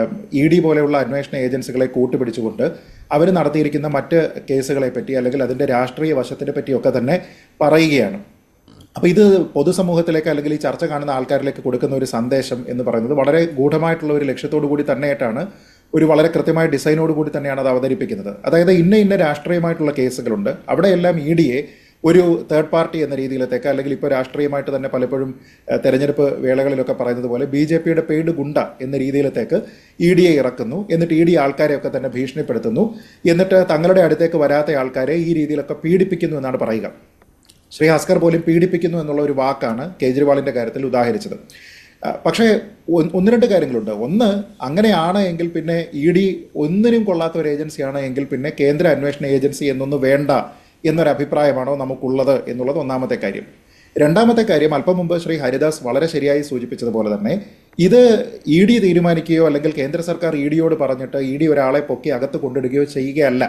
Speaker 3: ഇ ഡി പോലെയുള്ള അന്വേഷണ ഏജൻസികളെ കൂട്ടുപിടിച്ചുകൊണ്ട് അവർ നടത്തിയിരിക്കുന്ന മറ്റ് കേസുകളെ പറ്റി അല്ലെങ്കിൽ അതിൻ്റെ രാഷ്ട്രീയ വശത്തിനെ പറ്റിയൊക്കെ തന്നെ പറയുകയാണ് അപ്പോൾ ഇത് പൊതുസമൂഹത്തിലേക്ക് അല്ലെങ്കിൽ ഈ ചർച്ച കാണുന്ന ആൾക്കാരിലേക്ക് കൊടുക്കുന്ന ഒരു സന്ദേശം എന്ന് പറയുന്നത് വളരെ ഗൂഢമായിട്ടുള്ള ഒരു ലക്ഷ്യത്തോടു കൂടി തന്നെയായിട്ടാണ് ഒരു വളരെ കൃത്യമായ ഡിസൈനോട് കൂടി തന്നെയാണ് അത് അവതരിപ്പിക്കുന്നത് അതായത് ഇന്ന ഇന്ന രാഷ്ട്രീയമായിട്ടുള്ള കേസുകളുണ്ട് അവിടെയെല്ലാം ഇ ഡിയെ ഒരു തേർഡ് പാർട്ടി എന്ന രീതിയിലത്തേക്ക് അല്ലെങ്കിൽ ഇപ്പോൾ രാഷ്ട്രീയമായിട്ട് തന്നെ പലപ്പോഴും ഏഹ്, തെരഞ്ഞെടുപ്പ് വേളകളിലൊക്കെ പറയുന്നത് പോലെ ബി ജെ പിയുടെ പെയ്ഡ് ഗുണ്ട എന്ന രീതിയിലത്തേക്ക് ഇ ഡിയെ ഇറക്കുന്നു എന്നിട്ട് ഇ ഡി ആൾക്കാരെയൊക്കെ തന്നെ ഭീഷണിപ്പെടുത്തുന്നു എന്നിട്ട് തങ്ങളുടെ അടുത്തേക്ക് വരാത്ത ആൾക്കാരെ ഈ രീതിയിലൊക്കെ പീഡിപ്പിക്കുന്നു എന്നാണ് പറയുക ശ്രീ ഹസ്കർ പോലും പീഡിപ്പിക്കുന്നു എന്നുള്ള ഒരു വാക്കാണ് കേജ്രിവാളിന്റെ കാര്യത്തിൽ ഉദാഹരിച്ചത് ആ, പക്ഷേ ഒന്ന് ഒന്ന് രണ്ട് കാര്യങ്ങളുണ്ട് ഒന്ന് അങ്ങനെയാണ് എങ്കിൽ പിന്നെ ഇ ഡി ഒന്നിനും കൊള്ളാത്ത ഒരു ഏജൻസിയാണ് എങ്കിൽ പിന്നെ കേന്ദ്ര അന്വേഷണ ഏജൻസി എന്നൊന്ന് വേണ്ട എന്നൊരു അഭിപ്രായമാണോ നമുക്കുള്ളത് എന്നുള്ളത് ഒന്നാമത്തെ കാര്യം രണ്ടാമത്തെ കാര്യം അല്പം മുമ്പ് ശ്രീ ഹരിദാസ് വളരെ ശരിയായി സൂചിപ്പിച്ചതുപോലെ തന്നെ ഇത് ഇ ഡി തീരുമാനിക്കുകയോ അല്ലെങ്കിൽ കേന്ദ്ര സർക്കാർ ഇ ഡിയോട് പറഞ്ഞിട്ട് ഇ ഡി ഒരാളെ പൊക്കി അകത്ത് കൊണ്ടിടുകയോ ചെയ്യുകയല്ല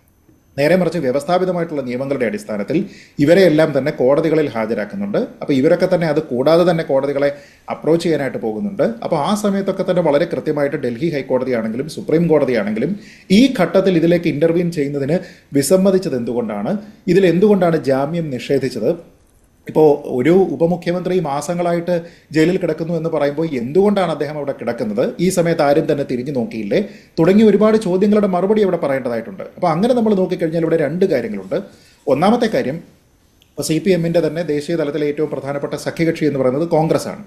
Speaker 3: നേരെ മറിച്ച് വ്യവസ്ഥാപിതമായിട്ടുള്ള നിയമങ്ങളുടെ അടിസ്ഥാനത്തിൽ ഇവരെയെല്ലാം തന്നെ കോടതികളിൽ ഹാജരാക്കുന്നുണ്ട് അപ്പോൾ ഇവരൊക്കെ തന്നെ അത് കൂടാതെ തന്നെ കോടതികളെ അപ്രോച്ച് ചെയ്യാനായിട്ട് പോകുന്നുണ്ട് അപ്പോൾ ആ സമയത്തൊക്കെ തന്നെ വളരെ കൃത്യമായിട്ട് ഡൽഹി ഹൈക്കോടതിയാണെങ്കിലും സുപ്രീം കോടതിയാണെങ്കിലും ഈ ഘട്ടത്തിൽ ഇതിലേക്ക് ഇന്റർവ്യൂൻ ചെയ്യുന്നതിന് വിസമ്മതിച്ചത് എന്തുകൊണ്ടാണ് ഇതിൽ എന്തുകൊണ്ടാണ് ജാമ്യം നിഷേധിച്ചത് ഇപ്പോൾ ഒരു ഉപമുഖ്യമന്ത്രി മാസങ്ങളായിട്ട് ജയിലിൽ കിടക്കുന്നു എന്ന് പറയുമ്പോൾ എന്തുകൊണ്ടാണ് അദ്ദേഹം അവിടെ കിടക്കുന്നത് ഈ സമയത്ത് ആരും തന്നെ തിരിഞ്ഞു നോക്കിയില്ലേ തുടങ്ങിയ ഒരുപാട് ചോദ്യങ്ങളുടെ മറുപടി അവിടെ പറയേണ്ടതായിട്ടുണ്ട് അപ്പോൾ അങ്ങനെ നമ്മൾ നോക്കിക്കഴിഞ്ഞാൽ ഇവിടെ രണ്ട് കാര്യങ്ങളുണ്ട് ഒന്നാമത്തെ കാര്യം ഇപ്പോൾ സി പി എമ്മിൻ്റെ തന്നെ ദേശീയ തലത്തിലെ ഏറ്റവും പ്രധാനപ്പെട്ട സഖ്യകക്ഷി എന്ന് പറയുന്നത് കോൺഗ്രസ് ആണ്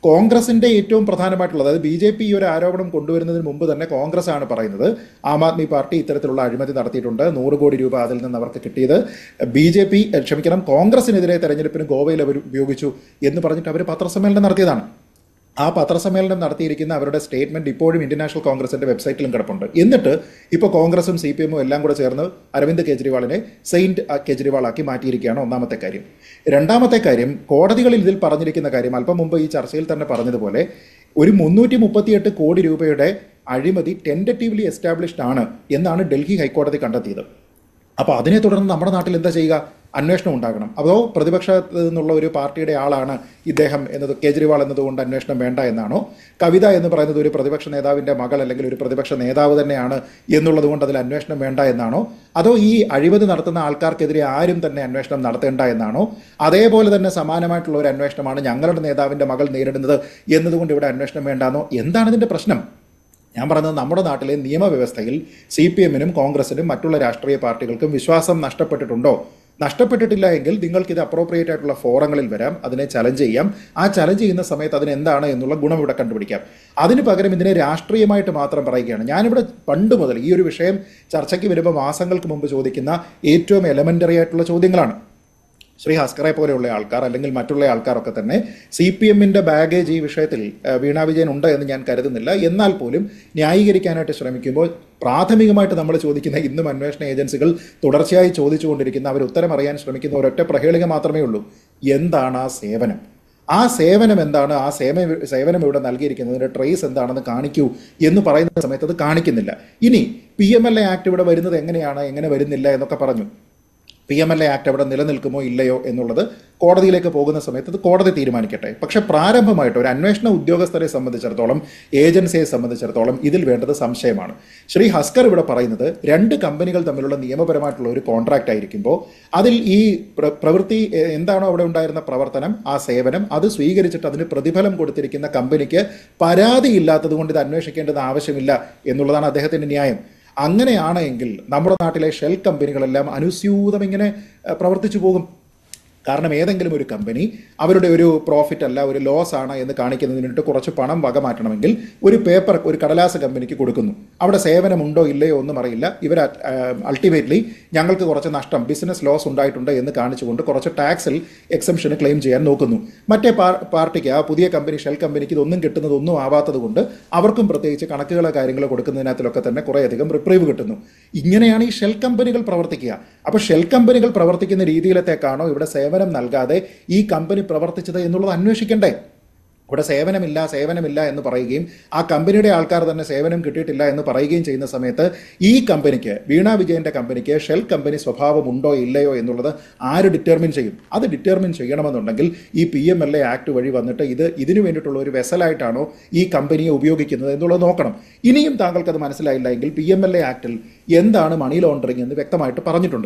Speaker 3: കോൺഗ്രസിന്റെ ഏറ്റവും പ്രധാനമായിട്ടുള്ളത് അതായത് ബി ജെ പി ഈ ഒരു ആരോപണം കൊണ്ടുവരുന്നതിന് മുമ്പ് തന്നെ കോൺഗ്രസ് ആണ് പറയുന്നത് ആം ആദ്മി പാർട്ടി ഇത്തരത്തിലുള്ള അഴിമതി നടത്തിയിട്ടുണ്ട് നൂറ് കോടി രൂപ അതിൽ നിന്ന് അവർക്ക് കിട്ടിയത് ബി ജെ പി ക്ഷമിക്കണം കോൺഗ്രസിനെതിരെ തെരഞ്ഞെടുപ്പിന് ഗോവയിൽ അവർ ഉപയോഗിച്ചു എന്ന് പറഞ്ഞിട്ട് അവർ പത്രസമ്മേളനം നടത്തിയതാണ് ആ പത്രസമ്മേളനം നടത്തിയിരിക്കുന്ന അവരുടെ സ്റ്റേറ്റ്മെന്റ് ഇപ്പോഴും ഇന്ത്യൻ നാഷണൽ കോൺഗ്രസിന്റെ വെബ്സൈറ്റിലും കിടപ്പുണ്ട് എന്നിട്ട് ഇപ്പോൾ കോൺഗ്രസും സി പി എമ്മും എല്ലാം കൂടെ ചേർന്ന് അരവിന്ദ് കെജ്രിവാളിനെ സെയിന്റ് കെജ്രിവാൾ ആക്കി മാറ്റിയിരിക്കുകയാണ് ഒന്നാമത്തെ കാര്യം രണ്ടാമത്തെ കാര്യം കോടതികളിൽ ഇതിൽ പറഞ്ഞിരിക്കുന്ന കാര്യം അല്പം മുമ്പ് ഈ ചർച്ചയിൽ തന്നെ പറഞ്ഞതുപോലെ ഒരു മുന്നൂറ്റി മുപ്പത്തിയെട്ട് കോടി രൂപയുടെ അഴിമതി ടെൻറ്ററ്റീവ്ലി എസ്റ്റാബ്ലിഷ്ഡ് ആണ് എന്നാണ് ഡൽഹി ഹൈക്കോടതി കണ്ടെത്തിയത് അപ്പോൾ അതിനെ തുടർന്ന് നമ്മുടെ നാട്ടിൽ എന്താ ചെയ്യുക അന്വേഷണം ഉണ്ടാകണം അതോ പ്രതിപക്ഷത്ത് നിന്നുള്ള ഒരു പാർട്ടിയുടെ ആളാണ് ഇദ്ദേഹം എന്നത് കേജ്രിവാൾ എന്നതുകൊണ്ട് അന്വേഷണം വേണ്ട എന്നാണോ കവിത എന്ന് പറയുന്നത് ഒരു പ്രതിപക്ഷ നേതാവിൻ്റെ മകൾ അല്ലെങ്കിൽ ഒരു പ്രതിപക്ഷ നേതാവ് തന്നെയാണ് എന്നുള്ളത് കൊണ്ട് അതിൽ അന്വേഷണം വേണ്ട എന്നാണോ അതോ ഈ അഴിമതി നടത്തുന്ന ആൾക്കാർക്കെതിരെ ആരും തന്നെ അന്വേഷണം നടത്തേണ്ട എന്നാണോ അതേപോലെ തന്നെ സമാനമായിട്ടുള്ള ഒരു അന്വേഷണമാണ് ഞങ്ങളുടെ നേതാവിൻ്റെ മകൾ നേരിടുന്നത് എന്നതുകൊണ്ട് ഇവിടെ അന്വേഷണം വേണ്ടാന്നോ എന്താണ് ഇതിൻ്റെ പ്രശ്നം ഞാൻ പറയുന്നത് നമ്മുടെ നാട്ടിലെ നിയമവ്യവസ്ഥയിൽ സി പി എമ്മിനും കോൺഗ്രസിനും മറ്റുള്ള രാഷ്ട്രീയ പാർട്ടികൾക്കും വിശ്വാസം നഷ്ടപ്പെട്ടിട്ടുണ്ടോ നഷ്ടപ്പെട്ടിട്ടില്ല എങ്കിൽ നിങ്ങൾക്ക് ഇത് അപ്രോപ്രിയേറ്റ് ആയിട്ടുള്ള ഫോറങ്ങളിൽ വരാം അതിനെ ചലഞ്ച് ചെയ്യാം ആ ചലഞ്ച് ചെയ്യുന്ന സമയത്ത് അതിന് എന്താണ് എന്നുള്ള ഗുണം ഇവിടെ കണ്ടുപിടിക്കാം അതിന് പകരം ഇതിനെ രാഷ്ട്രീയമായിട്ട് മാത്രം പറയുകയാണ് ഞാനിവിടെ പണ്ട് മുതൽ ഈ ഒരു വിഷയം ചർച്ചയ്ക്ക് വരുമ്പോൾ മാസങ്ങൾക്ക് മുമ്പ് ചോദിക്കുന്ന ഏറ്റവും എലമെൻ്ററി ആയിട്ടുള്ള ചോദ്യങ്ങളാണ് ശ്രീ ഹസ്കറെ പോലെയുള്ള ആൾക്കാർ അല്ലെങ്കിൽ മറ്റുള്ള ആൾക്കാരൊക്കെ തന്നെ സി പി എമ്മിൻ്റെ ബാഗേജ് ഈ വിഷയത്തിൽ ഏഹ്, വീണ വിജയൻ ഉണ്ട് എന്ന് ഞാൻ കരുതുന്നില്ല എന്നാൽ പോലും ന്യായീകരിക്കാനായിട്ട് ശ്രമിക്കുമ്പോൾ പ്രാഥമികമായിട്ട് നമ്മൾ ചോദിക്കുന്ന ഇന്നും അന്വേഷണ ഏജൻസികൾ തുടർച്ചയായി ചോദിച്ചുകൊണ്ടിരിക്കുന്ന അവർ ഉത്തരം അറിയാൻ ശ്രമിക്കുന്ന ഒരൊറ്റ പ്രഹേളിക മാത്രമേ ഉള്ളൂ എന്താണ് ആ സേവനം ആ സേവനം എന്താണ് ആ സേവനം സേവനം ഇവിടെ നൽകിയിരിക്കുന്നതിൻ്റെ ട്രേസ് എന്താണെന്ന് കാണിക്കൂ എന്ന് പറയുന്ന സമയത്ത് അത് കാണിക്കുന്നില്ല ഇനി P M L A act ഇവിടെ വരുന്നത് എങ്ങനെയാണ് എങ്ങനെ വരുന്നില്ല എന്നൊക്കെ പറഞ്ഞു P M L A act അവിടെ നിലനിൽക്കുമോ ഇല്ലയോ എന്നുള്ളത് കോടതിയിലേക്ക് പോകുന്ന സമയത്ത് അത് കോടതി തീരുമാനിക്കട്ടെ പക്ഷെ പ്രാരംഭമായിട്ട് ഒരു അന്വേഷണ ഉദ്യോഗസ്ഥരെ സംബന്ധിച്ചിടത്തോളം ഏജൻസിയെ സംബന്ധിച്ചിടത്തോളം ഇതിൽ വേണ്ടത് സംശയമാണ് ശ്രീ ഹസ്കർ ഇവിടെ പറയുന്നത് രണ്ട് കമ്പനികൾ തമ്മിലുള്ള നിയമപരമായിട്ടുള്ള ഒരു കോൺട്രാക്റ്റ് ആയിരിക്കുമ്പോൾ അതിൽ ഈ പ്ര- പ്രവൃത്തി എ- എന്താണോ അവിടെ ഉണ്ടായിരുന്ന പ്രവർത്തനം ആ സേവനം അത് സ്വീകരിച്ചിട്ട് അതിന് പ്രതിഫലം കൊടുത്തിരിക്കുന്ന കമ്പനിക്ക് പരാതിയില്ലാത്തത് കൊണ്ട് ഇത് അന്വേഷിക്കേണ്ടത് ആവശ്യമില്ല എന്നുള്ളതാണ് അദ്ദേഹത്തിന്റെ ന്യായം അങ്ങനെയാണ് എങ്കിൽ നമ്മുടെ നാട്ടിലെ ഷെൽ കമ്പനികളെല്ലാം അനുസ്യൂതം ഇങ്ങനെ അഹ്, പ്രവർത്തിച്ചു പോകും കാരണം ഏതെങ്കിലും ഒരു കമ്പനി അവരുടെ ഒരു പ്രോഫിറ്റ് അല്ല ഒരു ലോസ് ആണ് എന്ന് കാണിക്കുന്നതിനിട്ട് കുറച്ച് പണം വക മാറ്റണമെങ്കിൽ ഒരു പേപ്പർ ഒരു കടലാസ കമ്പനിക്ക് കൊടുക്കുന്നു അവിടെ സേവനമുണ്ടോ ഇല്ലയോ ഒന്നും അറിയില്ല ഇവർ അൾട്ടിമേറ്റ്ലി ഞങ്ങൾക്ക് കുറച്ച് നഷ്ടം ബിസിനസ് ലോസ് ഉണ്ടായിട്ടുണ്ട് എന്ന് കാണിച്ചുകൊണ്ട് കുറച്ച് ടാക്സിൽ എക്സംഷന് ക്ലെയിം ചെയ്യാൻ നോക്കുന്നു മറ്റേ പാർ- പാർട്ടിക്ക് ആ പുതിയ കമ്പനി ഷെൽ കമ്പനിക്ക് ഇതൊന്നും കിട്ടുന്നത് ഒന്നും ആവാത്തത് കൊണ്ട് അവർക്കും പ്രത്യേകിച്ച് കണക്കുകളോ കാര്യങ്ങളോ കൊടുക്കുന്നതിനകത്തിലൊക്കെ തന്നെ കുറേയധികം റിപ്രീവ് കിട്ടുന്നു ഇങ്ങനെയാണ് ഈ ഷെൽ കമ്പനികൾ പ്രവർത്തിക്കുക അപ്പോൾ ഷെൽ കമ്പനികൾ പ്രവർത്തിക്കുന്ന രീതിയിലത്തേക്കാണോ ഇവിടെ സേവനം നൽകാതെ ഈ കമ്പനി പ്രവർത്തിച്ചത് എന്നുള്ളത് അന്വേഷിക്കണ്ടേ ഇവിടെ സേവനമില്ല സേവനമില്ല എന്ന് പറയുകയും ആ കമ്പനിയുടെ ആൾക്കാർ തന്നെ സേവനം കിട്ടിയിട്ടില്ല എന്ന് പറയുകയും ചെയ്യുന്ന സമയത്ത് ഈ കമ്പനിക്ക് വീണ വിജയന്റെ കമ്പനിക്ക് ഷെൽ കമ്പനി സ്വഭാവം ഉണ്ടോ ഇല്ലയോ എന്നുള്ളത് ആര് ഡിറ്റർമിൻ ചെയ്യും അത് ഡിറ്റർമിൻ ചെയ്യണമെന്നുണ്ടെങ്കിൽ ഈ P M L A act വഴി വന്നിട്ട് ഇത് ഇതിനു വേണ്ടിയിട്ടുള്ള ഒരു വെസലായിട്ടാണോ ഈ കമ്പനിയെ ഉപയോഗിക്കുന്നത് എന്നുള്ളത് നോക്കണം ഇനിയും താങ്കൾക്ക് അത് മനസ്സിലായില്ല എങ്കിൽ പി എം എൽ എ ആക്ടിൽ എന്താണ് മണി ലോണ്ടറിങ് എന്ന് വ്യക്തമായിട്ട് പറഞ്ഞിട്ടുണ്ട്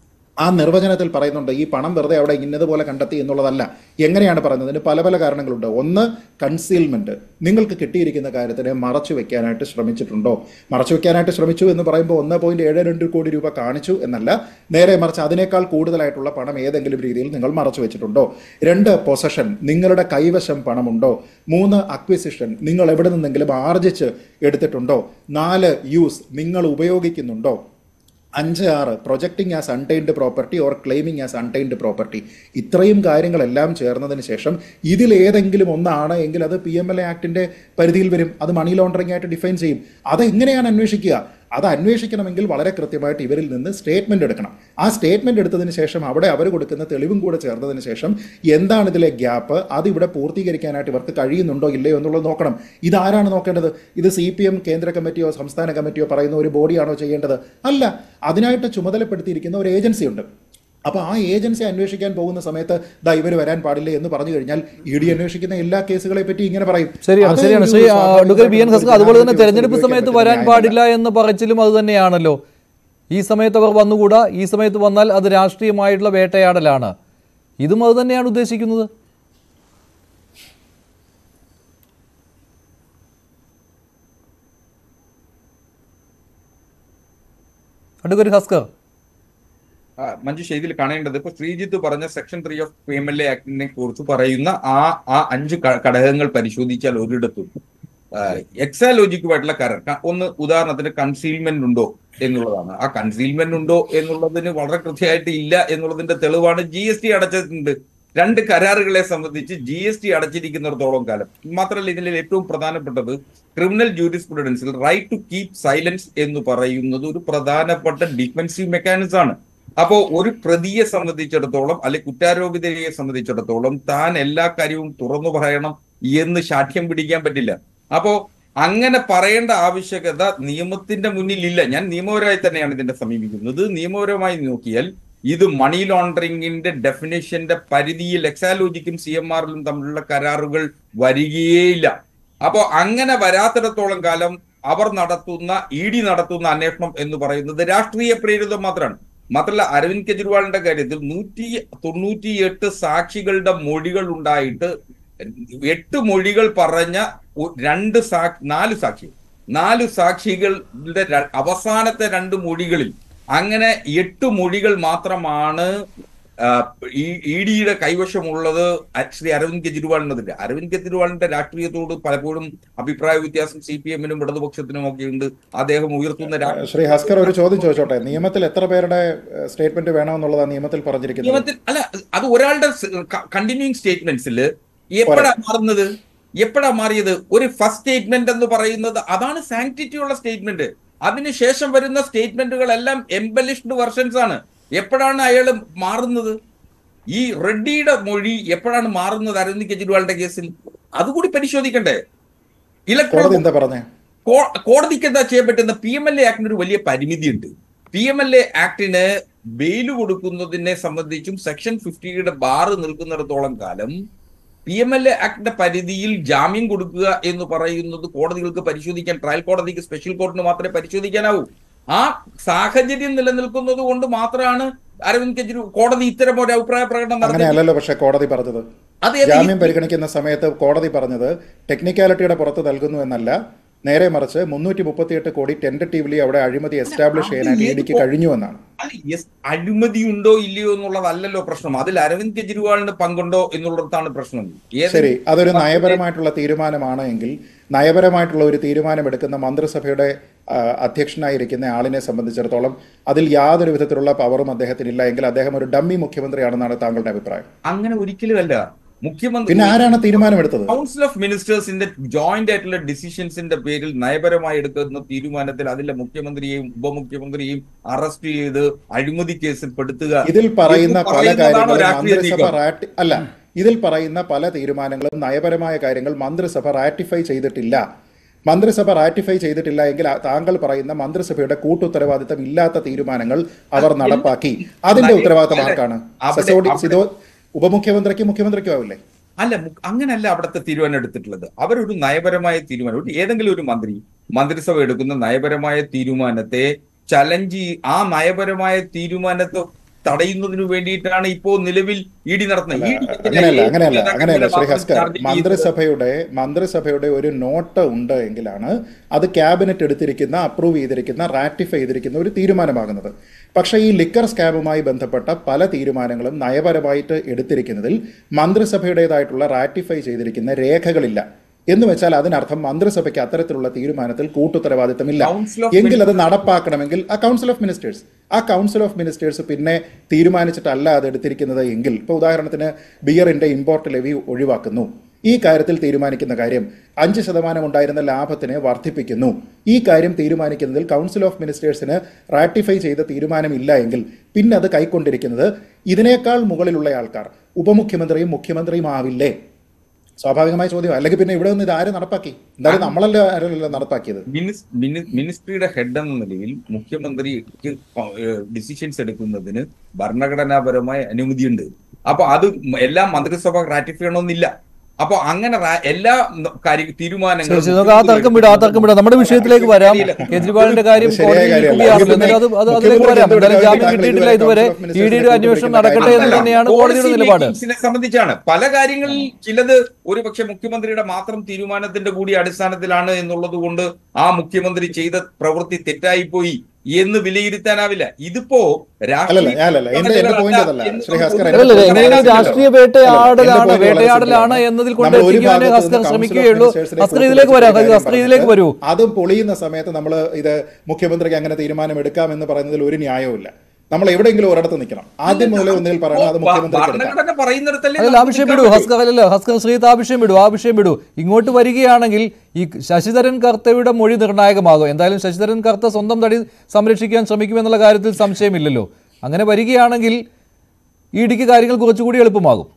Speaker 3: ആ നിർവചനത്തിൽ പറയുന്നുണ്ട് ഈ പണം വെറുതെ അവിടെ ഇന്നതുപോലെ കണ്ടെത്തി എന്നുള്ളതല്ല എങ്ങനെയാണ് പറയുന്നത് അതിന് പല പല കാരണങ്ങളുണ്ട് ഒന്ന് കൺസീൽമെന്റ് നിങ്ങൾക്ക് കിട്ടിയിരിക്കുന്ന കാര്യത്തിനെ മറച്ചു വെക്കാനായിട്ട് ശ്രമിച്ചിട്ടുണ്ടോ മറച്ചു വെക്കാനായിട്ട് ശ്രമിച്ചു എന്ന് പറയുമ്പോൾ ഒന്ന് പോയിന്റ് ഏഴ് രണ്ട് കോടി രൂപ കാണിച്ചു എന്നല്ല നേരെ മറിച്ച് അതിനേക്കാൾ കൂടുതലായിട്ടുള്ള പണം ഏതെങ്കിലും രീതിയിൽ നിങ്ങൾ മറച്ചു വെച്ചിട്ടുണ്ടോ രണ്ട് പൊസഷൻ നിങ്ങളുടെ കൈവശം പണമുണ്ടോ മൂന്ന് അക്വിസിഷൻ നിങ്ങൾ എവിടെ നിന്നെങ്കിലും ആർജിച്ച് എടുത്തിട്ടുണ്ടോ നാല് യൂസ് നിങ്ങൾ ഉപയോഗിക്കുന്നുണ്ടോ അഞ്ച് ആറ് projecting as untainted property or claiming as untainted property ഇത്രയും കാര്യങ്ങളെല്ലാം ചേർന്നതിന് ശേഷം ഇതിൽ ഏതെങ്കിലും ഒന്നാണ് എങ്കിൽ അത് പി എം എൽ എ ആക്ടിൻ്റെ പരിധിയിൽ വരും അത് മണി ലോണ്ടറിംഗ് ആയിട്ട് ഡിഫൈൻ ചെയ്യും അതെങ്ങനെയാണ് അന്വേഷിക്കുക അത് അന്വേഷിക്കണമെങ്കിൽ വളരെ കൃത്യമായിട്ട് ഇവരിൽ നിന്ന് സ്റ്റേറ്റ്മെന്റ് എടുക്കണം ആ സ്റ്റേറ്റ്മെന്റ് എടുത്തതിന് ശേഷം അവിടെ അവർ കൊടുക്കുന്ന തെളിവും കൂടെ ചേർന്നതിന് ശേഷം എന്താണ് ഇതിലെ ഗ്യാപ്പ് അത് ഇവിടെ പൂർത്തീകരിക്കാനായിട്ട് ഇവർക്ക് കഴിയുന്നുണ്ടോ ഇല്ലയോ എന്നുള്ളത് നോക്കണം ഇതാരാണ് നോക്കേണ്ടത് ഇത് സി പി എം കേന്ദ്ര കമ്മിറ്റിയോ സംസ്ഥാന കമ്മിറ്റിയോ പറയുന്ന ഒരു ബോഡിയാണോ ചെയ്യേണ്ടത് അല്ല അതിനായിട്ട് ചുമതലപ്പെടുത്തിയിരിക്കുന്ന ഒരു ഏജൻസി ഉണ്ട് അപ്പോൾ ആ ഏജൻസി അന്വേഷിക്കാൻ പോകുന്ന സമയത്ത് ദാ ഇവർ വരാൻ പാടില്ല എന്ന് പറഞ്ഞു കഴിഞ്ഞാൽ ഇ ഡി അന്വേഷിക്കുന്ന എല്ലാ കേസുകളെ പറ്റി ഇങ്ങനെ പറയും
Speaker 1: ശരിയാണ്
Speaker 3: അത്
Speaker 1: ശരിയാണ്
Speaker 3: ഒരു
Speaker 1: ശ്രീ ആ,
Speaker 3: സ്വാഭാവിക
Speaker 1: അഡ്വക്കേറ്റ് ബി എൻ ഹസ്കർ അതുപോലെ തന്നെ
Speaker 3: ജനാധിപത്യ
Speaker 1: തെരഞ്ഞെടുപ്പ്
Speaker 3: വ്യവസ്ഥയിൽ
Speaker 1: സമയത്ത്
Speaker 3: ഉപയോഗിക്കാൻ
Speaker 1: വരാൻ
Speaker 3: പറ്റുന്ന
Speaker 1: പാടില്ല എന്ന പറച്ചിലും അത് തന്നെയാണല്ലോ ഈ സമയത്ത് അവർ വന്നുകൂടാ ഈ സമയത്ത് വന്നാൽ അത് രാഷ്ട്രീയമായിട്ടുള്ള വേട്ടയാടലാണ് ഇതും അത് തന്നെയാണ് ഉദ്ദേശിക്കുന്നത് അഡ്വക്കേറ്റ് ഹസ്കർ
Speaker 5: ആ, മഞ്ജുഷ ഇതിൽ കാണേണ്ടത് ഇപ്പൊ ശ്രീജിത്ത് പറഞ്ഞ section three of P M L A ആക്ടിനെ കുറിച്ച് പറയുന്ന ആ ആ അഞ്ച് ഘ- ഘടകങ്ങൾ പരിശോധിച്ചാൽ ഒരിടത്തും എക്സാലോജിക്കുമായിട്ടുള്ള കാരണം ക- ഒന്ന് ഉദാഹരണത്തിന് കൺസീൽമെന്റ് ഉണ്ടോ എന്നുള്ളതാണ് ആ കൺസീൽമെന്റ് ഉണ്ടോ എന്നുള്ളതിന് വളരെ കൃത്യമായിട്ട് ഇല്ല എന്നുള്ളതിന്റെ തെളിവാണ് ജി എസ് ടി അടച്ചിട്ടുണ്ട് രണ്ട് കരാറുകളെ സംബന്ധിച്ച് ജി എസ് ടി അടച്ചിരിക്കുന്നിടത്തോളം കാലം മാത്രമല്ല ഇതിൽ ഏറ്റവും പ്രധാനപ്പെട്ടത് ക്രിമിനൽ ജൂറിസ്പ്രുഡൻസിൽ റൈറ്റ് ടു കീപ് സൈലൻസ് എന്ന് പറയുന്നത് ഒരു പ്രധാനപ്പെട്ട ഡിഫൻസീവ് മെക്കാനിസം ആണ് അപ്പോ ഒരു പ്രതിയെ സംബന്ധിച്ചിടത്തോളം അല്ലെ കുറ്റാരോപിതയെ സംബന്ധിച്ചിടത്തോളം താൻ എല്ലാ കാര്യവും തുറന്നു പറയണം എന്ന് ശാഠ്യം പിടിക്കാൻ പറ്റില്ല അപ്പോ അങ്ങനെ പറയേണ്ട ആവശ്യകത നിയമത്തിന്റെ മുന്നിൽ ഇല്ല ഞാൻ നിയമപരമായി തന്നെയാണ് ഇതിനെ സമീപിക്കുന്നത് നിയമപരമായി നോക്കിയാൽ ഇത് മണി ലോണ്ടറിംഗിന്റെ ഡെഫിനേഷന്റെ പരിധിയിൽ എക്സാലോജിക്കും സി എം ആറിലും തമ്മിലുള്ള കരാറുകൾ വരികയേയില്ല അപ്പോ അങ്ങനെ വരാത്തിടത്തോളം കാലം അവർ നടത്തുന്ന ഇ ഡി നടത്തുന്ന അന്വേഷണം എന്ന് പറയുന്നത് രാഷ്ട്രീയ പ്രേരിതം മാത്രമാണ് മാത്രമല്ല അരവിന്ദ് കെജ്രിവാളിന്റെ കാര്യത്തിൽ നൂറ്റി തൊണ്ണൂറ്റി എട്ട് സാക്ഷികളുടെ മൊഴികൾ ഉണ്ടായിട്ട് എട്ട് മൊഴികൾ പറഞ്ഞ ഒ- രണ്ട് സാ നാല് സാക്ഷി നാല് സാക്ഷികളുടെ ര- അവസാനത്തെ രണ്ട് മൊഴികളിൽ അങ്ങനെ എട്ട് മൊഴികൾ മാത്രമാണ് ഇ ഡിയുടെ കൈവശമുള്ളത് അ- ശ്രീ അരവിന്ദ് കെജ്രിവാളിനതില്ല അരവിന്ദ് കെജ്രിവാളിന്റെ രാഷ്ട്രീയത്തോട് പലപ്പോഴും അഭിപ്രായ വ്യത്യാസം സി പി എമ്മിനും ഇടതുപക്ഷത്തിനും ഒക്കെ ഉണ്ട് അദ്ദേഹം ഉയർത്തുന്ന രാ-
Speaker 3: ശ്രീ ഹസ്കർ ഒരു ചോദ്യം ചോദിച്ചോട്ടെ നിയമത്തിൽ എത്ര പേരുടെ സ്റ്റേറ്റ്മെന്റ് വേണമെന്നുള്ളതാണ് നിയമത്തിൽ പറഞ്ഞിരിക്കുന്നത്
Speaker 5: നിയമത്തിൽ അല്ല അത് ഒരാളുടെ കണ്ടിന്യൂയിങ് സ്റ്റേറ്റ്മെന്റ്സിൽ എപ്പോഴാ മാറുന്നത് എപ്പോഴാ മാറിയത് ഒരു ഫസ്റ്റ് സ്റ്റേറ്റ്മെന്റ് എന്ന് പറയുന്നത് അതാണ് സാങ്ക്ടിറ്റി ഉള്ള സ്റ്റേറ്റ്മെന്റ് അതിനുശേഷം വരുന്ന സ്റ്റേറ്റ്മെന്റുകളെല്ലാം എംബലിഷ്ഡ് വെർഷൻസ് ആണ് എപ്പോഴാണ് അയാൾ മാറുന്നത് ഈ റെഡ്ഡിയുടെ മൊഴി എപ്പോഴാണ് മാറുന്നത് അരവിന്ദ് കെജ്രിവാളിന്റെ കേസിൽ അതുകൂടി പരിശോധിക്കണ്ടേ
Speaker 3: കോടതി
Speaker 5: ഇലക്ട്രോണിക്
Speaker 3: എന്താ പറഞ്ഞേ
Speaker 5: കോ- കോടതിക്ക് എന്താ ചെയ്യാൻ പറ്റുന്ന പി എം എൽ എ ആക്ടിന് ഒരു വലിയ പരിമിതിയുണ്ട് പി എം എൽ എ ആക്ടിന് ബെയിൽ കൊടുക്കുന്നതിനെ സംബന്ധിച്ചും സെക്ഷൻ ഫിഫ്റ്റിയുടെ ബാറ് നിൽക്കുന്നിടത്തോളം കാലം പി എം എൽ എ ആക്ടിന്റെ പരിധിയിൽ ജാമ്യം കൊടുക്കുക എന്ന് പറയുന്നത് കോടതികൾക്ക് പരിശോധിക്കാൻ ട്രയൽ കോടതിക്ക് സ്പെഷ്യൽ കോർട്ടിന് മാത്രമേ പരിശോധിക്കാനാവൂ ആ സാഹചര്യം നിലനിൽക്കുന്നത് കൊണ്ട് മാത്രമാണ് അരവിന്ദ് കെജ്രിവാൾ കോടതി ഇത്തരം ഒരു അഭിപ്രായ പ്രകടനം നടത്തി
Speaker 3: അങ്ങനെയല്ലല്ലോ പക്ഷെ കോടതി പറഞ്ഞത്
Speaker 5: അത് ഏത്
Speaker 3: ജാമ്യം പരിഗണിക്കുന്ന സമയത്ത് കോടതി പറഞ്ഞത് ടെക്നിക്കാലിറ്റിയുടെ പുറത്ത് നൽകുന്നു എന്നല്ല നേരെ മറിച്ച് മുന്നൂറ്റി മുപ്പത്തിയെട്ട് കോടി ടെന്ററ്റീവ്ലി അവിടെ അഴിമതി എസ്റ്റാബ്ലിഷ് ചെയ്യാനായിട്ട് ഇ ഡിക്ക് കഴിഞ്ഞു എന്നാണ്
Speaker 5: അല്ല, യെസ്, അഴിമതി ഉണ്ടോ ഇല്ലയോ എന്നുള്ളതല്ലല്ലോ പ്രശ്നം അതിൽ അരവിന്ദ് കെജ്രിവാളിന് പങ്കുണ്ടോ എന്നുള്ളതാണ് പ്രശ്നം ഏത്
Speaker 3: ശരി അതൊരു നയപരമായിട്ടുള്ള തീരുമാനമാണ് എങ്കിൽ നയപരമായിട്ടുള്ള ഒരു തീരുമാനമെടുക്കുന്ന മന്ത്രിസഭയുടെ ആ, അധ്യക്ഷനായിരിക്കുന്ന ആളിനെ സംബന്ധിച്ചിടത്തോളം അതിൽ യാതൊരു വിധത്തിലുള്ള പവറും അദ്ദേഹത്തിനില്ല എങ്കിൽ അദ്ദേഹം ഒരു ഡമ്മി മുഖ്യമന്ത്രിയാണെന്നാണ് താങ്കളുടെ അഭിപ്രായം
Speaker 5: അങ്ങനെ ഒരിക്കലും അല്ല മുഖ്യമന്ത്രി
Speaker 3: പിന്നെ ആരാണ് തീരുമാനമെടുത്തത്
Speaker 5: കൗൺസിൽ ഓഫ് മിനിസ്റ്റേഴ്സിന്റെ ജോയിന്റ് ആയിട്ടുള്ള ഡിസിഷൻസിന്റെ പേരിൽ നയപരമായി എടുക്കുന്ന തീരുമാനത്തിൽ അതിലെ മുഖ്യമന്ത്രിയെയും ഉപമുഖ്യമന്ത്രിയെയും അറസ്റ്റ് ചെയ്ത് അഴിമതി കേസിൽ പെടുത്തുക
Speaker 3: ഇതിൽ പറയുന്ന
Speaker 5: എന്ന്
Speaker 3: പല
Speaker 5: പറയുന്നതാണോ
Speaker 3: കാര്യങ്ങളും
Speaker 5: രാഷ്ട്രീയ
Speaker 3: മന്ത്രിസഭ
Speaker 5: നീക്കം?
Speaker 3: റാറ്റി അല്ല ഇതിൽ പറയുന്ന പല തീരുമാനങ്ങളും നയപരമായ കാര്യങ്ങൾ മന്ത്രിസഭ റാറ്റിഫൈ ചെയ്തിട്ടില്ല മന്ത്രിസഭ റാറ്റിഫൈ ചെയ്തിട്ടില്ല എങ്കിൽ ആ- താങ്കൾ പറയുന്ന മന്ത്രിസഭയുടെ കൂട്ടുത്തരവാദിത്തം ഇല്ലാത്ത തീരുമാനങ്ങൾ അവർ നടപ്പാക്കി അതിന്റെ
Speaker 5: നയ-
Speaker 3: ഉത്തരവാദിത്തം
Speaker 5: അല്ല,
Speaker 3: ആർക്കാണ്
Speaker 5: അവിടെ-
Speaker 3: സിസോഡി
Speaker 5: അവിടെ-
Speaker 3: സിതോ ഉപമുഖ്യമന്ത്രിക്കും മുഖ്യമന്ത്രിക്കും ആവില്ലേ
Speaker 5: അല്ല മു- അങ്ങനല്ല അവിടുത്തെ തീരുമാനം എടുത്തിട്ടുള്ളത് അവരൊരു നയപരമായ തീരുമാനം ഒരു ഏതെങ്കിലും ഒരു മന്ത്രി മന്ത്രിസഭ എടുക്കുന്ന നയപരമായ തീരുമാനത്തെ ചലഞ്ച് ആ നയപരമായ തീരുമാനത്തെ തടയുന്നതിന് വേണ്ടിയിട്ടാണ് ഇപ്പോ നിലവിൽ ഇ ഡി നടത്തുന്നത് ഇ ഡി
Speaker 3: അങ്ങനെയല്ല അങ്ങനെയല്ല അങ്ങനെയല്ല ശ്രീ
Speaker 5: മാത്രം
Speaker 3: ഹസ്കർ
Speaker 5: ചാർജ് ചെയ്യുന്നത്
Speaker 3: മന്ത്രിസഭയുടെ മന്ത്രിസഭയുടെ ഒരു നോട്ട് ഉണ്ട് എങ്കിലാണ് അത് ക്യാബിനറ്റ് എടുത്തിരിക്കുന്ന അപ്രൂവ് ചെയ്തിരിക്കുന്ന റാറ്റിഫൈ ചെയ്തിരിക്കുന്ന ഒരു തീരുമാനമാകുന്നത് പക്ഷേ ഈ ലിക്കർ സ്കാമുമായി ബന്ധപ്പെട്ട പല തീരുമാനങ്ങളും നയപരമായിട്ട് എടുത്തിരിക്കുന്നതിൽ മന്ത്രിസഭയുടേതായിട്ടുള്ള റാറ്റിഫൈ ചെയ്തിരിക്കുന്ന രേഖകളില്ല എന്ന് വെച്ചാൽ അതിനർത്ഥം മന്ത്രിസഭയ്ക്ക് അത്തരത്തിലുള്ള തീരുമാനത്തിൽ കൂട്ടുത്തരവാദിത്തമില്ല
Speaker 5: Council of
Speaker 3: എങ്കിൽ അത് നടപ്പാക്കണമെങ്കിൽ ആ കൗൺസിൽ ഓഫ് മിനിസ്റ്റേഴ്സ് ആ കൗൺസിൽ ഓഫ് മിനിസ്റ്റേഴ്സ് പിന്നെ തീരുമാനിച്ചിട്ടല്ല അത് എടുത്തിരിക്കുന്നത് എങ്കിൽ ഇപ്പോൾ ഉദാഹരണത്തിന് ബിയറിന്റെ ഇമ്പോർട്ട് ലെവി ഒഴിവാക്കുന്നു ഈ കാര്യത്തിൽ തീരുമാനിക്കുന്ന കാര്യം അഞ്ച് ശതമാനം ഉണ്ടായിരുന്ന ലാഭത്തിനെ വർദ്ധിപ്പിക്കുന്നു ഈ കാര്യം തീരുമാനിക്കുന്നതിൽ കൗൺസിൽ ഓഫ് മിനിസ്റ്റേഴ്സിന് റാറ്റിഫൈ ചെയ്ത തീരുമാനമില്ല എങ്കിൽ പിന്നെ അത് കൈക്കൊണ്ടിരിക്കുന്നത് ഇതിനേക്കാൾ മുകളിലുള്ള ആൾക്കാർ ഉപമുഖ്യമന്ത്രിയും മുഖ്യമന്ത്രിയും ആവില്ലേ സ്വാഭാവികമായ ചോദ്യം അല്ലെങ്കിൽ പിന്നെ ഇവിടെ നിന്ന് ഇത് ആര് നടപ്പാക്കി എന്തായാലും നമ്മളല്ല ആരല്ല നടപ്പാക്കിയത്
Speaker 5: മിനിസ് മിനി- മിനിസ്ട്രിയുടെ ഹെഡ് എന്ന നിലയിൽ മുഖ്യമന്ത്രിക്ക് ഡിസിഷൻസ് എടുക്കുന്നതിന് ഭരണഘടനാപരമായ അനുമതിയുണ്ട് അപ്പൊ അത് എല്ലാ മന്ത്രിസഭ റാറ്റിഫൈ ചെയ്യണമെന്നില്ല അപ്പൊ അങ്ങനെ റാ- എല്ലാ ന- കാര്യ തീരുമാനങ്ങളും
Speaker 1: ശരി, നമുക്ക് ആ തർക്കം വിടാം ആ തർക്കം വിടാം നമ്മുടെ വിഷയത്തിലേക്ക് വരാം കേജ്രിവാളിന്റെ കാര്യം
Speaker 3: അത് ശരിയായ
Speaker 1: കോടതിയിൽ
Speaker 3: കാര്യമല്ല.
Speaker 1: ഇരിക്കുകയാണല്ലോ.
Speaker 3: പിന്നെ
Speaker 1: എന്നാലും അത് അത് അതിലേക്ക്
Speaker 3: മുഖ്യമന്ത്രി
Speaker 1: വരാം
Speaker 3: എന്തുകൊണ്ട്
Speaker 1: എന്തായാലും ജാമ്യം
Speaker 3: താങ്കൾ
Speaker 1: കിട്ടിയിട്ടില്ല
Speaker 3: ഇതുവരെ
Speaker 1: ഇതുവരെ
Speaker 3: Council of
Speaker 1: ഇ ഡിയുടെ
Speaker 3: Ministers
Speaker 1: അന്വേഷണം
Speaker 3: നെ
Speaker 1: നടക്കട്ടെ എന്ന്
Speaker 3: കുറിച്ച്
Speaker 1: തന്നെയാണ്
Speaker 5: Policy
Speaker 1: കോടതിയുടെ നിലപാട്
Speaker 5: makingസിനെ സംബന്ധിച്ചാണ് പല കാര്യങ്ങളിൽ ചിലത് ഒരുപക്ഷെ മുഖ്യമന്ത്രിയുടെ മാത്രം തീരുമാനത്തിന്റെ കൂടി അടിസ്ഥാനത്തിലാണ് എന്നുള്ളത് കൊണ്ട് ആ മുഖ്യമന്ത്രി ചെയ്ത പ്രവൃത്തി തെറ്റായിപ്പോയി എന്ന് വിലയിരുത്താനാവില്ല ഇതിപ്പോ
Speaker 3: അല്ലല്ല അല്ലല്ല എന്റെ എന്റെ പോയിന്റ് അതല്ല ശ്രീ ഹസ്കർ എന്റെ
Speaker 1: അല്ലല്ല,
Speaker 3: point
Speaker 1: എങ്ങനെയാണ്
Speaker 3: അതല്ല.
Speaker 1: രാഷ്ട്രീയ
Speaker 3: അല്ലല്ല,
Speaker 1: വേട്ടയാടലാണ്
Speaker 3: എന്റെ point വളരെ
Speaker 1: വേട്ടയാടലാണ്
Speaker 3: simple ആണ്.
Speaker 1: എന്നതിൽ
Speaker 3: നമ്മൾ ഒരു
Speaker 1: കൊണ്ടെത്തിക്കാനേ
Speaker 3: ഭാഗത്ത്
Speaker 1: ഹസ്കർ
Speaker 3: നിന്ന്
Speaker 1: ശ്രമിക്കുകയുള്ളൂ
Speaker 3: Council of Ministersനെ
Speaker 1: ഹസ്കർ
Speaker 3: കുറിച്ച്
Speaker 1: ഇതിലേക്ക് വരാം
Speaker 3: കാര്യം
Speaker 1: ഹസ്കർ ഇതിലേക്ക്
Speaker 3: പറഞ്ഞിട്ട്
Speaker 1: വരൂ
Speaker 3: അതും പൊളിയുന്ന സമയത്ത് നമ്മൾ ഇത് മുഖ്യമന്ത്രിക്ക് അങ്ങനെ തീരുമാനം എടുക്കാം എന്ന് പറയുന്നതിൽ ഒരു ന്യായവുമില്ല നമ്മൾ എവിടെയെങ്കിലും ഒരിടത്ത് നിൽക്കണം ആദ്യം മുതലേ ഒന്നിൽ പറയണം അത് മുഖ്യമന്ത്രിക്ക് എടുക്കാം
Speaker 5: ഭരണഘടന പറയുന്നിടത്തല്ലേ
Speaker 1: അതല്ല ആ
Speaker 5: നമുക്ക്
Speaker 1: വിഷയം
Speaker 5: നിൽക്കാൻ
Speaker 1: വിടൂ
Speaker 5: പറ്റൂ.
Speaker 1: ഹസ്കർ അല്ലല്ല ഹസ്കർ ശ്രീത്ത് ആ വിഷയം വിടൂ ആ വിഷയം വിടൂ ഇങ്ങോട്ട് വരികയാണെങ്കിൽ ഈ ശശിധരൻ കർത്തയുടെ മൊഴി നിർണായകമാകും എന്തായാലും ശശിധരൻ കർത്ത സ്വന്തം തടി സംരക്ഷിക്കാൻ ശ്രമിക്കുമെന്നുള്ള കാര്യത്തിൽ സംശയമില്ലല്ലോ അങ്ങനെ വരികയാണെങ്കിൽ ഇ ഡിക്ക് കാര്യങ്ങൾ കുറച്ചുകൂടി എളുപ്പമാകും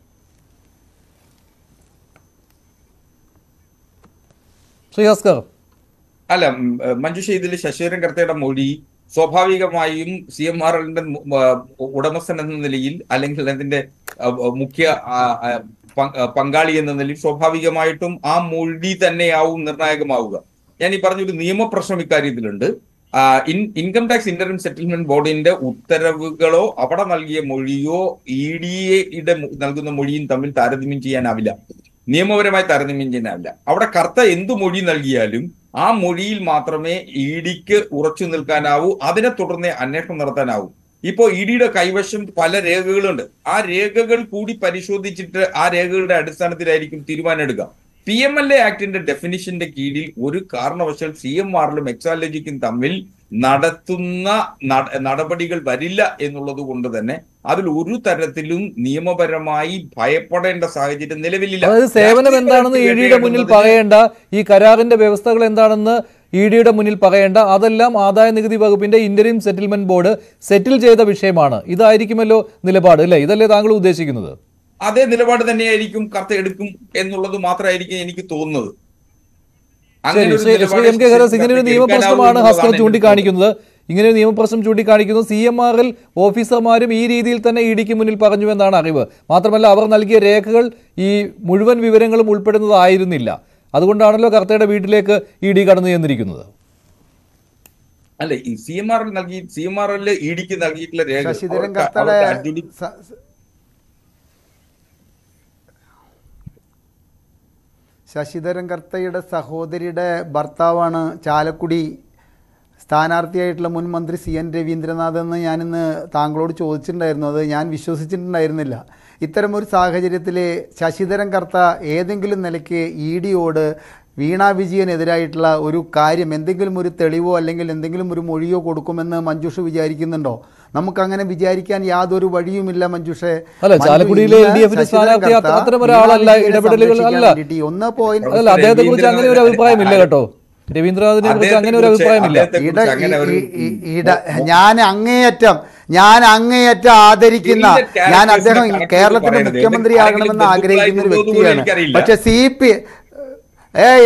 Speaker 1: ശ്രീ ഹസ്കർ
Speaker 5: അല്ല ഉം, ഏഹ്, മഞ്ജുഷ ഇതിൽ ശശിധരൻ കർത്തയുടെ മൊഴി സ്വാഭാവികമായും സി എം ആർ എല്ലിന്റെ ഉടമസ്ഥൻ എന്ന നിലയിൽ അല്ലെങ്കിൽ അതിന്റെ അഹ്, മുഖ്യ ആ, ആ, പ- ആ, പങ്കാളി എന്ന നിലയിൽ സ്വാഭാവികമായിട്ടും ആ മൊഴി തന്നെയാവും നിർണായകമാവുക ഞാൻ ഈ പറഞ്ഞൊരു നിയമപ്രശ്നം ഇക്കാര്യത്തിലുണ്ട് ആ, ഇൻ ഇൻകം ടാക്സ് ഇന്റർം സെറ്റിൽമെന്റ് ബോർഡിന്റെ ഉത്തരവുകളോ അവിടെ നൽകിയ മൊഴിയോ ഇ ഡിയുടെ നൽകുന്ന മൊഴിയും തമ്മിൽ താരതമ്യം ചെയ്യാനാവില്ല നിയമപരമായി താരതമ്യം ചെയ്യാനാവില്ല അവിടെ കർത്ത എന്തു മൊഴി നൽകിയാലും ആ മൊഴിയിൽ മാത്രമേ ഇ ഡിക്ക് ഉറച്ചു നിൽക്കാനാവൂ അതിനെ തുടർന്ന് അന്വേഷണം നടത്താനാവൂ ഇപ്പോ ഇ ഡിയുടെ കൈവശം പല രേഖകളുണ്ട് ആ രേഖകൾ കൂടി പരിശോധിച്ചിട്ട് ആ രേഖകളുടെ അടിസ്ഥാനത്തിലായിരിക്കും തീരുമാനം എടുക്കുക പി എം എൽ എ ആക്ടിന്റെ ഡെഫിനിഷന്റെ കീഴിൽ ഒരു കാരണവശാൽ സി എം ആറിലും എക്സാലജിക്കും തമ്മിൽ നടത്തുന്ന നട- നടപടികൾ വരില്ല എന്നുള്ളത് കൊണ്ട് തന്നെ അതിൽ ഒരു തരത്തിലും നിയമപരമായി ഭയപ്പെടേണ്ട സാഹചര്യം നിലവിലില്ല
Speaker 1: അതായത് സേവനം എന്താണെന്ന് ഇ ഡിയുടെ മുന്നിൽ പറയേണ്ട ഈ കരാറിന്റെ വ്യവസ്ഥകൾ എന്താണെന്ന് ഇ ഡിയുടെ മുന്നിൽ പറയേണ്ട അതെല്ലാം ആദായ നികുതി വകുപ്പിന്റെ ഇന്ററിം സെറ്റിൽമെന്റ് ബോർഡ് സെറ്റിൽ ചെയ്ത വിഷയമാണ് ഇതായിരിക്കുമല്ലോ നിലപാട് അല്ലേ ഇതല്ലേ താങ്കൾ ഉദ്ദേശിക്കുന്നത്
Speaker 5: അതേ നിലപാട് തന്നെയായിരിക്കും കർത്ത എടുക്കും എന്നുള്ളത് മാത്രമായിരിക്കും എനിക്ക് തോന്നുന്നത് അങ്ങനെ
Speaker 1: ശരി
Speaker 5: ഒരു
Speaker 1: ശ്രീ
Speaker 5: നിലപാട്
Speaker 1: ശ്രീ എം കെ ഹരസ് ഇങ്ങനെ ഒരു
Speaker 5: കർത്തയ്ക്ക്
Speaker 1: നിയമപ്രശ്നമാണ്
Speaker 5: എടുക്കാനാവും
Speaker 1: ഹസ്കർ
Speaker 5: എന്നുള്ളതാണ് എൻ്റെ
Speaker 1: ചൂണ്ടിക്കാണിക്കുന്നത് ഇങ്ങനെ ഒരു നിയമപ്രശ്നം ചൂണ്ടിക്കാണിക്കുന്നു സി എം ആറിൽ ഓഫീസർമാരും ഈ രീതിയിൽ തന്നെ ഇ ഡിക്ക് മുന്നിൽ പറഞ്ഞു എന്നാണ് അറിവ് മാത്രമല്ല അവർ നൽകിയ രേഖകൾ ഈ മുഴുവൻ വിവരങ്ങളും ഉൾപ്പെടുന്നതായിരുന്നില്ല അതുകൊണ്ടാണല്ലോ കർത്തയുടെ വീട്ടിലേക്ക് ഇ ഡി കടന്നു ചെന്നിരിക്കുന്നത്
Speaker 5: അല്ല ഈ സി എം ആർ നൽകി C M R L E ഡിക്ക് നൽകിയിട്ടുള്ള രേഖ
Speaker 2: ശശിധരൻ
Speaker 5: അവർക്ക്
Speaker 2: കർത്തയുടെ
Speaker 5: അവർക്ക് adjudi-
Speaker 2: സ- ശശിധരൻ കർത്തയുടെ സഹോദരിയുടെ ഭർത്താവാണ് ചാലക്കുടി സ്ഥാനാർത്ഥിയായിട്ടുള്ള മുൻ മന്ത്രി സി എൻ രവീന്ദ്രനാഥ് എന്ന് ഞാനിന്ന് താങ്കളോട് ചോദിച്ചിട്ടുണ്ടായിരുന്നു അത് ഞാൻ വിശ്വസിച്ചിട്ടുണ്ടായിരുന്നില്ല ഇത്തരമൊരു സാഹചര്യത്തിൽ ശശിധരൻ കർത്ത ഏതെങ്കിലും നിലയ്ക്ക് ഇ ഡിയോട് വീണ വിജയനെതിരായിട്ടുള്ള ഒരു കാര്യം എന്തെങ്കിലും ഒരു തെളിവോ അല്ലെങ്കിൽ എന്തെങ്കിലും ഒരു മൊഴിയോ കൊടുക്കുമെന്ന് മഞ്ജുഷ വിചാരിക്കുന്നുണ്ടോ നമുക്കങ്ങനെ വിചാരിക്കാൻ യാതൊരു വഴിയുമില്ല മഞ്ജുഷെ
Speaker 1: അല്ല,
Speaker 2: മഞ്ജു
Speaker 1: ചാലക്കുടിയിലെ
Speaker 2: ഇന്ന്
Speaker 1: LDF ന്റെ
Speaker 2: ശശിധരൻ
Speaker 1: സ്ഥാനാർത്ഥി
Speaker 2: കർത്ത
Speaker 1: അത്തരം ഒരാളല്ല,
Speaker 2: വീണ വിജയനെ
Speaker 1: ഇടപെടലുകൾ
Speaker 2: സംരക്ഷിക്കാൻ
Speaker 1: അല്ല.
Speaker 2: വേണ്ടിയിട്ട് ഈ ഒന്ന് പോയിന്റ്
Speaker 1: അതല്ല അദ്ദേഹത്തെ കുറിച്ച് അങ്ങനെ ഒരു അഭിപ്രായമില്ല കേട്ടോ രവീന്ദ്രനാഥിനെ കുറിച്ച് അങ്ങനെ ഒരു അഭിപ്രായമില്ല
Speaker 5: അദ്ദേഹത്തെ
Speaker 2: ഇട
Speaker 5: കുറിച്ച് അങ്ങനെ ഒരു
Speaker 2: ഈ- ഈ- ഈ- ഇട ഞാൻ അങ്ങേയറ്റം ഞാൻ അങ്ങേയറ്റം ആദരിക്കുന്ന
Speaker 5: ഇതിന്റെ
Speaker 2: ഞാൻ
Speaker 5: characters
Speaker 2: അദ്ദേഹം
Speaker 5: നെ connect
Speaker 2: കേരളത്തിന്റെ
Speaker 5: ചെയ്ത് പറയരുത്.
Speaker 2: മുഖ്യമന്ത്രിയാകണമെന്ന്
Speaker 5: ആരെങ്കിലും
Speaker 2: ആഗ്രഹിക്കുന്ന ഒരു
Speaker 5: ബന്ധുക്കളായിട്ടുണ്ടോ എന്ന്
Speaker 2: വ്യക്തിയാണ്
Speaker 5: എനിക്കറിയില്ല.
Speaker 2: പക്ഷെ സി പി ഏ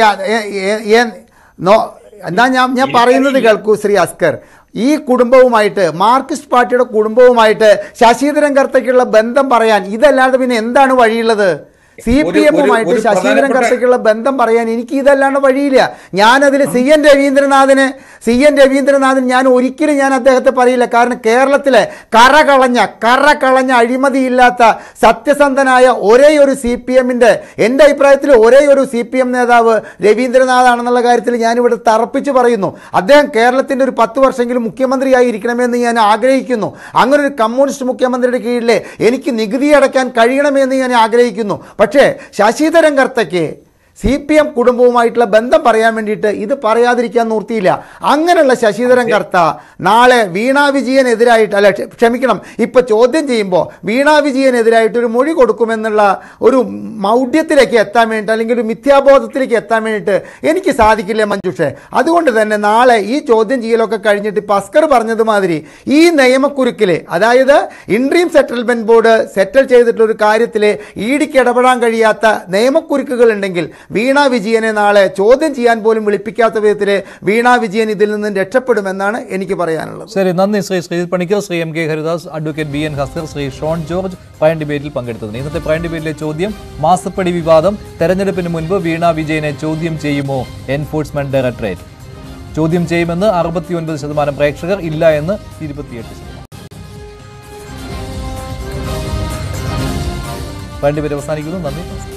Speaker 2: നോ എന്നാ ഞാൻ ഞാൻ പറയുന്നത് കേൾക്കൂ ശ്രീ അസ്കർ ഈ കുടുംബവുമായിട്ട് മാർക്സിസ്റ്റ് പാർട്ടിയുടെ കുടുംബവുമായിട്ട് ശശിധരൻ കർത്തയ്ക്കുള്ള ബന്ധം പറയാൻ ഇതല്ലാതെ പിന്നെ എന്താണ് വഴിയുള്ളത് സി
Speaker 5: ഒരു-
Speaker 2: പി എമ്മുമായിട്ട്
Speaker 5: ഒരു
Speaker 2: ശശിധരൻ
Speaker 5: പ്രധാനപ്പെട്ട-
Speaker 2: കർത്തയ്ക്കുള്ള ബന്ധം പറയാൻ എനിക്ക് ഇതല്ലാണ്ട് വഴിയില്ല ഞാനതിൽ സി എൻ രവീന്ദ്രനാഥിന് സി എൻ രവീന്ദ്രനാഥൻ ഞാൻ ഒരിക്കലും ഞാൻ അദ്ദേഹത്തെ പറയില്ല കാരണം കേരളത്തിലെ കറ കളഞ്ഞ കറ കളഞ്ഞ അഴിമതിയില്ലാത്ത സത്യസന്ധനായ ഒരേ ഒരു സി പി എമ്മിൻ്റെ എൻ്റെ അഭിപ്രായത്തിൽ ഒരേ ഒരു സി പി എം നേതാവ് രവീന്ദ്രനാഥാണെന്നുള്ള കാര്യത്തിൽ ഞാനിവിടെ തറപ്പിച്ച് പറയുന്നു അദ്ദേഹം കേരളത്തിൻ്റെ ഒരു പത്ത് വർഷമെങ്കിലും മുഖ്യമന്ത്രിയായി ഇരിക്കണമെന്ന് ഞാൻ ആഗ്രഹിക്കുന്നു അങ്ങനെ ഒരു കമ്മ്യൂണിസ്റ്റ് മുഖ്യമന്ത്രിയുടെ കീഴിൽ എനിക്ക് നികുതി അടയ്ക്കാൻ കഴിയണമെന്ന് ഞാൻ ആഗ്രഹിക്കുന്നു പക്ഷേ ശശിധരൻ കർത്തയ്ക്ക് സി പി എം കുടുംബവുമായിട്ടുള്ള ബന്ധം പറയാൻ വേണ്ടിയിട്ട് ഇത് പറയാതിരിക്കാൻ നിർത്തിയില്ല അങ്ങനെയുള്ള ശശിധരൻ കർത്ത നാളെ വീണ വിജയനെതിരായിട്ട് അല്ല ക്ഷ- ക്ഷമിക്കണം ഇപ്പൊ ചോദ്യം ചെയ്യുമ്പോൾ വീണ വിജയനെതിരായിട്ട് ഒരു മൊഴി കൊടുക്കുമെന്നുള്ള ഒരു മൗഢ്യത്തിലേക്ക് എത്താൻ വേണ്ടിയിട്ട് അല്ലെങ്കിൽ ഒരു മിഥ്യാബോധത്തിലേക്ക് എത്താൻ വേണ്ടിയിട്ട് എനിക്ക് സാധിക്കില്ല മഞ്ജുഷെ അതുകൊണ്ട് തന്നെ നാളെ ഈ ചോദ്യം ചെയ്യലൊക്കെ കഴിഞ്ഞിട്ട് ഇപ്പം അസ്കർ പറഞ്ഞതുമാതിരി ഈ നിയമക്കുരുക്കിൽ അതായത് ഇൻട്രീം സെറ്റിൽമെന്റ് ബോർഡ് സെറ്റിൽ ചെയ്തിട്ടുള്ള ഒരു കാര്യത്തിൽ ഇ ഡിക്ക് ഇടപെടാൻ കഴിയാത്ത നിയമക്കുരുക്കുകൾ ഉണ്ടെങ്കിൽ വീണ വിജയനെ നാളെ ചോദ്യം ചെയ്യാൻ പോലും വിളിപ്പിക്കാത്ത വിധത്തിൽ വീണ വിജയൻ ഇതിൽ നിന്നും രക്ഷപ്പെടുമെന്നാണ് എനിക്ക് പറയാനുള്ളത്
Speaker 1: ശരി നന്ദി Shri Sreejith Panicker Shri M K Haridas advocate B N Haskar Shri Shone George prime ഡിബേറ്റിൽ പങ്കെടുത്തതിന് ഇന്നത്തെ പ്രൈം ഡിബേറ്റിലെ ചോദ്യം മാസപ്പടി വിവാദം തെരഞ്ഞെടുപ്പിന് മുൻപ് വീണ വിജയനെ ചോദ്യം ചെയ്യുമോ എൻഫോഴ്സ്മെന്റ് ഡയറക്ടറേറ്റ് ചോദ്യം ചെയ്യുമെന്ന് അറുപത്തിയൊൻപത് ശതമാനം പ്രേക്ഷകർ ഇല്ല എന്ന് ഇരുപത്തിയെട്ട് ശതമാനം പ്രൈം ഡിബേറ്റ് അവസാനിക്കുന്നു നന്ദി നമസ്കാരം